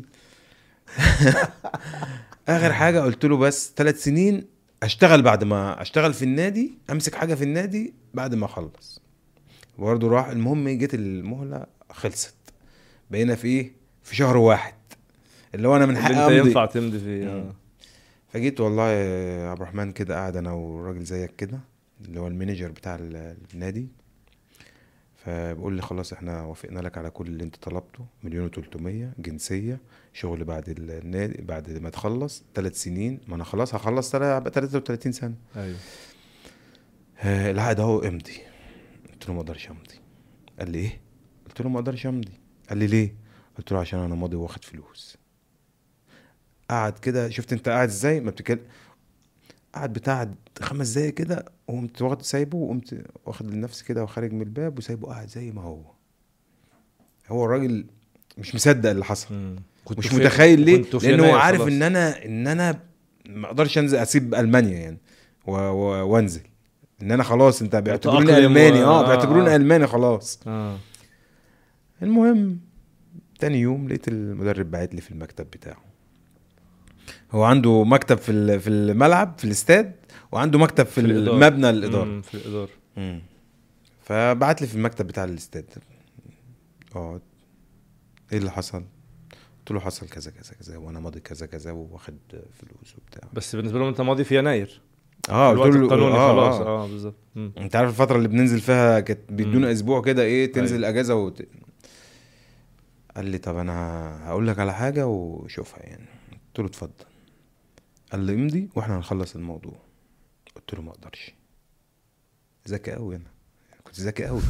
اخر حاجه قلت له بس ثلاث سنين اشتغل بعد ما اشتغل في النادي امسك حاجه في النادي بعد ما اخلص برضه راح المهم جت المهله خلصت بقينا في ايه في شهر واحد اللي هو انا من اللي حقي انت امضي ينفع تمضي فيه مم. آه. فجيت والله يا عبد الرحمن كده قاعد انا وراجل زيك كده اللي هو المانجر بتاع ال- النادي فبيقول لي خلاص احنا وافقنا لك على كل اللي انت طلبته مليون و300 جنسيه شغل بعد النادي بعد ما تخلص ثلاث سنين ما انا خلاص هخلص تلا- هبقى 33 سنه ايوه آه، العقد اهو امضي قلت له ما اقدرش امضي قال لي ايه قلت له ما اقدرش امضي قال لي ليه قلت له عشان انا ماضي واخد فلوس قعد كده شفت انت قاعد ازاي ما بتتكلم قعد بتاع خمس دقايق كده وقمت واخد سايبه وقمت واخد لنفسي كده وخارج من الباب وسايبه قاعد زي ما هو هو الراجل مش مصدق اللي حصل مم. كنت مش في- متخيل ليه كنتوا في لان هو يناير عارف خلاص. ان انا ان انا ما اقدرش انزل اسيب المانيا يعني و... و... وانزل ان انا خلاص انت بيعتبروني متأقلم الماني و- اه آه، بيعتبروني آه. الماني خلاص اه المهم تاني يوم لقيت المدرب باعت لي في المكتب بتاعه هو عنده مكتب في ال- في الملعب في الاستاد وعنده مكتب في, الإدارة. المبنى الاداره مم، في الاداره مم. فبعت لي في المكتب بتاع الاستاد اقعد ايه اللي حصل قلت له حصل كذا كذا كذا وانا ماضي كذا كذا واخد فلوس وبتاع بس بالنسبه لهم انت ماضي في يناير اه الوقت قلت له القانوني آه خلاص آه. اه بالظبط مم. انت عارف الفتره اللي بننزل فيها كانت بيدونا مم. اسبوع كده ايه تنزل أيوة. اجازه وت... قال لي طب انا هقول لك على حاجه وشوفها يعني قلت له اتفضل قال لي امضي واحنا هنخلص الموضوع قلت له ما اقدرش ذكي قوي انا كنت ذكي قوي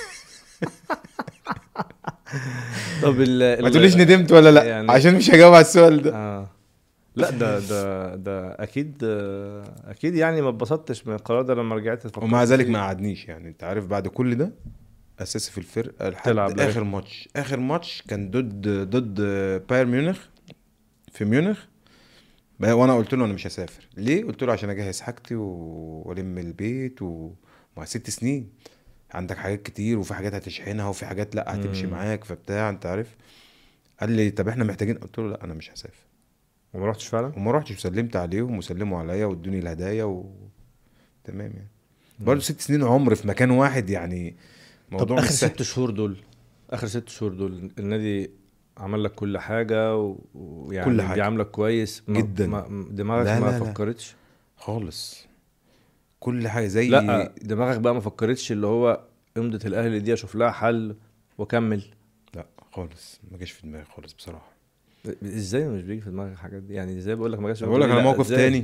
طب ال ما ال- تقوليش ندمت ولا لا يعني- عشان مش هجاوب على السؤال ده اه لا ده ده ده اكيد آه، اكيد يعني ما اتبسطتش من القرار ده لما رجعت فكرت ومع ذلك فيه. ما قعدنيش يعني انت عارف بعد كل ده اساسي في الفرقه لحد تلعب اخر ماتش اخر ماتش كان ضد ضد باير ميونخ في ميونخ بقى- وانا قلت له انا مش هسافر ليه قلت له عشان اجهز حاجتي و- والم البيت ومع ست سنين عندك حاجات كتير وفي حاجات هتشحنها وفي حاجات لا هتمشي مم. معاك فبتاع انت عارف قال لي طب احنا محتاجين قلت له لا انا مش هسافر وما رحتش فعلا وما رحتش وسلمت عليهم وسلموا عليا وادوني الهدايا و... تمام يعني برضه ست سنين عمر في مكان واحد يعني طب موضوع اخر مش سهل ست شهور دول اخر ست شهور دول النادي عمل لك كل حاجه و- ويعني كل حاجة. بيعاملك كويس ما جداً. ما دماغك لا، ما لا، لا. فكرتش خالص كل حاجه زي لا دماغك بقى ما فكرتش اللي هو امضة الاهلي دي اشوف لها حل واكمل لا خالص ما جاش في دماغي خالص بصراحه ازاي مش بيجي في دماغك الحاجات دي يعني ازاي بقول لك ما جاش في بقول لك دماغي؟ على لا، موقف إزاي؟ تاني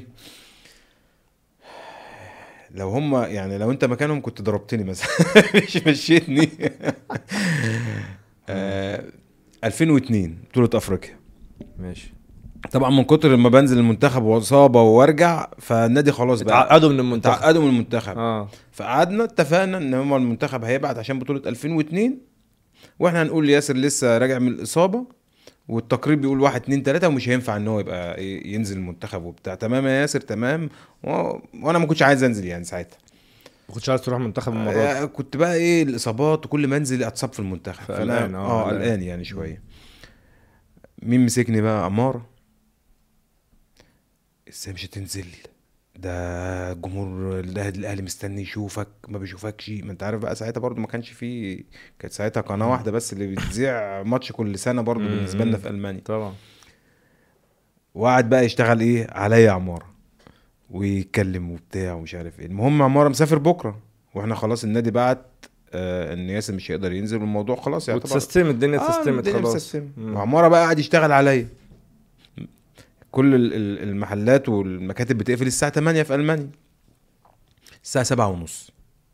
لو هم يعني لو انت مكانهم كنت ضربتني مثلا مش مشيتني آه 2002 بطوله افريقيا ماشي طبعا من كتر ما بنزل المنتخب واصابه وارجع فالنادي خلاص بقى اتعقدوا من المنتخب تعقدوا من المنتخب اه فقعدنا اتفقنا ان هم المنتخب هيبعت عشان بطوله 2002 واحنا هنقول ياسر لسه راجع من الاصابه والتقرير بيقول واحد اتنين تلاته ومش هينفع ان هو يبقى ي- ينزل المنتخب وبتاع تمام يا ياسر تمام و... وانا ما كنتش عايز انزل يعني ساعتها ما كنتش عايز تروح منتخب المره دي آه، كنت بقى ايه الاصابات وكل ما انزل اتصاب في المنتخب فانا فقلقان، آه، اه قلقان. قلقان يعني شويه مين مسكني بقى اماره ازاي مش هتنزل ده جمهور الاهلي الاهلي مستني يشوفك ما بيشوفكش ما انت عارف بقى ساعتها برضو ما كانش في كانت ساعتها قناه واحده بس اللي بتذيع ماتش كل سنه برضو مم. بالنسبه لنا في المانيا طبعا وقعد بقى يشتغل ايه عليا عماره ويتكلم وبتاع ومش عارف ايه المهم عماره مسافر بكره واحنا خلاص النادي بعت آه ان ياسر مش هيقدر ينزل والموضوع خلاص يعتبر وتسستم الدنيا آه، تسستمت الدنيا خلاص مسستمة. مم. وعماره بقى قاعد يشتغل عليا كل ال- ال- المحلات والمكاتب بتقفل الساعه 8 في المانيا الساعه 7 ونص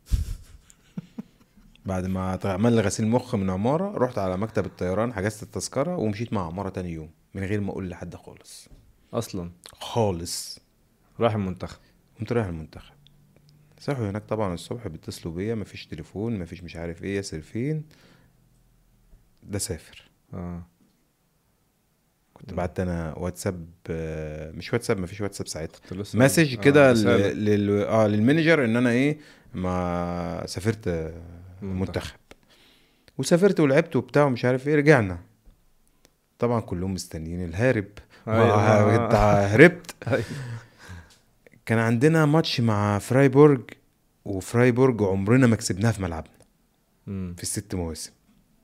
بعد ما عمل لي غسيل مخ من عماره رحت على مكتب الطيران حجزت التذكره ومشيت مع عماره تاني يوم من غير ما اقول لحد خالص اصلا خالص راح المنتخب قمت رايح المنتخب صحوا هناك طبعا الصبح بيتصلوا بيا مفيش تليفون مفيش مش عارف ايه ياسر فين ده سافر اه كنت بعت انا واتساب آه، مش واتساب مفيش واتساب ساعتها كنت لسه مسج آه، كده رسالة. ل- لل اه للمانجر ان انا ايه ما سافرت آه، منتخب. منتخب وسافرت ولعبت وبتاع ومش عارف ايه رجعنا طبعا كلهم مستنيين الهارب أيوة. ما- انت هربت أيوة. كان عندنا ماتش مع فرايبورج وفرايبورج عمرنا ما كسبناها في ملعبنا مم. في الست مواسم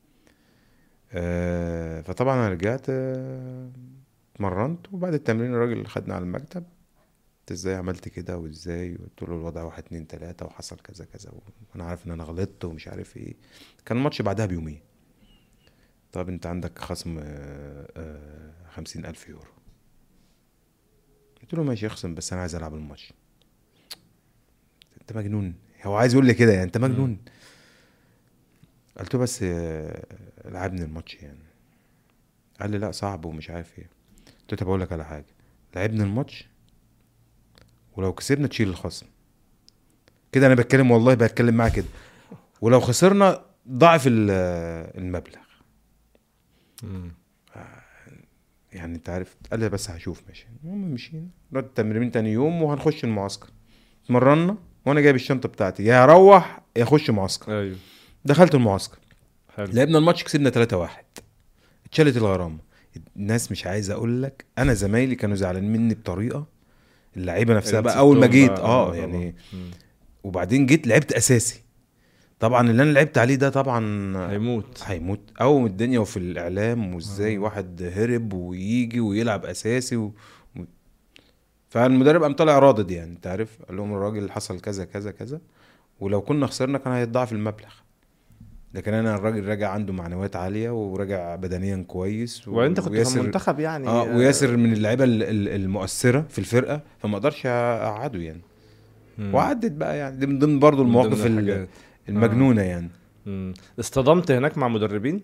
آه فطبعا انا رجعت آه، اتمرنت وبعد التمرين الراجل خدنا على المكتب انت ازاي عملت كده وازاي قلت له الوضع واحد اتنين تلاته وحصل كذا كذا وانا عارف ان انا غلطت ومش عارف ايه كان الماتش بعدها بيومين طب انت عندك خصم آه، آه، خمسين الف يورو قلت له ماشي اخصم بس انا عايز العب الماتش انت مجنون هو عايز يقول لي كده يعني انت مجنون قلت له بس آه، لعبني الماتش يعني قال لي لا صعب ومش عارف ايه قلت له طب اقول لك على حاجه لعبني الماتش ولو كسبنا تشيل الخصم كده انا بتكلم والله بتكلم معاه كده ولو خسرنا ضعف ال- المبلغ مم. يعني انت عارف قال لي بس هشوف ماشي المهم مشينا رحت التمرين تاني يوم وهنخش المعسكر اتمرنا وانا جايب الشنطه بتاعتي يا اروح يا اخش معسكر ايوه دخلت المعسكر حلو لعبنا الماتش كسبنا 3 1 اتشالت الغرامه الناس مش عايز اقول لك انا زمايلي كانوا زعلانين مني بطريقه اللعيبه نفسها اللي بقى اول ما سبتهم جيت بقى، اه طبعا. يعني مم. وبعدين جيت لعبت اساسي طبعا اللي انا لعبت عليه ده طبعا هيموت هيموت قوم الدنيا وفي الاعلام وازاي آه. واحد هرب ويجي ويلعب اساسي و... و... فالمدرب قام طالع رادد يعني انت عارف قال لهم الراجل حصل كذا كذا كذا ولو كنا خسرنا كان هيتضاعف المبلغ لكن انا الراجل راجع عنده معنويات عاليه وراجع بدنيا كويس و... وانت كنت في وياسر- المنتخب يعني اه وياسر من اللعيبه ال- ال- المؤثره في الفرقه فما اقدرش اقعده يعني مم. وعدت بقى يعني دي من ضمن برضه من المواقف ضمن ال- الحاجات. المجنونه يعني مم. اصطدمت هناك مع مدربين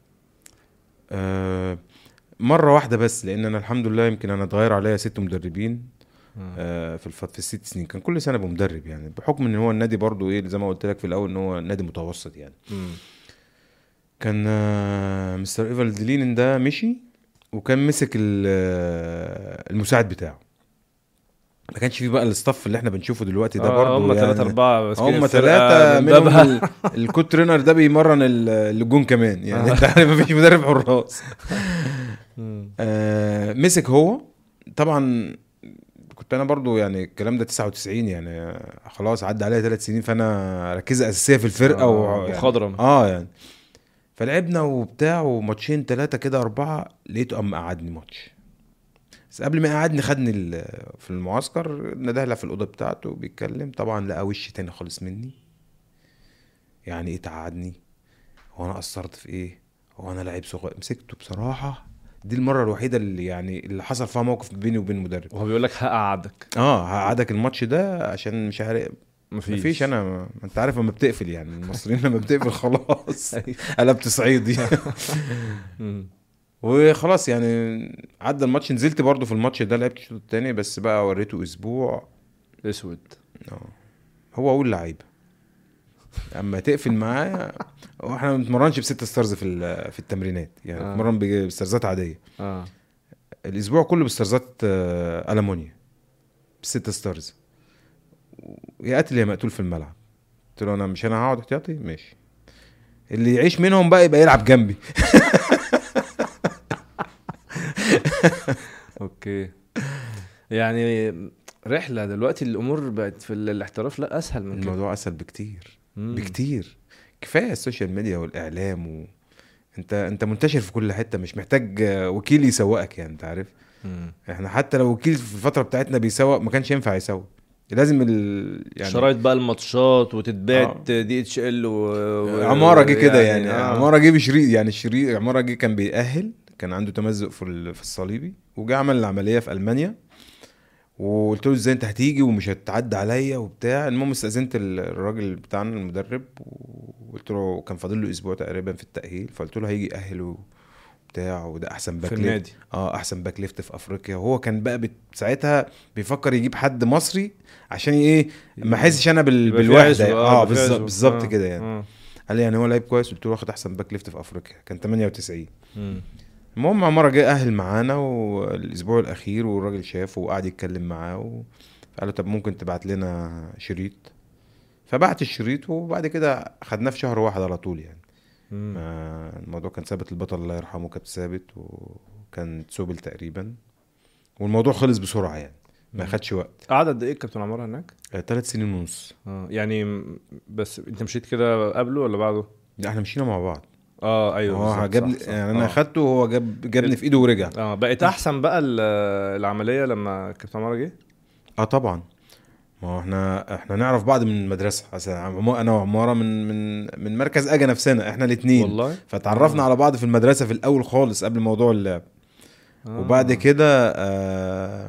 آه مره واحده بس لان انا الحمد لله يمكن انا اتغير عليا ست مدربين آه في الفت في الست سنين كان كل سنه بمدرب يعني بحكم ان هو النادي برضو ايه زي ما قلت لك في الاول ان هو نادي متوسط يعني مم. كان آه مستر ايفال ديلين ده مشي وكان مسك ال- آه، المساعد بتاعه ما كانش فيه بقى الاستاف اللي احنا بنشوفه دلوقتي ده آه، برضو هم ثلاثة أربعة ماسكين هم الفرقة ثلاثة من منهم بابها. ال- الكوت ترينر ده بيمرن ال- الجون كمان يعني انت عارف مفيش مدرب حراس مم. آه مسك هو طبعا كنت انا برضو يعني الكلام ده 99 يعني آه، خلاص عدى عليا ثلاث سنين فانا ركيزه اساسيه في الفرقه آه، و... يعني وخضرم. اه يعني فلعبنا وبتاع وماتشين ثلاثه كده اربعه لقيته قام قعدني ماتش بس قبل ما يقعدني خدني ال- في المعسكر ندهله في الاوضه بتاعته بيتكلم طبعا لقى وش تاني خالص مني يعني ايه تقعدني هو انا قصرت في ايه هو انا لعيب صغير مسكته بصراحه دي المره الوحيده اللي يعني اللي حصل فيها موقف بيني وبين المدرب وهو بيقول لك هقعدك اه هقعدك الماتش ده عشان مش عارف مفيش مفيش انا ما انت عارف لما بتقفل يعني المصريين لما بتقفل خلاص أيوة. قلبت صعيدي مم. وخلاص يعني عدى الماتش نزلت برضو في الماتش ده لعبت الشوط التاني بس بقى وريته اسبوع اسود اه هو اقول لعيبه اما تقفل معاه هو احنا ما بنتمرنش بست ستارز في ال- في التمرينات يعني آه. بنتمرن بج- بستارزات عاديه اه الاسبوع كله بستارزات آه، المونيا بست ستارز يا قاتل يا مقتول في الملعب قلت له انا مش انا هقعد احتياطي ماشي اللي يعيش منهم بقى يبقى يلعب جنبي اوكي يعني رحله دلوقتي الامور بقت في ال- الاحتراف لا اسهل من كده الموضوع اسهل بكتير مم. بكتير كفايه السوشيال ميديا والاعلام و... انت انت منتشر في كل حته مش محتاج آه، وكيل يسوقك يعني انت عارف مم. احنا حتى لو وكيل في الفتره بتاعتنا بيسوق ما كانش ينفع يسوق لازم ال... يعني شرايط بقى الماتشات وتتباعت آه. دي اتش ال و... و... عماره جه كده يعني, آه. عماره جه بشريط يعني الشريط عماره جه كان بيأهل كان عنده تمزق في ال- في الصليبي وجه عمل العمليه في المانيا وقلت له ازاي انت هتيجي ومش هتعدي عليا وبتاع المهم استاذنت ال- الراجل بتاعنا المدرب وقلت له كان فاضل له اسبوع تقريبا في التاهيل فقلت له هيجي يأهل وبتاع وده احسن باك في ليفت النادي اه احسن باك ليفت في افريقيا وهو كان بقى بت... ساعتها بيفكر يجيب حد مصري عشان ايه ما احسش انا بال... يبقى في بالوحده عزوة، اه يبقى في بالظبط عزوة. بالظبط آه. كده يعني آه. قال لي يعني هو لعيب كويس قلت له واخد احسن باك ليفت في افريقيا كان 98 مم. المهم عمارة جه اهل معانا والاسبوع الاخير والراجل شافه وقعد يتكلم معاه و... قال له طب ممكن تبعت لنا شريط فبعت الشريط وبعد كده خدناه في شهر واحد على طول يعني مم. ما الموضوع كان ثابت البطل الله يرحمه كابتن ثابت وكان سوبل تقريبا والموضوع خلص بسرعه يعني ما مم. خدش وقت قعد قد ايه كابتن عمار هناك؟ ثلاث سنين ونص اه يعني م- بس انت مشيت كده قبله ولا بعده؟ لا احنا مشينا مع بعض اه ايوه هو بالظبط، جابني صح، صح. يعني انا آه. اخدته وهو جاب جابني في ايده ورجع اه بقت احسن بقى ال- العمليه لما كابتن عمار جه؟ اه طبعا ما هو احنا احنا نعرف بعض من المدرسه أصل عم- انا وعماره من من من مركز اجا نفسنا احنا الاثنين والله فتعرفنا آه. على بعض في المدرسه في الاول خالص قبل موضوع اللعب آه. وبعد كده آه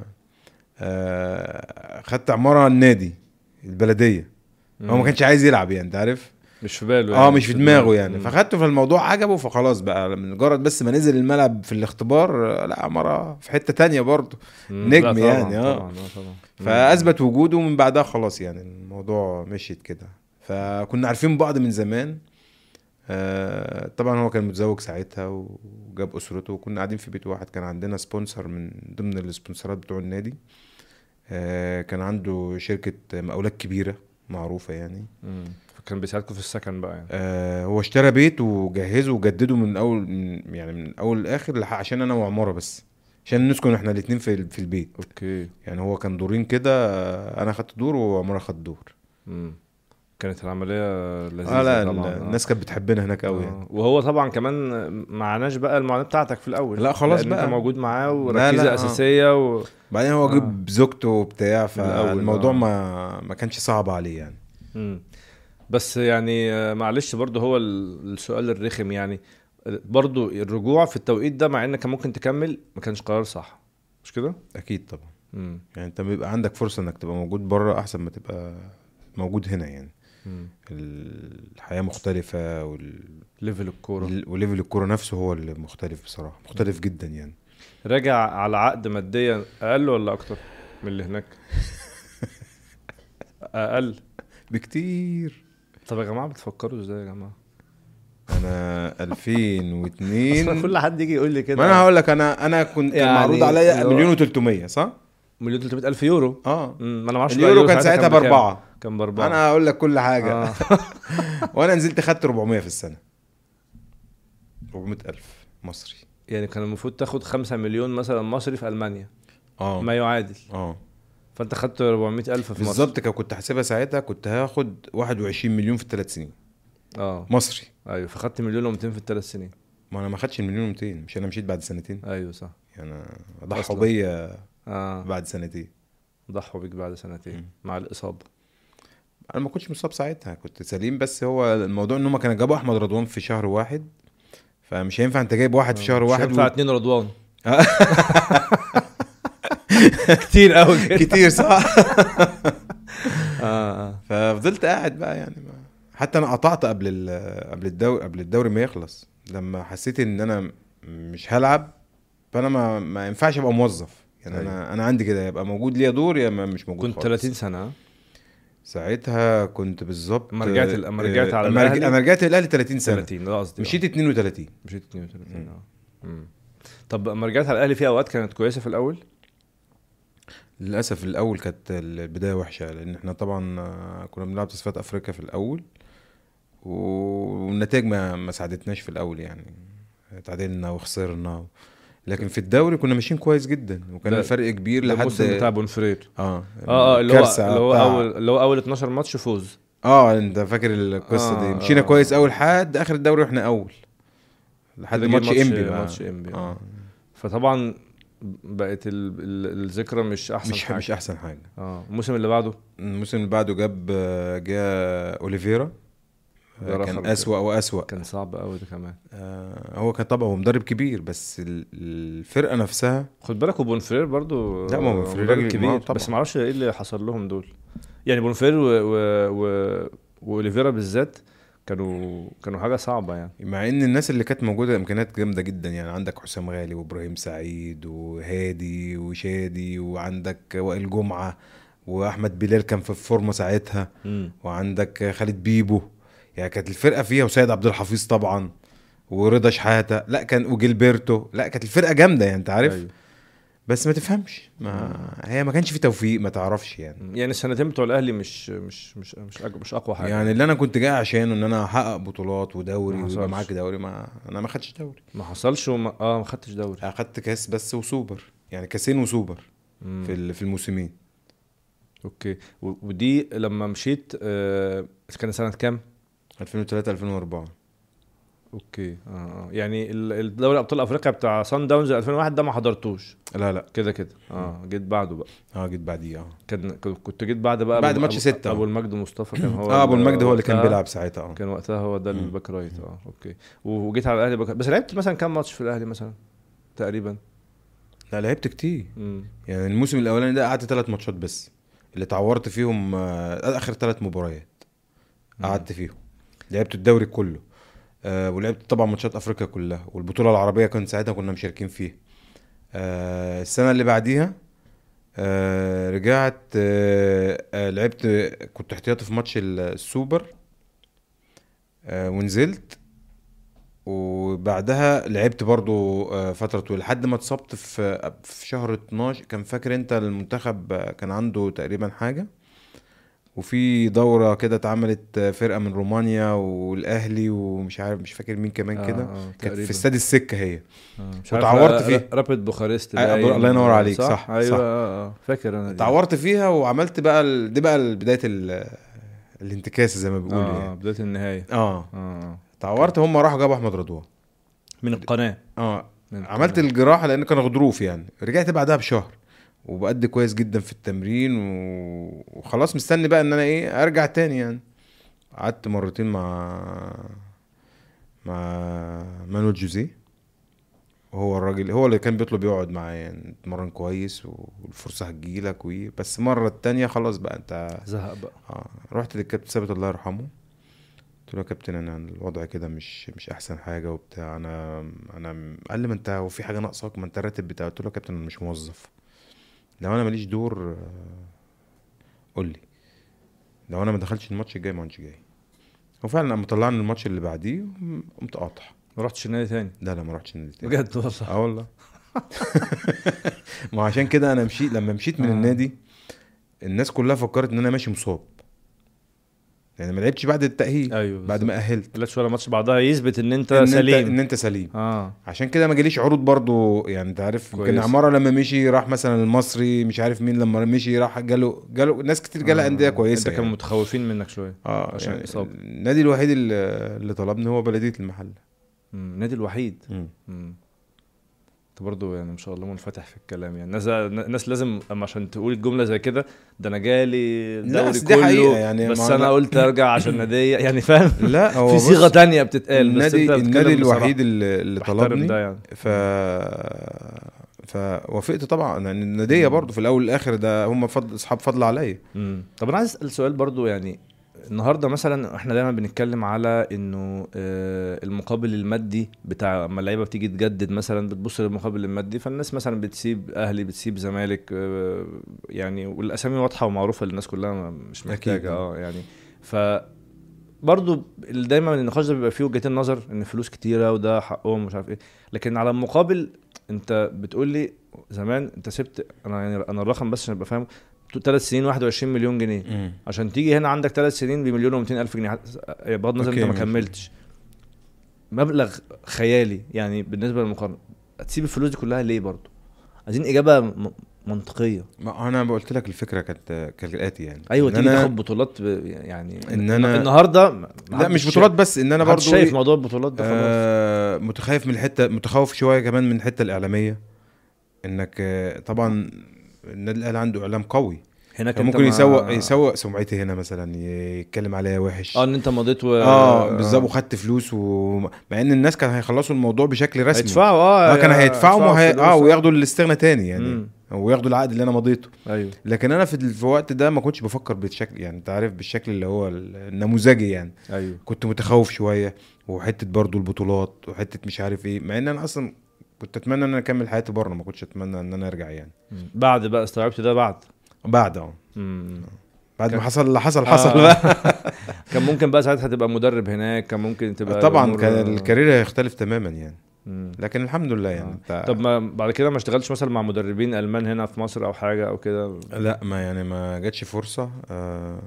آه خدت عماره النادي البلديه هو ما مم. كانش عايز يلعب يعني انت عارف مش في باله اه مش في دماغه يعني مم. فخدته فالموضوع عجبه فخلاص بقى مجرد بس ما نزل الملعب في الاختبار آه، لا عماره في حته تانية برضه مم. نجم لا طبعاً، يعني، آه. طبعا اه طبعا مم. فاثبت وجوده ومن بعدها خلاص يعني الموضوع مشيت كده فكنا عارفين بعض من زمان آه، طبعا هو كان متزوج ساعتها وجاب اسرته وكنا قاعدين في بيت واحد كان عندنا سبونسر من ضمن السبونسرات بتوع النادي آه، كان عنده شركة مقاولات كبيرة معروفة يعني مم. فكان بيساعدكم في السكن بقى يعني آه، هو اشترى بيت وجهزه وجدده من اول من يعني من اول لاخر لح- عشان انا وعمارة بس عشان نسكن احنا الاتنين في في البيت اوكي يعني هو كان دورين كده آه، انا خدت دور وعمارة خد دور مم. كانت العمليه لذيذه اه لا طبعا ال- الناس كانت بتحبنا هناك قوي يعني آه. وهو طبعا كمان معناش بقى المعاناه بتاعتك في الاول لا خلاص لأن بقى. انت موجود معاه لا، وركيزه لا، آه. اساسيه و... بعدين هو آه. جاب زوجته وبتاع الأول، فالموضوع آه. ما ما كانش صعب عليه يعني مم. بس يعني آه، معلش برضه هو ال- السؤال الرخم يعني برضه الرجوع في التوقيت ده مع انك كان ممكن تكمل ما كانش قرار صح مش كده؟ اكيد طبعا مم. يعني انت بيبقى عندك فرصه انك تبقى موجود بره احسن ما تبقى موجود هنا يعني مم. الحياه مختلفه وال... ليفل الكوره وال- وليفل الكوره نفسه هو اللي مختلف بصراحه مختلف جدا يعني راجع على عقد ماديا اقل ولا اكتر من اللي هناك؟ اقل بكتير طب يا جماعه بتفكروا ازاي يا جماعه؟ انا 2002 أصلاً كل حد يجي يقول لي كده ما انا هقول لك انا انا كنت كان يعني معروض عليا اللي هو- مليون و300 صح؟ مليون 300 الف يورو اه مم، ما انا ما اعرفش اليورو كان ساعتها بكام. باربعه كان باربعه انا هقول لك كل حاجه آه. وانا نزلت خدت 400 في السنه 400 الف مصري يعني كان المفروض تاخد 5 مليون مثلا مصري في المانيا اه ما يعادل اه فانت خدت 400 الف في مصر بالظبط كده كنت حاسبها ساعتها كنت هاخد 21 مليون في الثلاث سنين اه مصري ايوه فخدت مليون و200 في الثلاث سنين ما انا ما خدتش المليون و200 مش انا مشيت بعد سنتين ايوه صح يعني ضحوا أصلاً. بيا اه بعد سنتين ضحوا بيك بعد سنتين مم. مع الاصابه انا ما كنتش مصاب ساعتها كنت سليم بس هو الموضوع ان هم كانوا جابوا احمد رضوان في شهر واحد فمش هينفع انت جايب واحد في شهر مش واحد ينفع و... اتنين رضوان كتير قوي كده كتير صح اه اه ففضلت قاعد بقى يعني ما. حتى انا قطعت قبل ال- قبل الدوري قبل الدوري ما يخلص لما حسيت ان انا مش هلعب فانا ما ما ينفعش ابقى موظف يعني انا انا عندي كده يبقى موجود ليا دور يا ما مش موجود كنت خالص. 30 سنه ها؟ ساعتها كنت بالظبط أما رجعت- أما رجعت على أما رج- الأهلي؟ انا رجعت الاهلي 30 سنه 30 ده قصدي مشيت 32 آه. مشيت 32 مم. اه مم. طب اما رجعت على الاهلي في اوقات كانت كويسه في الاول للاسف الاول كانت البدايه وحشه لان احنا طبعا آه، كنا بنلعب تصفيات افريقيا في الاول والنتائج ما ما ساعدتناش في الاول يعني تعادلنا وخسرنا لكن في الدوري كنا ماشيين كويس جدا وكان ده- الفرق كبير ده لحد الموسم بتاع بونفرير اه اه اه اللي هو الكارثة اللي هو بتاع- اول اللي هو اول 12 ماتش فوز اه انت فاكر القصه آه، دي مشينا آه. كويس اول لحد اخر الدوري واحنا اول لحد ده جه ماتش ماتش- انبي بقى. ماتش إنبي، آه. اه فطبعا بقت ال... ال... الذكرى مش احسن مش حاجه مش احسن حاجه اه الموسم اللي بعده الموسم اللي بعده جاب جاء اوليفيرا ده آه، رخم كان كده. اسوأ واسوأ كان صعب قوي ده كمان آه، هو كان طبعا هو مدرب كبير بس ال- الفرقه نفسها خد بالك وبونفرير برضو لا، ما هو آه، بونفرير مدرب راجل- كبير ما هو طبعا. بس ما اعرفش ايه اللي حصل لهم دول يعني بونفرير و... و... و... واوليفيرا بالذات كانوا كانوا حاجه صعبه يعني مع ان الناس اللي كانت موجوده امكانيات جامده جدا يعني عندك حسام غالي وابراهيم سعيد وهادي وشادي وعندك وائل جمعه واحمد بلال كان في الفورمه ساعتها امم وعندك خالد بيبو يعني كانت الفرقه فيها وسيد عبد الحفيظ طبعا ورضا شحاته لا كان وجيلبرتو لا كانت الفرقه جامده يعني انت عارف أيوة. بس ما تفهمش ما هي ما كانش في توفيق ما تعرفش يعني يعني السنتين بتوع الاهلي مش مش مش مش, أق- مش اقوى حاجه يعني اللي انا كنت جاي عشانه ان انا احقق بطولات ودوري ما ويبقى حصلش. معاك دوري ما انا ما خدتش دوري ما حصلش وما... اه ما خدتش دوري اخدت كاس بس وسوبر يعني كاسين وسوبر مم. في ال- في الموسمين اوكي و... ودي لما مشيت آه... كان سنه كام 2003 2004 اوكي اه اه يعني ال- الدوري ابطال افريقيا بتاع سان داونز 2001 ده ما حضرتوش لا لا كده كده اه جيت بعده بقى اه جيت بعديه اه كان كنت جيت بعد بقى بعد أبو- ماتش أبو- ستة. ابو المجد مصطفى كان هو اه ابو المجد هو اللي كان وقتها- بيلعب ساعتها اه كان وقتها هو ده مم. الباك رايت اه اوكي وجيت على الاهلي باك بس لعبت مثلا كام ماتش في الاهلي مثلا تقريبا لا لعبت كتير امم يعني الموسم الاولاني ده قعدت ثلاث ماتشات بس اللي اتعورت فيهم آه، اخر ثلاث مباريات قعدت فيهم لعبت الدوري كله آه ولعبت طبعا ماتشات افريقيا كلها والبطوله العربيه كان ساعتها كنا مشاركين فيها آه السنه اللي بعديها آه رجعت آه آه لعبت كنت احتياطي في ماتش ال- السوبر آه ونزلت وبعدها لعبت برضو آه، فترة طويلة لحد ما اتصبت في في شهر 12 كان فاكر انت المنتخب آه، كان عنده تقريبا حاجة وفي دورة كده اتعملت آه، فرقة من رومانيا والاهلي ومش عارف مش فاكر مين كمان كده كانت في استاد السكة هي آه مش عارف، واتعورت آه، فيه. رابيد بوخارست آه، باين. الله ينور عليك، صح, صح، ايوه صح. اه اه فاكر انا دي. اتعورت فيها وعملت بقى ال... دي بقى ال- بداية ال... الانتكاسة زي ما بيقولوا اه يعني بدايه النهايه اه اه اه اتعورت هم راحوا جابوا احمد رضوان من القناه اه من عملت القناة. الجراحه لان كان غضروف يعني رجعت بعدها بشهر وبأدي كويس جدا في التمرين و- وخلاص مستني بقى ان انا ايه ارجع تاني يعني قعدت مرتين مع مع مانويل جوزيه وهو الراجل هو اللي كان بيطلب يقعد معايا يعني اتمرن كويس والفرصه هتجيلك وإيه بس المره التانية خلاص بقى انت زهق بقى اه رحت للكابتن ثابت الله يرحمه قلت له يا كابتن انا الوضع كده مش مش احسن حاجه وبتاع انا انا قال لي ما انت هو في حاجه ناقصاك ما انت الراتب بتاع قلت له يا كابتن انا مش موظف لو انا ماليش دور آه، قول لي لو انا ما دخلتش الماتش الجاي ما كنتش جاي وفعلا لما طلعني الماتش اللي بعديه قمت قاطع ما رحتش النادي تاني لا لا ما رحتش النادي تاني بجد والله اه والله ما عشان كده انا مشيت لما مشيت من آه. النادي الناس كلها فكرت ان انا ماشي مصاب يعني ما لعبتش بعد التأهيل ايوه بعد ما أهلت ما لعبتش ولا ماتش بعدها يثبت ان انت إن سليم انت ان انت سليم اه عشان كده ما جاليش عروض برضو يعني انت عارف يمكن كويس. عمارة لما مشي راح مثلا المصري مش عارف مين لما مشي راح جاله جاله ناس كتير جالها آه. أندية كويسة انت كانوا يعني. متخوفين منك شويه اه عشان يعني إصابة. النادي الوحيد اللي, اللي طلبني هو بلدية المحل مم، النادي الوحيد مم. مم. انت برضه يعني ما شاء الله منفتح في الكلام يعني الناس الناس لازم اما عشان تقول الجمله زي كده ده انا جالي لا، الدوري بس دي كله حقيقة يعني بس ما- انا لا. قلت ارجع عشان ناديه يعني فاهم لا هو في بص، صيغه تانية بتتقال بس النادي انت بتتكلم النادي بصراحة. الوحيد اللي, اللي بحترم طلبني ده يعني ف فوافقت طبعا يعني الناديه برضو في الاول والاخر ده هم فضل اصحاب فضل عليا مم. طب انا عايز اسال سؤال برضو يعني النهارده مثلا احنا دايما بنتكلم على انه آه، المقابل المادي بتاع اما اللعيبه بتيجي تجدد مثلا بتبص للمقابل المادي فالناس مثلا بتسيب اهلي بتسيب زمالك آه، يعني والاسامي واضحه ومعروفه للناس كلها ما- مش أكيد. محتاجه اه يعني ف برضو ال- دايما النقاش ده بيبقى فيه وجهتين نظر ان فلوس كتيره وده حقهم ومش عارف ايه لكن على المقابل انت بتقول لي زمان انت سبت انا يعني انا الرقم بس عشان ابقى فاهم ثلاث سنين 21 مليون جنيه عشان تيجي هنا عندك ثلاث سنين بمليون و200 الف جنيه حت- بغض النظر أوكي، انت ما ماشي. كملتش مبلغ خيالي يعني بالنسبه للمقارنه هتسيب الفلوس دي كلها ليه برضه عايزين اجابه م- منطقيه ما انا قلت لك الفكره كانت كالاتي يعني ايوه إن تيجي أنا- تاخد بطولات ب- يعني إن أنا- النهارده ما لا حدش مش بطولات بس ان انا ما برضو حدش شايف إيه، موضوع البطولات ده خلاص آه متخوف من الحته متخوف شويه كمان من الحته الاعلاميه انك آه طبعا النادي الاهلي عنده اعلام قوي هناك انت ممكن ما- يسوق يسوق سمعتي هنا مثلا يتكلم عليها وحش اه ان انت مضيت و اه بالظبط وخدت فلوس ومع ان الناس كانوا هيخلصوا الموضوع بشكل رسمي هيدفعوا اه اه كان هيدفعوا وهي... فلوس، اه وياخدوا الاستغنى تاني يعني مم. وياخدوا العقد اللي انا مضيته ايوه لكن انا في ال- في الوقت ده ما كنتش بفكر بالشكل يعني انت عارف بالشكل اللي هو النموذجي يعني ايوه كنت متخوف شويه وحته برضو البطولات وحته مش عارف ايه مع ان انا اصلا كنت اتمنى ان انا اكمل حياتي بره ما كنتش اتمنى ان انا ارجع يعني مم. بعد بقى استوعبت ده بعد بعد اه مم. بعد كان- ما حصل اللي حصل حصل آه. بقى كان ممكن بقى ساعتها تبقى مدرب هناك كان ممكن تبقى طبعا الأمور- كان الكارير هيختلف تماما يعني مم. لكن الحمد لله يعني آه. انت طب ما بعد كده ما اشتغلتش مثلا مع مدربين المان هنا في مصر او حاجه او كده لا ما يعني ما جاتش فرصه آه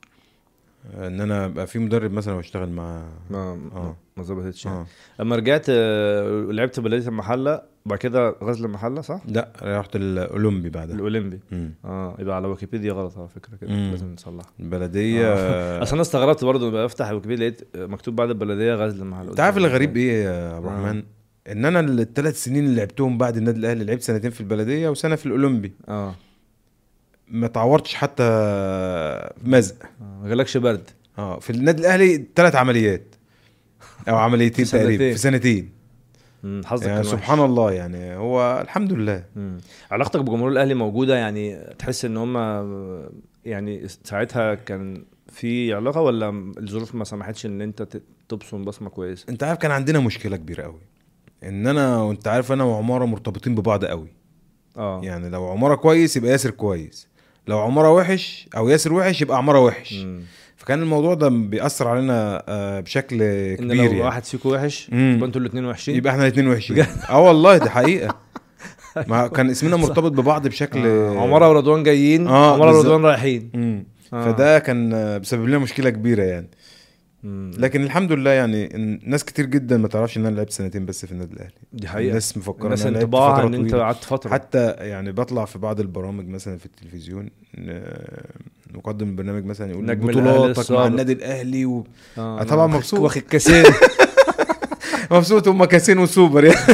ان انا ابقى في مدرب مثلا واشتغل مع ما آه. ما ظبطتش يعني اه اما رجعت آه، لعبت بلديه المحله وبعد كده غزل المحله صح؟ لا رحت الاولمبي بعدها الاولمبي مم. اه يبقى على ويكيبيديا غلط على فكره كده مم. لازم نصلحها البلديه آه. اصل انا استغربت برضه بقى افتح ويكيبيديا لقيت مكتوب بعد البلديه غزل المحله انت عارف الغريب ايه يا ابو الرحمن ان انا الثلاث سنين اللي لعبتهم بعد النادي الاهلي لعبت سنتين في البلديه وسنه في الاولمبي اه ما تعورتش حتى مزق آه، جالكش برد اه في النادي الاهلي ثلاث عمليات او عمليتين في تقريبا سنتين. في سنتين مم، حظك يعني كان وحش. سبحان الله يعني هو الحمد لله مم. علاقتك بجمهور الاهلي موجوده يعني تحس ان هم يعني ساعتها كان في علاقه ولا الظروف ما سمحتش ان انت ت- تبصم بصمه كويسه انت عارف كان عندنا مشكله كبيره قوي ان انا وانت عارف انا وعماره مرتبطين ببعض قوي اه يعني لو عماره كويس يبقى ياسر كويس لو عماره وحش او ياسر وحش يبقى عماره وحش مم. فكان الموضوع ده بيأثر علينا آه، بشكل ان كبير لو يعني واحد فيكم وحش مم. يبقى انتوا الاثنين وحشين يبقى احنا الاثنين وحشين اه والله دي حقيقه ما كان اسمنا مرتبط ببعض بشكل آه. عماره ورضوان جايين آه، عماره بالظبط. ورضوان رايحين مم. آه. فده كان آه، بسبب لنا مشكله كبيره يعني مم. لكن الحمد لله يعني إن- ناس كتير جدا ما تعرفش ان انا لعبت سنتين بس في النادي الاهلي دي حقيقه الناس مفكره الناس ان انا لعبت انطباعها فتره ان انت طويله قعدت فتره حتى يعني بطلع في بعض البرامج مثلا في التلفزيون آه، مقدم البرنامج مثلا يقول نجم الأهلي بطولاتك مع السابق. النادي الاهلي و... آه آه، طبعا واخد- مبسوط. واخد كاسين مبسوط هم كاسين وسوبر يعني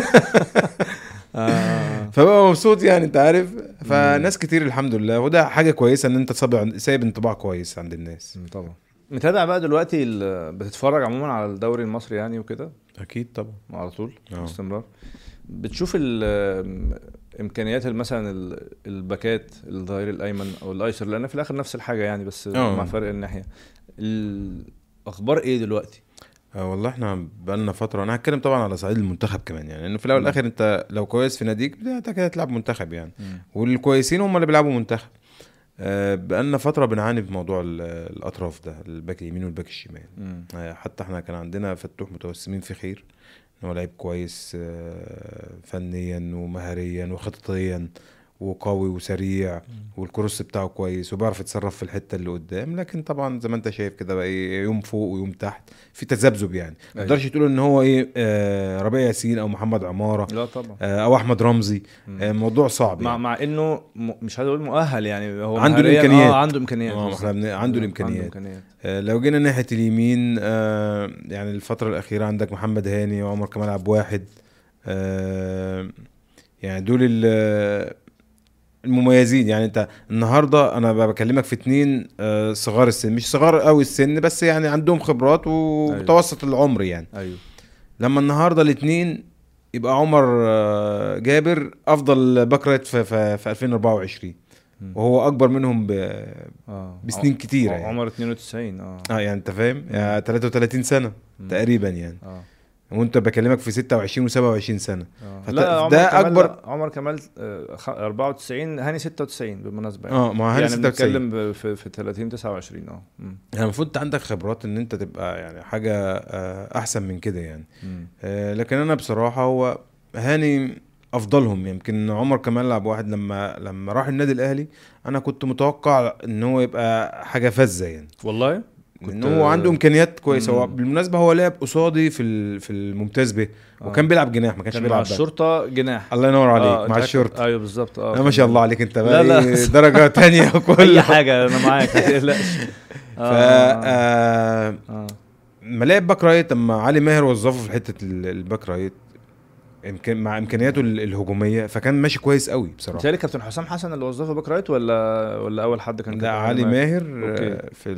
آه. فبقى مبسوط يعني انت عارف فناس كتير الحمد لله وده حاجه كويسه ان انت سايب سايب انطباع كويس عند الناس مم، طبعا متابع بقى دلوقتي ال- بتتفرج عموما على الدوري المصري يعني وكده اكيد طبعا على طول اه. باستمرار بتشوف ال- امكانيات مثلا ال- الباكات الظهير الايمن او الايسر لان في الاخر نفس الحاجه يعني بس اه. مع فرق الناحيه الاخبار ايه دلوقتي آه والله احنا بقالنا فتره انا هتكلم طبعا على صعيد المنتخب كمان يعني لانه في الاول مم. والاخر انت لو كويس في ناديك انت كده هتلعب منتخب يعني والكويسين هم اللي بيلعبوا منتخب آه بقالنا فتره بنعاني بموضوع ال- الاطراف ده الباك اليمين والباك الشمال مم. آه، حتى احنا كان عندنا فتوح متوسمين في خير ان هو لعيب كويس آه، فنيا ومهريا وخططيا وقوي وسريع والكروس بتاعه كويس وبيعرف يتصرف في الحته اللي قدام لكن طبعا زي ما انت شايف كده بقى ايه يوم فوق ويوم تحت في تذبذب يعني ما أيوة. تقدرش تقول ان هو ايه آه، ربيع ياسين او محمد عماره لا طبعا آه، او احمد رمزي مم. آه، الموضوع صعب مع يعني مع انه م... مش عايز اقول مؤهل يعني هو عنده مهارياً- الإمكانيات. اه عنده امكانيات آه، بالظبط. احنا بن- عنده الامكانيات امكانيات آه، لو جينا ناحيه اليمين آه، يعني الفتره الاخيره عندك محمد هاني وعمر كمال عبد واحد آه، يعني دول ال- المميزين يعني انت النهارده انا ب- بكلمك في اتنين آه، صغار السن مش صغار قوي السن بس يعني عندهم خبرات ومتوسط العمر يعني ايوه لما النهارده الاتنين يبقى عمر آه، جابر افضل باك رايت في, في, في 2024 مم. وهو اكبر منهم ب... اه بسنين ع- كتيرة يعني. عمر 92 اه اه يعني انت فاهم يعني 33 سنه مم. تقريبا يعني اه وانت بكلمك في 26 و27 سنه آه. فت- لا عمر ده كمال أكبر- عمر كمال آه، خ- 94 هاني 96 بالمناسبه اه ما هو هاني يعني 96 بنتكلم ب- في في 30 29 اه مم. يعني المفروض انت عندك خبرات ان انت تبقى يعني حاجه آه، احسن من كده يعني مم. آه، لكن انا بصراحه هو هاني افضلهم يمكن عمر كمال لعب واحد لما لما راح النادي الاهلي انا كنت متوقع ان هو يبقى حاجه فذه يعني والله ان هو عنده امكانيات كويسه هو مم. بالمناسبه هو لعب قصادي في ال- في الممتاز به وكان بيلعب جناح ما كانش كان مع بيلعب باك. الشرطه جناح الله ينور عليك آه، مع أنت الشرطه ايوه بالظبط اه آه ما شاء الله عليك انت بقى لا، لا. إيه درجه تانية وكل اي حاجه انا معاك ما تقلقش ف آه. آه آه. ما لعب باك رايت اما علي ماهر وظفه في حته ال- الباك رايت يمكن مع امكانياته ال- الهجوميه فكان ماشي كويس قوي بصراحه بتهيألي كابتن حسام حسن اللي وظفه باك رايت ولا ولا اول حد كان لا كابتن علي ماهر أوكي. آه، في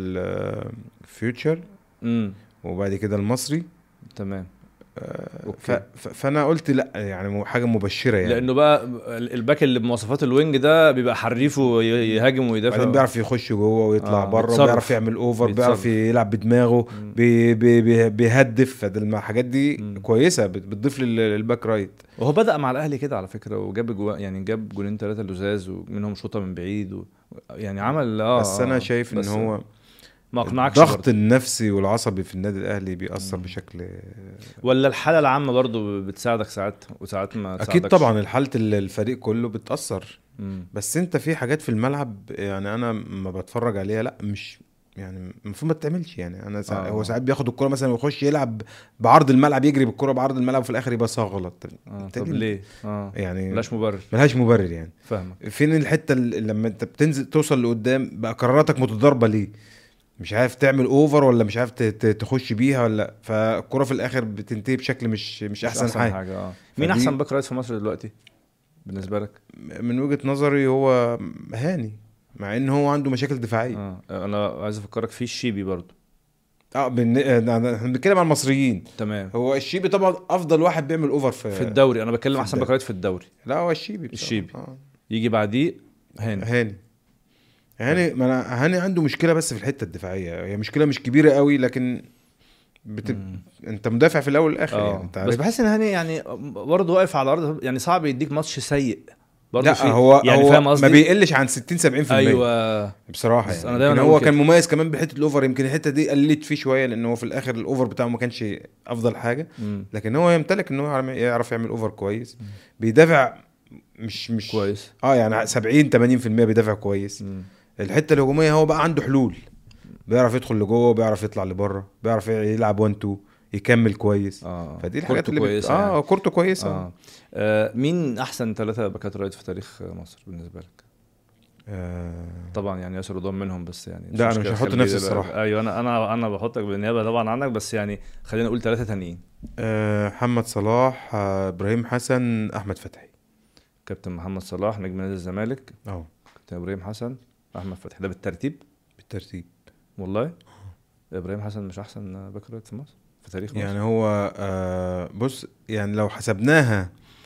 الفيوتشر امم وبعد كده المصري تمام آه، أوكي. ف- ف- فانا قلت لا يعني مو- حاجه مبشره يعني لانه بقى ال- الباك اللي بمواصفات الوينج ده بيبقى حريف ويهاجم ويدافع بعدين بيعرف يخش جوه ويطلع آه، بره بيتصرف. بيعرف يعمل اوفر بيتصرف. بيعرف يلعب بدماغه مم. بي بي بي بيهدف فالحاجات دي مم. كويسه بت- بتضيف لل- للباك رايت وهو بدأ مع الاهلي كده على فكره وجاب جوا يعني جاب جولين ثلاثه لزاز ومنهم شوطه من بعيد و... يعني عمل اه بس انا آه، شايف ان بس هو ما اقنعكش الضغط برضه. النفسي والعصبي في النادي الاهلي بيأثر مم. بشكل ولا الحاله العامه برضه بتساعدك ساعات وساعات ما اكيد تساعدكش. طبعا حاله ال- الفريق كله بتأثر مم. بس انت في حاجات في الملعب يعني انا ما بتفرج عليها لا مش يعني المفروض ما تعملش يعني انا سا... آه. هو ساعات بياخد الكرة مثلا ويخش يلعب بعرض الملعب يجري بالكرة بعرض الملعب وفي الاخر يبقى صاغ غلط اه تاني- طب ليه؟ اه يعني ملاش مبرر ملهاش مبرر يعني فاهمك فين الحته اللي لما انت بتنزل توصل لقدام بقى قراراتك متضاربه ليه مش عارف تعمل اوفر ولا مش عارف ت- ت- تخش بيها ولا فالكرة في الاخر بتنتهي بشكل مش مش احسن, حاجه, حاجه اه مين فدي- احسن باك رايت في مصر دلوقتي بالنسبه لك؟ من وجهه نظري هو هاني مع ان هو عنده مشاكل دفاعيه اه انا عايز افكرك في الشيبي برضه اه بن... آه، احنا بنتكلم عن المصريين تمام هو الشيبي طبعا افضل واحد بيعمل اوفر في, في الدوري انا بتكلم في احسن الدوري. باك رايت في الدوري لا هو الشيبي بصراحة. الشيبي. آه. يجي بعديه هاني هاني هاني ما أنا هاني عنده مشكله بس في الحته الدفاعيه هي مشكله مش كبيره قوي لكن بت... مم. انت مدافع في الاول والاخر يعني اه انت بس عارف بحس ان هاني يعني برضه واقف على الارض يعني صعب يديك ماتش سيء برضه لا في هو يعني هو فاهم ما قصدي بيقلش عن 60 70% ايوه بصراحه بس يعني أنا دايماً يمكن أقول هو كده. كان مميز كمان بحته الاوفر يمكن الحته دي قلت فيه شويه لان هو في الاخر الاوفر بتاعه ما كانش افضل حاجه مم. لكن هو يمتلك ان هو يعرف- يعرف يعمل اوفر كويس بيدافع مش مش كويس اه يعني 70 80% بيدافع كويس مم. الحته الهجوميه هو بقى عنده حلول بيعرف يدخل لجوه بيعرف يطلع لبره بيعرف يلعب 1 2 يكمل كويس اه فدي الحاجات كورته اللي بت... كويسة اه يعني. كورته كويسه آه. آه مين احسن ثلاثه باكات رايت في تاريخ مصر بالنسبه لك آه. طبعا يعني ياسر رضوان منهم بس يعني لا، أنا مش مشكلة، هحط خلي نفسي ده- الصراحة. ايوه انا انا انا بحطك بالنيابه طبعا عنك بس يعني خلينا نقول ثلاثه تانيين آه، محمد صلاح آه، ابراهيم حسن احمد فتحي كابتن محمد صلاح نجم نادي الزمالك اه كابتن ابراهيم حسن احمد فتحي ده بالترتيب بالترتيب والله ابراهيم حسن مش احسن باك رايت في مصر في تاريخ مصر يعني هو آه بص يعني لو حسبناها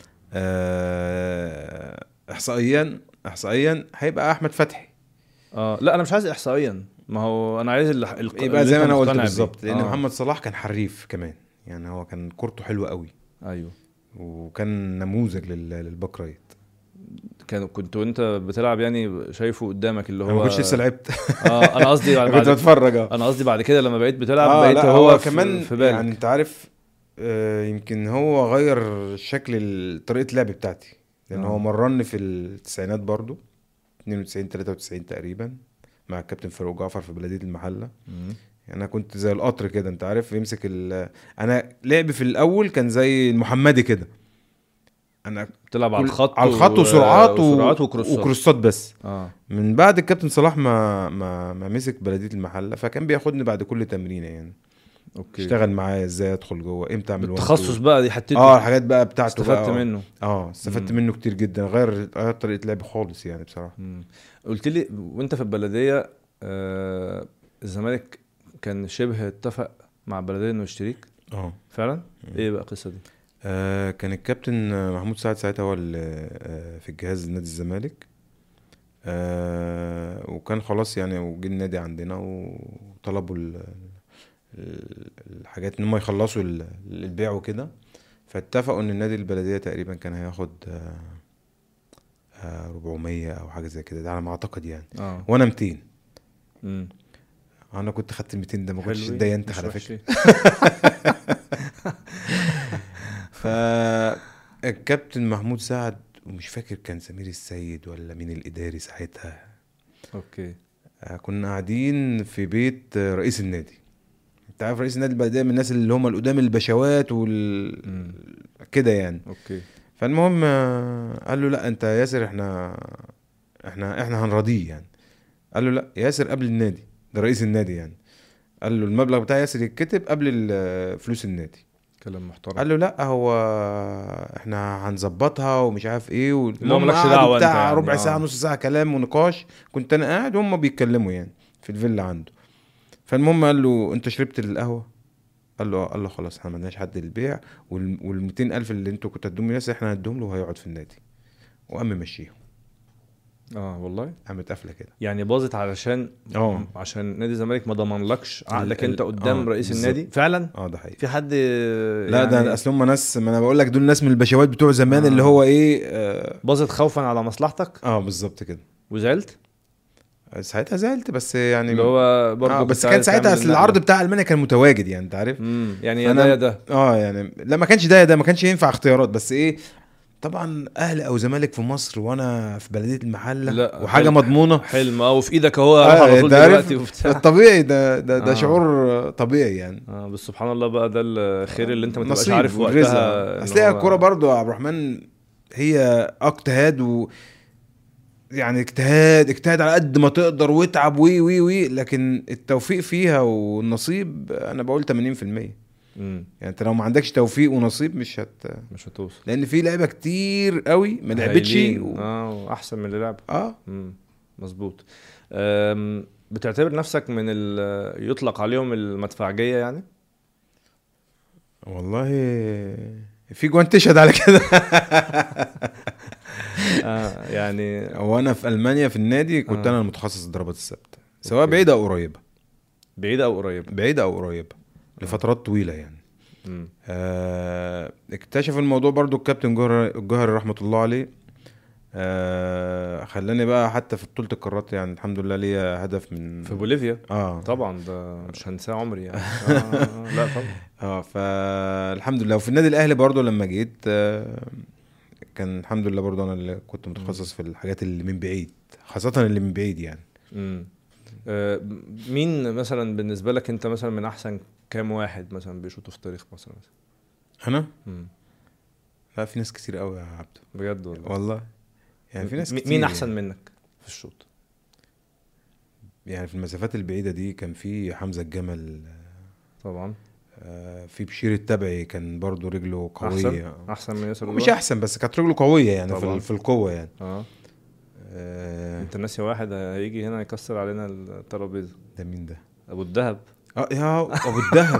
آه احصائيا احصائيا هيبقى احمد فتحي اه لا انا مش عايز احصائيا ما هو انا عايز ال... ال... يبقى اللي زي أنت ما انا قلت مقتنع بيه. بالظبط لان آه. محمد صلاح كان حريف كمان يعني هو كان كورته حلوه قوي ايوه وكان نموذج لل- للباك رايت كان كنت وانت بتلعب يعني شايفه قدامك اللي هو انا ما كنتش لسه لعبت اه انا قصدي بعد, أنا كنت بعد بتفرج اه انا قصدي بعد كده لما بقيت بتلعب آه، بقيت لا، هو, في كمان في بالك يعني انت عارف آه يمكن هو غير شكل ال- طريقه اللعب بتاعتي لان آه. هو مرني في التسعينات برضو 92 93 تقريبا مع الكابتن فاروق جعفر في بلديه المحله مم. انا كنت زي القطر كده انت عارف يمسك ال انا لعبي في الاول كان زي المحمدي كده انا بتلعب على كل- الخط على الخط و- وسرعات, وسرعات و... وكروسات وكروسات بس اه من بعد الكابتن صلاح ما ما ما مسك بلديه المحله فكان بياخدني بعد كل تمرينه يعني اوكي اشتغل معايا ازاي ادخل جوه امتى اعمل one التخصص two. بقى دي حتته اه الحاجات بقى بتاعته استفدت بقى آه. منه اه استفدت مم. منه كتير جدا غير غير طريقه لعبي خالص يعني بصراحه مم. قلت لي وانت في البلديه آه الزمالك كان شبه اتفق مع البلديه انه يشتريك اه فعلا ايه بقى القصه دي آه كان الكابتن آه، محمود سعد ساعتها هو اللي آه في الجهاز نادي الزمالك آه وكان خلاص يعني وجه النادي عندنا وطلبوا ال- ال- الحاجات ان هم يخلصوا ال- البيع وكده فاتفقوا ان النادي البلديه تقريبا كان هياخد آه آه 400 او حاجه زي كده ده على ما اعتقد يعني اه وانا 200 مم. انا كنت خدت ال 200 ده ما كنتش حلوين، اتدينت مش على فكره وحشين. ف الكابتن محمود سعد ومش فاكر كان سمير السيد ولا مين الاداري ساعتها اوكي آه، كنا قاعدين في بيت آه، رئيس النادي انت عارف رئيس النادي بقى ده من الناس اللي هم القدام البشوات وال مم. كده يعني اوكي فالمهم آه، قال له لا انت يا ياسر احنا احنا احنا هنراضيه يعني قال له لا ياسر قبل النادي ده رئيس النادي يعني قال له المبلغ بتاع ياسر يتكتب قبل ال- فلوس النادي كلام محترم قال له لا هو احنا هنظبطها ومش عارف ايه اللي هو والمهم مالكش قعدوا دعوة بتاع انت يعني، ربع آه. ساعه نص ساعه كلام ونقاش كنت انا قاعد وهم بيتكلموا يعني في الفيلا عنده فالمهم قال له انت شربت القهوه قال له اه قال له خلاص احنا مالناش حد للبيع وال وال 200 الف اللي انتوا كنتوا هتدوهم لناس احنا هندوهم له وهيقعد في النادي وقام ممشيهم اه والله قامت قافله كده يعني باظت علشان اه عشان نادي الزمالك ما ضمنلكش عقدك ال- انت قدام آه، رئيس بالظبط. النادي فعلا اه ده حقيقي في حد لا يعني ده اصل هم ناس ما انا بقول لك دول ناس من البشوات بتوع زمان آه. اللي هو ايه اه, باظت خوفا على مصلحتك آه بالظبط كده وزعلت ساعتها زعلت بس يعني اللي هو برضه آه كنت بس كان عايز ساعتها تعمل اصل النقلة. العرض بتاع المانيا كان متواجد يعني انت عارف امم يعني يا فأنا- ده يا ده اه يعني لا ما كانش ده ده ما كانش ينفع اختيارات بس ايه طبعا اهلي او زمالك في مصر وانا في بلديه المحله لا، وحاجه حلو. مضمونه حلم اه وفي ايدك اهو اروح آه، على طول ده عارف دلوقتي وبتاع الطبيعي ده ده, ده آه. شعور طبيعي يعني اه بس سبحان الله بقى ده الخير اللي انت ما تبقاش نصيب عارف والرزق. وقتها إن اصل هي هو- الكوره برضو يا عبد الرحمن هي اجتهاد و يعني اجتهاد اجتهاد على قد ما تقدر واتعب وي وي وي لكن التوفيق فيها والنصيب انا بقول 80% يعني مم. انت لو ما عندكش توفيق ونصيب مش هت مش هتوصل لان في لعيبه كتير قوي ما لعبتش هايلين. و... اه احسن من اللي لعب اه مم. مظبوط أم، بتعتبر نفسك من ال- يطلق عليهم المدفعجيه يعني والله في جوان تشهد على كده آه يعني وانا في المانيا في النادي كنت آه. انا المتخصص الضربات الثابته سواء أوكي. بعيده او قريبه بعيده او قريبه بعيده او قريبه لفترات طويله يعني مم. آه اكتشف الموضوع برضو الكابتن جوهر الجوهري رحمه الله عليه آه خلاني بقى حتى في بطوله القارات يعني الحمد لله ليا هدف من في بوليفيا اه طبعا ده مش هنساه عمري يعني آه آه، لا طبعا اه فالحمد لله وفي النادي الاهلي برضو لما جيت آه كان الحمد لله برضو انا اللي كنت متخصص في الحاجات اللي من بعيد خاصه اللي من بعيد يعني مم. آه، مين مثلا بالنسبه لك انت مثلا من احسن كام واحد مثلا بيشوطوا في تاريخ مصر مثلا انا مم. لا في ناس كتير قوي يا عبدو بجد والله والله يعني في ناس مي- كتير مين احسن يعني. منك في الشوط يعني في المسافات البعيده دي كان في حمزه الجمل طبعا آه، في بشير التبعي كان برضو رجله قويه احسن احسن من ياسر مش الله؟ احسن بس كانت رجله قويه يعني في, طبعاً. ال- في القوه يعني اه آه، انت ناسي واحد هيجي هنا يكسر علينا الترابيزه ده مين ده ابو الدهب اه يا ابو الدهب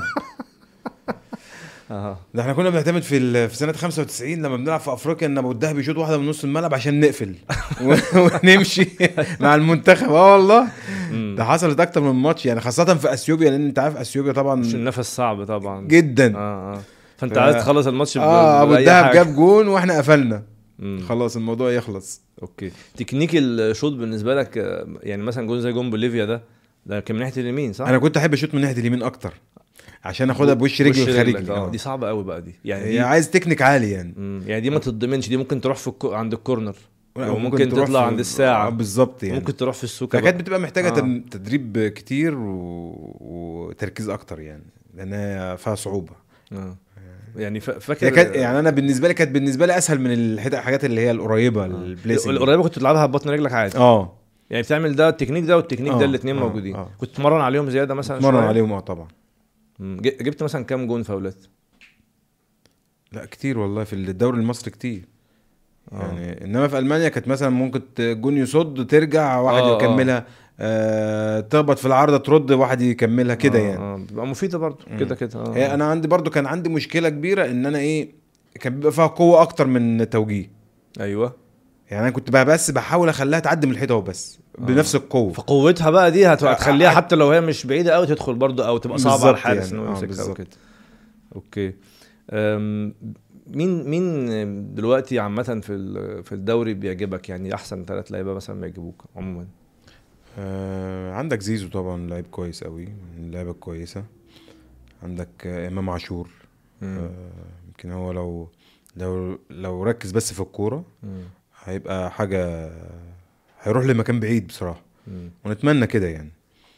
اه ده احنا كنا بنعتمد في ال- في سنه 95 لما بنلعب في افريقيا ان ابو الدهب يشوط واحده من نص الملعب عشان نقفل و- ونمشي مع المنتخب اه والله مم. ده حصلت اكتر من ماتش يعني خاصه في اثيوبيا لان انت عارف اثيوبيا طبعا مش النفس صعب طبعا جدا اه اه فانت ف- عايز تخلص الماتش ب- اه ابو بأي الدهب حاجة. جاب جون واحنا قفلنا مم. خلاص الموضوع يخلص اوكي تكنيك الشوط بالنسبه لك آه، يعني مثلا جون زي جون بوليفيا ده ده كان من ناحيه اليمين صح؟ انا كنت احب اشوط من ناحيه اليمين اكتر عشان اخدها بوش رجل وش الخارجي رجلك، اه آه. دي صعبه قوي بقى دي يعني هي دي عايز تكنيك عالي يعني مم. يعني دي ما تضمنش دي ممكن تروح في الكو... عند الكورنر أو وممكن تروح تطلع في- عند الساعة. آه بالظبط يعني ممكن تروح في السوكه فكانت بقى. بتبقى محتاجه آه. آه. تدريب كتير و... وتركيز اكتر يعني لانها فيها صعوبه آه. يعني ف... فاكر هي كانت يعني انا بالنسبه لي كانت بالنسبه لي اسهل من الحت- الحاجات اللي هي القريبه آه. البليسنج القريبه كنت بتلعبها ببطن رجلك عادي اه يعني بتعمل ده التكنيك ده والتكنيك ده آه، الاثنين آه، موجودين آه. كنت تتمرن عليهم زياده مثلا اتمرن شوية؟ عليهم اه طبعا مم. ج- جبت مثلا كام جون فاولات لا كتير والله في الدوري المصري كتير آه. يعني انما في المانيا كانت مثلا ممكن ت- جون يصد ترجع واحد آه، آه. يكملها آه تخبط في العارضه ترد واحد يكملها كده آه، يعني اه بتبقى مفيده برضه مم. كده كده اه هي انا عندي برضو كان عندي مشكله كبيره ان انا ايه كان بيبقى فيها قوه اكتر من توجيه ايوه يعني انا كنت بقى بس بحاول اخليها تعدي من الحيطه وبس بنفس القوه فقوتها بقى دي هت- آه، هتخليها آه. حتى لو هي مش بعيده قوي تدخل برضه او تبقى صعبه على بالظبط الحارس يعني. انه آه، يمسكها او بالظبط. كده اوكي أم، مين مين دلوقتي عامه في ال- في الدوري بيعجبك يعني احسن ثلاث لعيبه مثلا بيعجبوك عموما آه عندك زيزو طبعا لعيب كويس قوي من اللعيبه الكويسه عندك آه امام عاشور مم. آه، يمكن هو لو لو لو ركز بس في الكوره مم. هيبقى حاجه هيروح لمكان بعيد بصراحه مم. ونتمنى كده يعني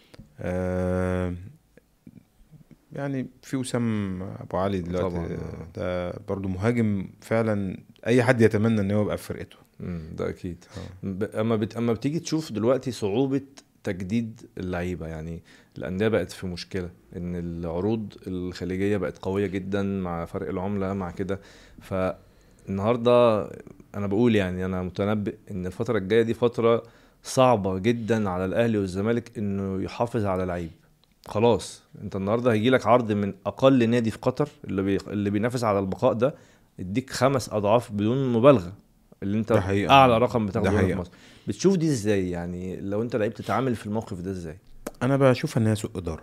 آه يعني في وسام ابو علي دلوقتي طبعاً، آه. ده برضو مهاجم فعلا اي حد يتمنى ان هو يبقى في فرقته مم. ده اكيد آه. ب- اما بت... اما بتيجي تشوف دلوقتي صعوبة تجديد اللعيبة يعني الأندية بقت في مشكلة إن العروض الخليجية بقت قوية جدا مع فرق العملة مع كده فالنهاردة أنا بقول يعني أنا متنبئ إن الفترة الجاية دي فترة صعبة جدا على الأهلي والزمالك إنه يحافظ على لعيب خلاص أنت النهاردة هيجي لك عرض من أقل نادي في قطر اللي بي... اللي بينافس على البقاء ده يديك خمس أضعاف بدون مبالغة اللي أنت ده حقيقة. أعلى رقم بتاخده ده هنا في حقيقة. مصر بتشوف دي ازاي يعني لو انت لعيب تتعامل في الموقف ده ازاي انا بشوف ان هي سوء اداره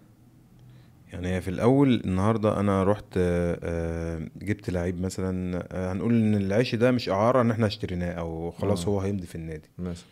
يعني هي في الاول النهارده انا رحت آه، آه، جبت لعيب مثلا آه، هنقول ان العيش ده مش اعاره ان احنا اشتريناه او خلاص آه. هو هيمضي في النادي مثلا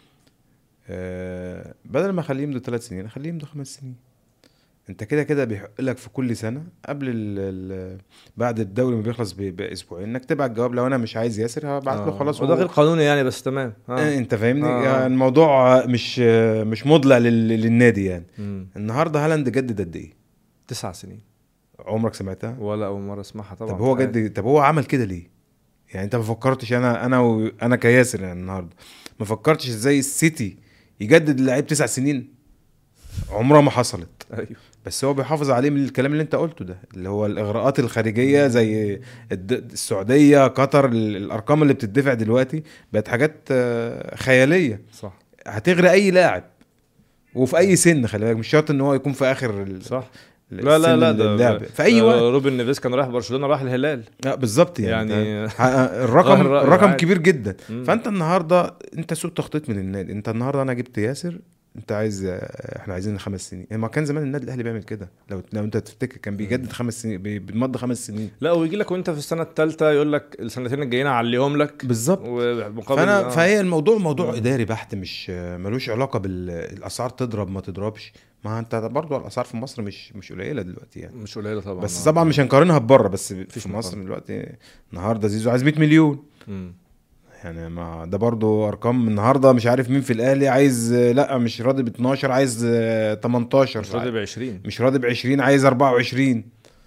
آه، بدل ما اخليه يمضي ثلاث سنين اخليه يمضي خمس سنين انت كده كده بيحق لك في كل سنه قبل ال ال بعد الدوري ما بيخلص ب- باسبوعين انك تبعت جواب لو انا مش عايز ياسر هبعت له خلاص وده هو- غير قانوني يعني بس تمام آه. اه انت فاهمني آه. يعني الموضوع مش آه، مش مضلع لل- للنادي يعني مم. النهارده هالاند جدد قد ايه تسع سنين عمرك سمعتها ولا اول مره اسمعها طبعا طب هو عادي. جد طب هو عمل كده ليه يعني انت ما فكرتش انا انا و... انا كياسر يعني النهارده ما فكرتش ازاي السيتي يجدد للعيب تسع سنين عمرها ما حصلت ايوه بس هو بيحافظ عليه من الكلام اللي انت قلته ده اللي هو الاغراءات الخارجيه زي الد- السعوديه قطر ال- الارقام اللي بتدفع دلوقتي بقت حاجات آه، خياليه صح هتغري اي لاعب وفي اي سن خلي بالك مش شرط ان هو يكون في اخر ال- صح لا لا السن لا ده اللعب في اي ده وقت روبن نيفيز كان رايح برشلونه راح الهلال لا بالظبط يعني, يعني- يعني الرقم غير رأيه الرقم عادي. كبير جدا مم. فانت النهارده انت سوء تخطيط من النادي انت النهارده انا جبت ياسر انت عايز احنا عايزين خمس سنين ما كان زمان النادي الاهلي بيعمل كده لو لو انت تفتكر كان بيجدد خمس سنين بي- بيمضي خمس سنين لا ويجي لك وانت في السنه الثالثه يقول لك السنتين الجايين اعليهم لك بالظبط ومقابل فانا آه. فهي الموضوع موضوع مم. اداري بحت مش ملوش علاقه بالاسعار تضرب ما تضربش ما انت برضو الاسعار في مصر مش مش قليله دلوقتي يعني مش قليله طبعا بس آه. طبعا مش هنقارنها ببره بس مفيش في مصر مقارنة. دلوقتي النهارده زيزو عايز 100 مليون مم. يعني ما ده برضو ارقام النهارده مش عارف مين في الاهلي عايز لا مش راضي ب 12 عايز آه، 18 مش راضي ب 20 مش راضي ب 20 عايز 24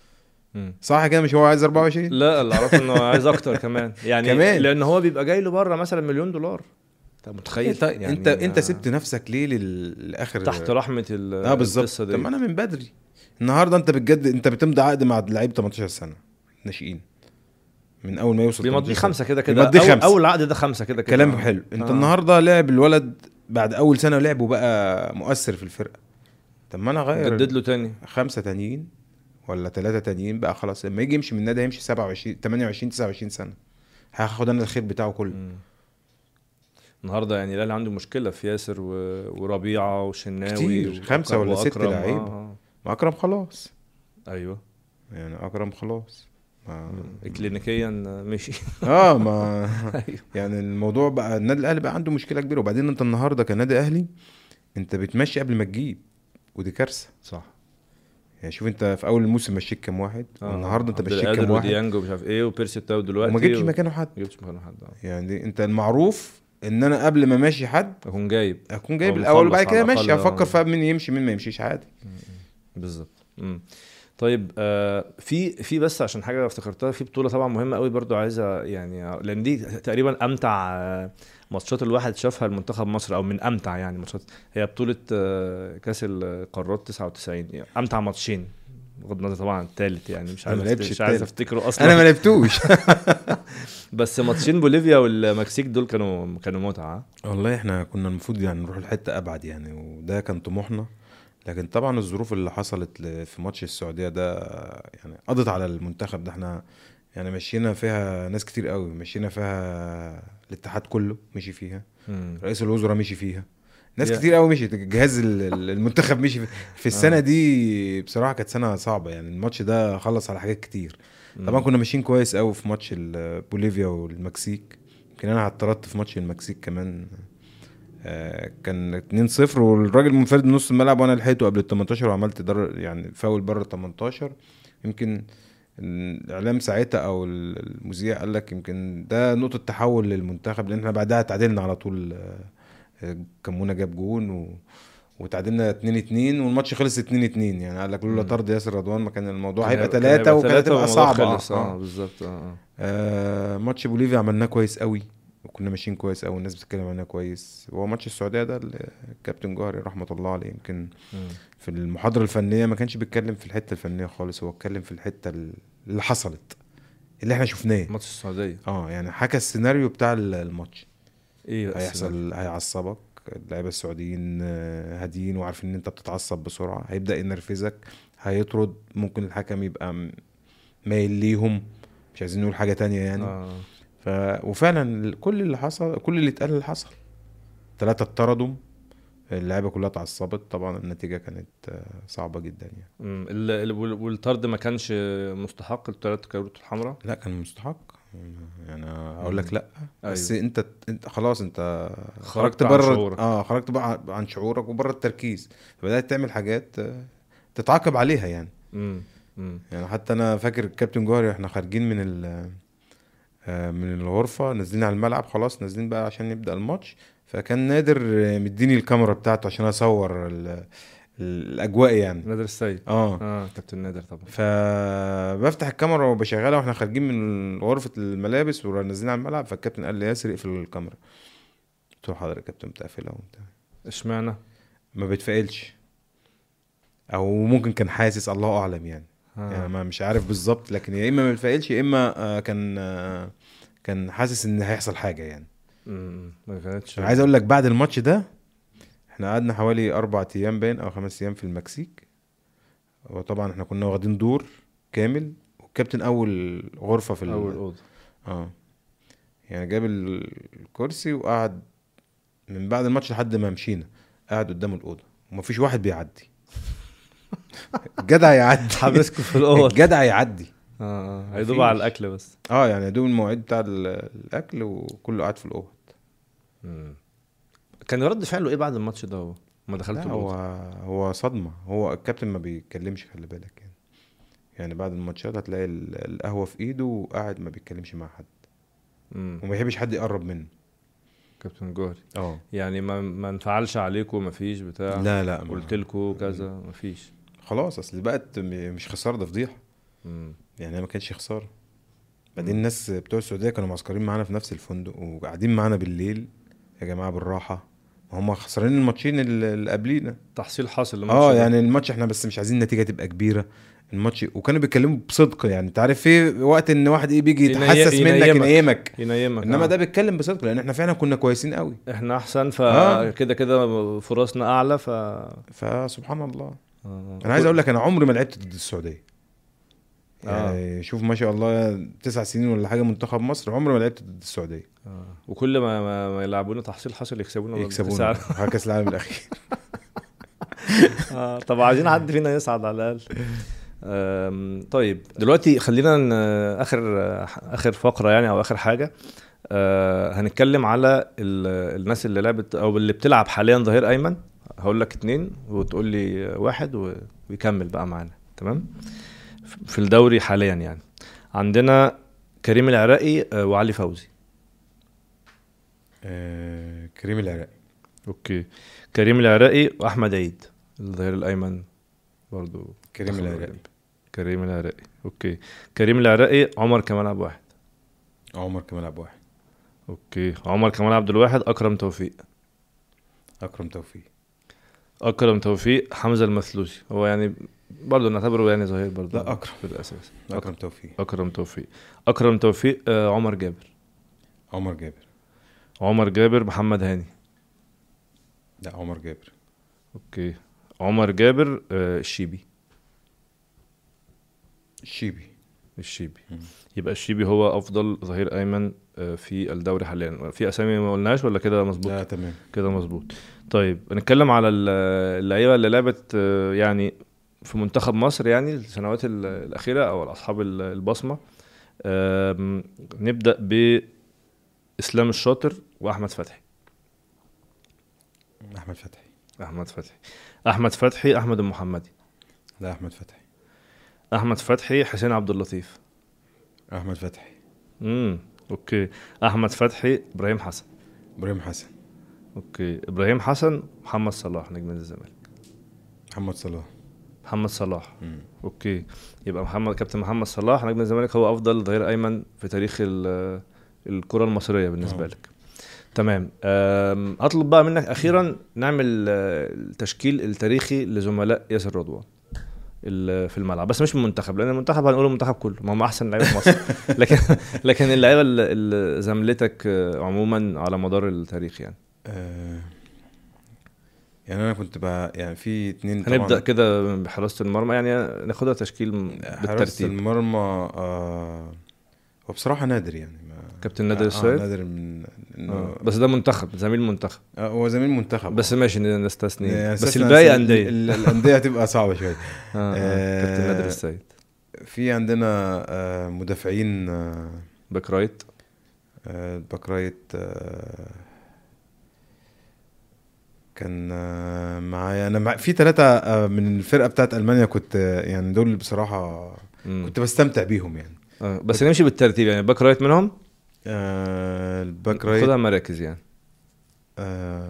صح كده مش هو عايز 24 لا اللي اعرفه انه عايز اكتر كمان يعني كمان. لان هو بيبقى جاي له بره مثلا مليون دولار انت متخيل انت يعني انت انت سبت نفسك ليه لل- للاخر تحت رحمه ال- اه بالظبط القصه طب دي ما انا من بدري النهارده انت بتجدد انت بتمضي عقد مع لعيب 18 سنه ناشئين من اول ما يوصل بيمضيه 18 خمسه كده كده بيمضيه أول- خمسة. اول عقد ده خمسه كده كده كلام آه. حلو انت آه. النهارده لعب الولد بعد اول سنه لعب وبقى مؤثر في الفرقه طب ما انا اغير جدد له تاني خمسه تانيين ولا ثلاثه تانيين بقى خلاص لما يجي يمشي من النادي هيمشي 27 28 29 سنه هاخد انا الخير بتاعه كله مم. النهارده يعني الاهلي عنده مشكله في ياسر و... وربيعه وشناوي كتير، وأكرم- خمسة ولا ست وأكرم. لعيبة. آه. ما اكرم خلاص آه. ايوه يعني اكرم خلاص ما كلينيكيا مشي اه ما ايوه يعني الموضوع بقى النادي الاهلي بقى عنده مشكله كبيره وبعدين انت النهارده كنادي اهلي انت بتمشي قبل ما تجيب ودي كارثه صح يعني شوف انت في اول الموسم مشيت كام واحد آه. والنهارده انت عبد مشيت القادر كام واحد وديانج ومش عارف ايه وبيرسي تاو دلوقتي وما جبتش و- مكانه حد ما جبتش مكانه حد آه. يعني دي انت المعروف ان انا قبل ما ماشي حد اكون جايب اكون جايب أو الاول مخلص وبعد كده على ماشي الأقل، افكر آه. فيها مين يمشي مين ما يمشيش عادي بالظبط مم. طيب آه في في بس عشان حاجه افتكرتها في بطوله طبعا مهمه قوي برضو عايزه يعني لان دي تقريبا امتع آه، ماتشات الواحد شافها المنتخب مصر او من امتع يعني ماتشات هي بطوله آه، كاس القارات 99 يعني امتع ماتشين بغض النظر طبعا عن الثالث يعني مش أنا عايز ما لعبش مش عايز التالت. افتكره اصلا انا ما لعبتوش بس ماتشين بوليفيا والمكسيك دول كانوا كانوا متعه والله احنا كنا المفروض يعني نروح لحته ابعد يعني وده كان طموحنا لكن طبعا الظروف اللي حصلت ل- في ماتش السعوديه ده يعني قضت على المنتخب ده احنا يعني مشينا فيها ناس كتير قوي مشينا فيها الاتحاد كله مشي فيها مم. رئيس الوزراء مشي فيها ناس يا- كتير قوي مشيت الجهاز ال- ال- المنتخب مشي في, في السنه دي بصراحه كانت سنه صعبه يعني الماتش ده خلص على حاجات كتير طبعا كنا ماشيين كويس قوي في ماتش ال- بوليفيا والمكسيك يمكن انا اعترضت في ماتش المكسيك كمان آه، كان 2-0 والراجل منفرد من نص الملعب وانا لحقته قبل ال 18 وعملت در يعني فاول بره ال 18 يمكن الاعلام ساعتها او المذيع قال لك يمكن ده نقطه تحول للمنتخب لان احنا بعدها تعادلنا على طول آه، كمونه جاب جون و... وتعادلنا 2 2 والماتش خلص 2 2 يعني قال لك لولا مم. طرد ياسر رضوان ما كان الموضوع كان هيبقى كان ثلاثة وكانت تلاتة هتبقى والموضوع صعبة خلص اه آه. بالظبط اه اه آه ماتش بوليفيا عملناه كويس قوي وكنا ماشيين كويس قوي الناس بتتكلم عناه كويس هو ماتش السعوديه ده اللي الكابتن جوهري رحمه الله عليه يمكن مم. في المحاضره الفنيه ما كانش بيتكلم في الحته الفنيه خالص هو اتكلم في الحته اللي حصلت اللي احنا شفناه ماتش السعوديه اه يعني حكى السيناريو بتاع الماتش ايه بقى هيحصل هيعصبك اللعيبه السعوديين آه، هاديين وعارفين ان انت بتتعصب بسرعه هيبدا ينرفزك هيطرد ممكن الحكم يبقى م- مايل ليهم مش عايزين نقول حاجه تانية يعني آه. ف... وفعلا كل اللي حصل كل اللي اتقال اللي حصل ثلاثة اتطردوا اللعيبه كلها اتعصبت طبعا النتيجه كانت آه، صعبه جدا يعني مم. ال- ال- وال- والطرد ما كانش مستحق الثلاث كروت الحمراء لا كان مستحق يعني اقول لك لا بس أيوة. انت انت خلاص انت خرجت خرجت عن بره شعورك. اه خرجت بقى عن شعورك وبره التركيز فبدات تعمل حاجات آه، تتعاقب عليها يعني مم. مم. يعني حتى انا فاكر الكابتن جوهري احنا خارجين من ال آه، من الغرفه نازلين على الملعب خلاص نازلين بقى عشان نبدا الماتش فكان نادر آه، مديني الكاميرا بتاعته عشان اصور ال- الاجواء يعني نادر السيد اه اه كابتن نادر طبعا فبفتح الكاميرا وبشغلها واحنا خارجين من غرفه الملابس ونازلين على الملعب فالكابتن قال لي ياسر اقفل الكاميرا قلت له حاضر يا كابتن بتقفلها وبتاع اشمعنى ما بيتفائلش او ممكن كان حاسس الله اعلم يعني يعني آه. ما مش عارف بالظبط لكن يا اما ما بيتفائلش يا اما آه، كان آه، كان حاسس ان هيحصل حاجه يعني مم. ما كانتش انا عايز اقول لك بعد الماتش ده احنا قعدنا حوالي اربع ايام باين او خمس ايام في المكسيك وطبعا احنا كنا واخدين دور كامل والكابتن اول غرفه في ال- اول اوضه اه يعني جاب ال- الكرسي وقعد من بعد الماتش لحد ما مشينا قاعد قدام الاوضه ومفيش واحد بيعدي الجدع يعدي حابسكم في الاوضه الجدع يعدي اه اه هيدوب مفيش. على الاكل بس اه يعني دوب المواعيد بتاع ال- الاكل وكله قاعد في الاوضه مم. كان رد فعله ايه بعد الماتش ده هو ما دخلت لا هو الأوضة؟ هو صدمه هو الكابتن ما بيتكلمش خلي بالك يعني يعني بعد الماتشات هتلاقي ال- القهوه في ايده وقاعد ما بيتكلمش مع حد مم. وما يحبش حد يقرب منه كابتن جوهري اه يعني ما ما انفعلش عليكم ما فيش بتاع لا لا ما- قلت لكم كذا ما فيش خلاص اصل بقت م- مش خساره ده فضيحه مم. يعني هي ما كانتش خساره بعدين الناس بتوع السعوديه كانوا معسكرين معانا في نفس الفندق وقاعدين معانا بالليل يا جماعه بالراحه ما هم خسرانين الماتشين اللي اللي قبلينا تحصيل حاصل للماتش اه ده. يعني الماتش احنا بس مش عايزين النتيجه تبقى كبيره الماتش وكانوا بيتكلموا بصدق يعني انت عارف في وقت ان واحد ايه بيجي يني- يتحسس منك ينيمك. ينيمك ينيمك انما آه. ده بيتكلم بصدق لان احنا فعلا كنا كويسين قوي احنا احسن آه. فكده كده فرصنا اعلى ف فسبحان الله آه. انا عايز اقول لك انا عمري ما لعبت ضد السعوديه يعني شوف ما شاء الله تسع سنين ولا حاجه منتخب مصر عمري ما لعبت ضد السعوديه آه. وكل ما ما, ما يلعبونا تحصيل حاصل يكسبونا ولا يكسبونا تسعة. في كاس العالم الاخير آه. طب عايزين حد فينا يصعد على الاقل آم، طيب دلوقتي خلينا ن- اخر اخر فقره يعني او اخر حاجه آه هنتكلم على ال- الناس اللي لعبت او اللي بتلعب حاليا ظهير ايمن هقول لك اتنين وتقول لي واحد و- ويكمل بقى معانا تمام في الدوري حاليا يعني عندنا كريم العراقي آه، وعلي فوزي آه كريم العراقي اوكي كريم العراقي واحمد عيد الظهير الايمن برضو كريم دخل العراقي الأولمبي. كريم العراقي اوكي كريم العراقي عمر كمال عبد الواحد عمر كمال عبد واحد اوكي عمر كمال عبد الواحد اكرم توفيق اكرم توفيق اكرم توفيق حمزه المثلوثي هو يعني برضه نعتبره يعني ظهير برضه لا، أكرم. في الاساس اكرم توفيق اكرم توفيق اكرم توفيق آه عمر جابر عمر جابر عمر جابر محمد هاني لا عمر جابر اوكي عمر جابر آه الشيبي الشيبي الشيبي مم. يبقى الشيبي هو افضل ظهير ايمن آه، في الدوري حاليا في اسامي ما قلناش ولا كده مظبوط لا تمام كده مظبوط طيب نتكلم على ال- اللعيبه اللي لعبت آه، يعني في منتخب مصر يعني السنوات ال- الاخيره او اصحاب ال- البصمه آم، نبدا باسلام الشاطر واحمد فتحي احمد فتحي احمد فتحي احمد فتحي احمد المحمدي لا احمد فتحي احمد فتحي حسين عبد اللطيف احمد فتحي امم اوكي احمد فتحي ابراهيم حسن ابراهيم حسن اوكي ابراهيم حسن محمد صلاح نجم نادي الزمالك محمد صلاح محمد صلاح مم. اوكي يبقى محمد كابتن محمد صلاح نجم الزمالك هو افضل ظهير ايمن في تاريخ ال- الكره المصريه بالنسبه آه. لك تمام أم، هطلب بقى منك اخيرا نعمل آه، التشكيل التاريخي لزملاء ياسر رضوان ال- في الملعب بس مش من المنتخب لان المنتخب هنقول المنتخب كله ما هم احسن لعيبه في مصر لكن لكن اللعيبه اللي- اللي زملتك آه، عموما على مدار التاريخ يعني آه يعني انا كنت بقى يعني في اتنين هنبدا طبعاً كده بحراسه المرمى يعني ناخدها تشكيل حراسة بالترتيب المرمى آه هو بصراحة نادر يعني ما كابتن نادر آه السيد نادر من انه آه. بس ده منتخب زميل منتخب آه هو زميل منتخب بس ماشي نستثني يعني بس أساساً الباقي ال- انديه ال- الانديه هتبقى صعبه شويه آه. آه. آه. كابتن نادر السيد في عندنا آه، مدافعين آه، باك رايت آه، الباك رايت آه، كان آه، معايا انا مع في ثلاثه من الفرقه بتاعت المانيا كنت آه، يعني دول بصراحه مم. كنت بستمتع بيهم يعني آه. بس نمشي بالترتيب يعني باك رايت منهم آه، الباك خدها رايت مراكز يعني اه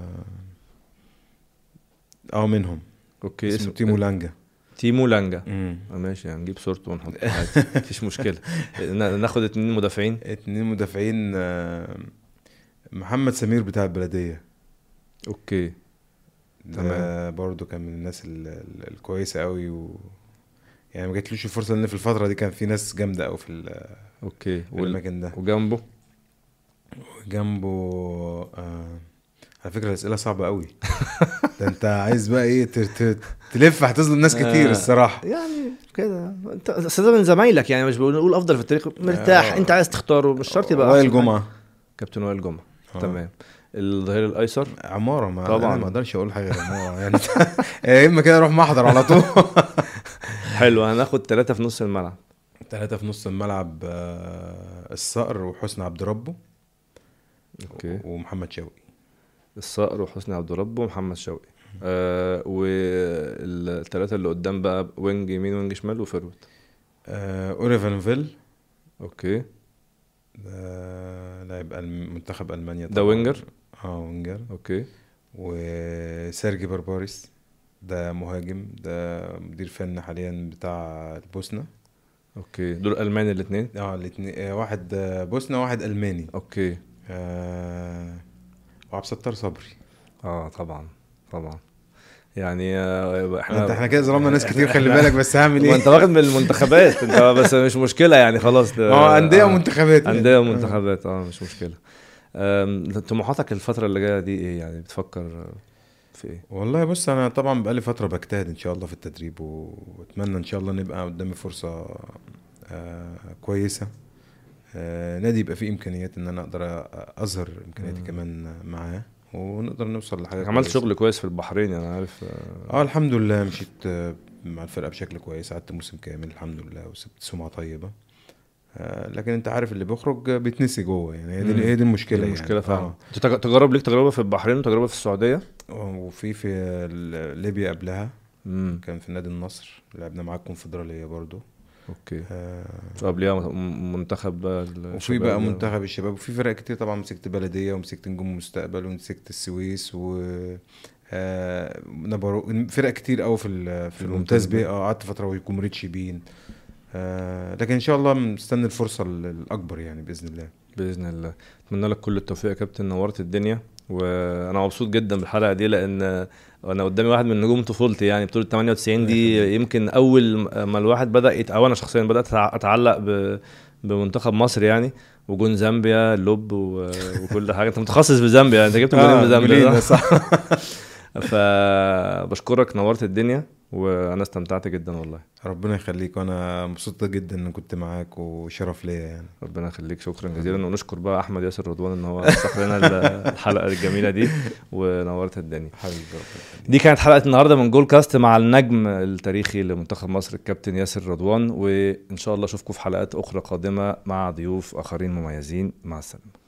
آه، منهم اوكي اسمه تيمو لانجا تيمو لانجا مم. آه ماشي هنجيب صورته ونحطه عادي مفيش مشكله نا- ناخد اتنين مدافعين اتنين مدافعين آه، محمد سمير بتاع البلديه اوكي ده برضو كان من الناس ال- ال- الكويسه قوي و يعني ما جاتلوش الفرصه لان في الفتره دي كان في ناس جامده قوي في, ال- اوكي في وال... المكان ده وجنبه جنبه آه على فكره الاسئله صعبه قوي ده انت عايز بقى ايه ت- ت- تلف هتظلم ناس كتير آه. الصراحه يعني كده انت أصل ده من زمايلك يعني مش بنقول افضل في التاريخ مرتاح آه. انت عايز تختاره مش شرط يبقى وائل أحسن حاجة. جمعه كابتن وائل جمعه آه. تمام الظهير الايسر عماره ما طبعاً. طبعا ما اقدرش اقول حاجه غير عماره يعني يا اما كده اروح محضر على طول حلو هناخد ثلاثه في نص الملعب ثلاثه في نص الملعب آه، الصقر وحسني عبد ربه اوكي ومحمد شوقي الصقر وحسني عبد رب ومحمد شوقي آه والثلاثه اللي قدام بقى وينج يمين وينج شمال وفيرود آه، اوري فانفيل اوكي ده لاعب الم- منتخب المانيا ده طبعاً. وينجر اه وينجر اوكي وسيرجي بارباريس ده مهاجم ده مدير فني حاليا بتاع البوسنه اوكي دول المان الاثنين اه الاثنين واحد آه، بوسنه وواحد الماني اوكي آه وعبد الستار صبري اه طبعا طبعا يعني آه، احنا احنا احنا كده ظلمنا ناس كتير خلي بالك بس هعمل ما ايه؟ انت واخد من المنتخبات انت بس مش مشكله يعني خلاص ده- اه انديه آه. ومنتخبات يعني. انديه ومنتخبات اه مش مشكله آم، طموحاتك الفتره اللي جايه دي ايه يعني بتفكر في ايه والله بص انا طبعا بقالي فتره بجتهد ان شاء الله في التدريب و- واتمنى ان شاء الله نبقى قدامي فرصه آه كويسه آه نادي يبقى فيه امكانيات ان انا اقدر أ- اظهر امكانياتي مم. كمان معاه ونقدر نوصل لحاجه عملت كويسة. شغل كويس في البحرين انا عارف آه، اه الحمد لله مشيت آه، مع الفرقه بشكل كويس قعدت موسم كامل الحمد لله وسبت سمعه طيبه آه لكن انت عارف اللي بيخرج آه، بيتنسي جوه يعني هي مم. دي هي دي المشكله دي يعني المشكله فعلا آه. انت تج- تجارب ليك تجربه في البحرين وتجربه في السعوديه وفي في ال- ليبيا قبلها امم كان في نادي النصر لعبنا معاه الكونفدراليه برضو اوكي آه قبلها م- منتخب بقى وفي الشباب بقى ده. منتخب الشباب وفي فرق كتير طبعا مسكت بلديه ومسكت نجوم مستقبل ومسكت السويس و آه نبرو فرق كتير قوي في ال- في الممتاز الممتاز بيه اه قعدت فتره وجمهوريه شبين آه لكن ان شاء الله مستني الفرصه ال- الاكبر يعني باذن الله باذن الله اتمنى لك كل التوفيق يا كابتن نورت الدنيا وانا مبسوط جدا بالحلقه دي لان انا قدامي واحد من نجوم طفولتي يعني بطوله 98 دي يمكن اول ما الواحد بدا يت... او انا شخصيا بدات أتع- اتعلق ب... بمنتخب مصر يعني وجون زامبيا اللوب و... وكل حاجه انت متخصص في زامبيا انت جبت جولين بزامبيا جولين، صح؟ صح فبشكرك نورت الدنيا وانا استمتعت جدا والله ربنا يخليك وانا مبسوط جدا ان كنت معاك وشرف ليا يعني ربنا يخليك شكرا جزيلا ونشكر بقى احمد ياسر رضوان ان هو نسق لنا ال- الحلقه الجميله دي ونورت الدنيا حبيبي ربنا دي كانت حلقه النهارده من جول كاست مع النجم التاريخي لمنتخب مصر الكابتن ياسر رضوان وان شاء الله اشوفكم في حلقات اخرى قادمه مع ضيوف اخرين مميزين مع السلامه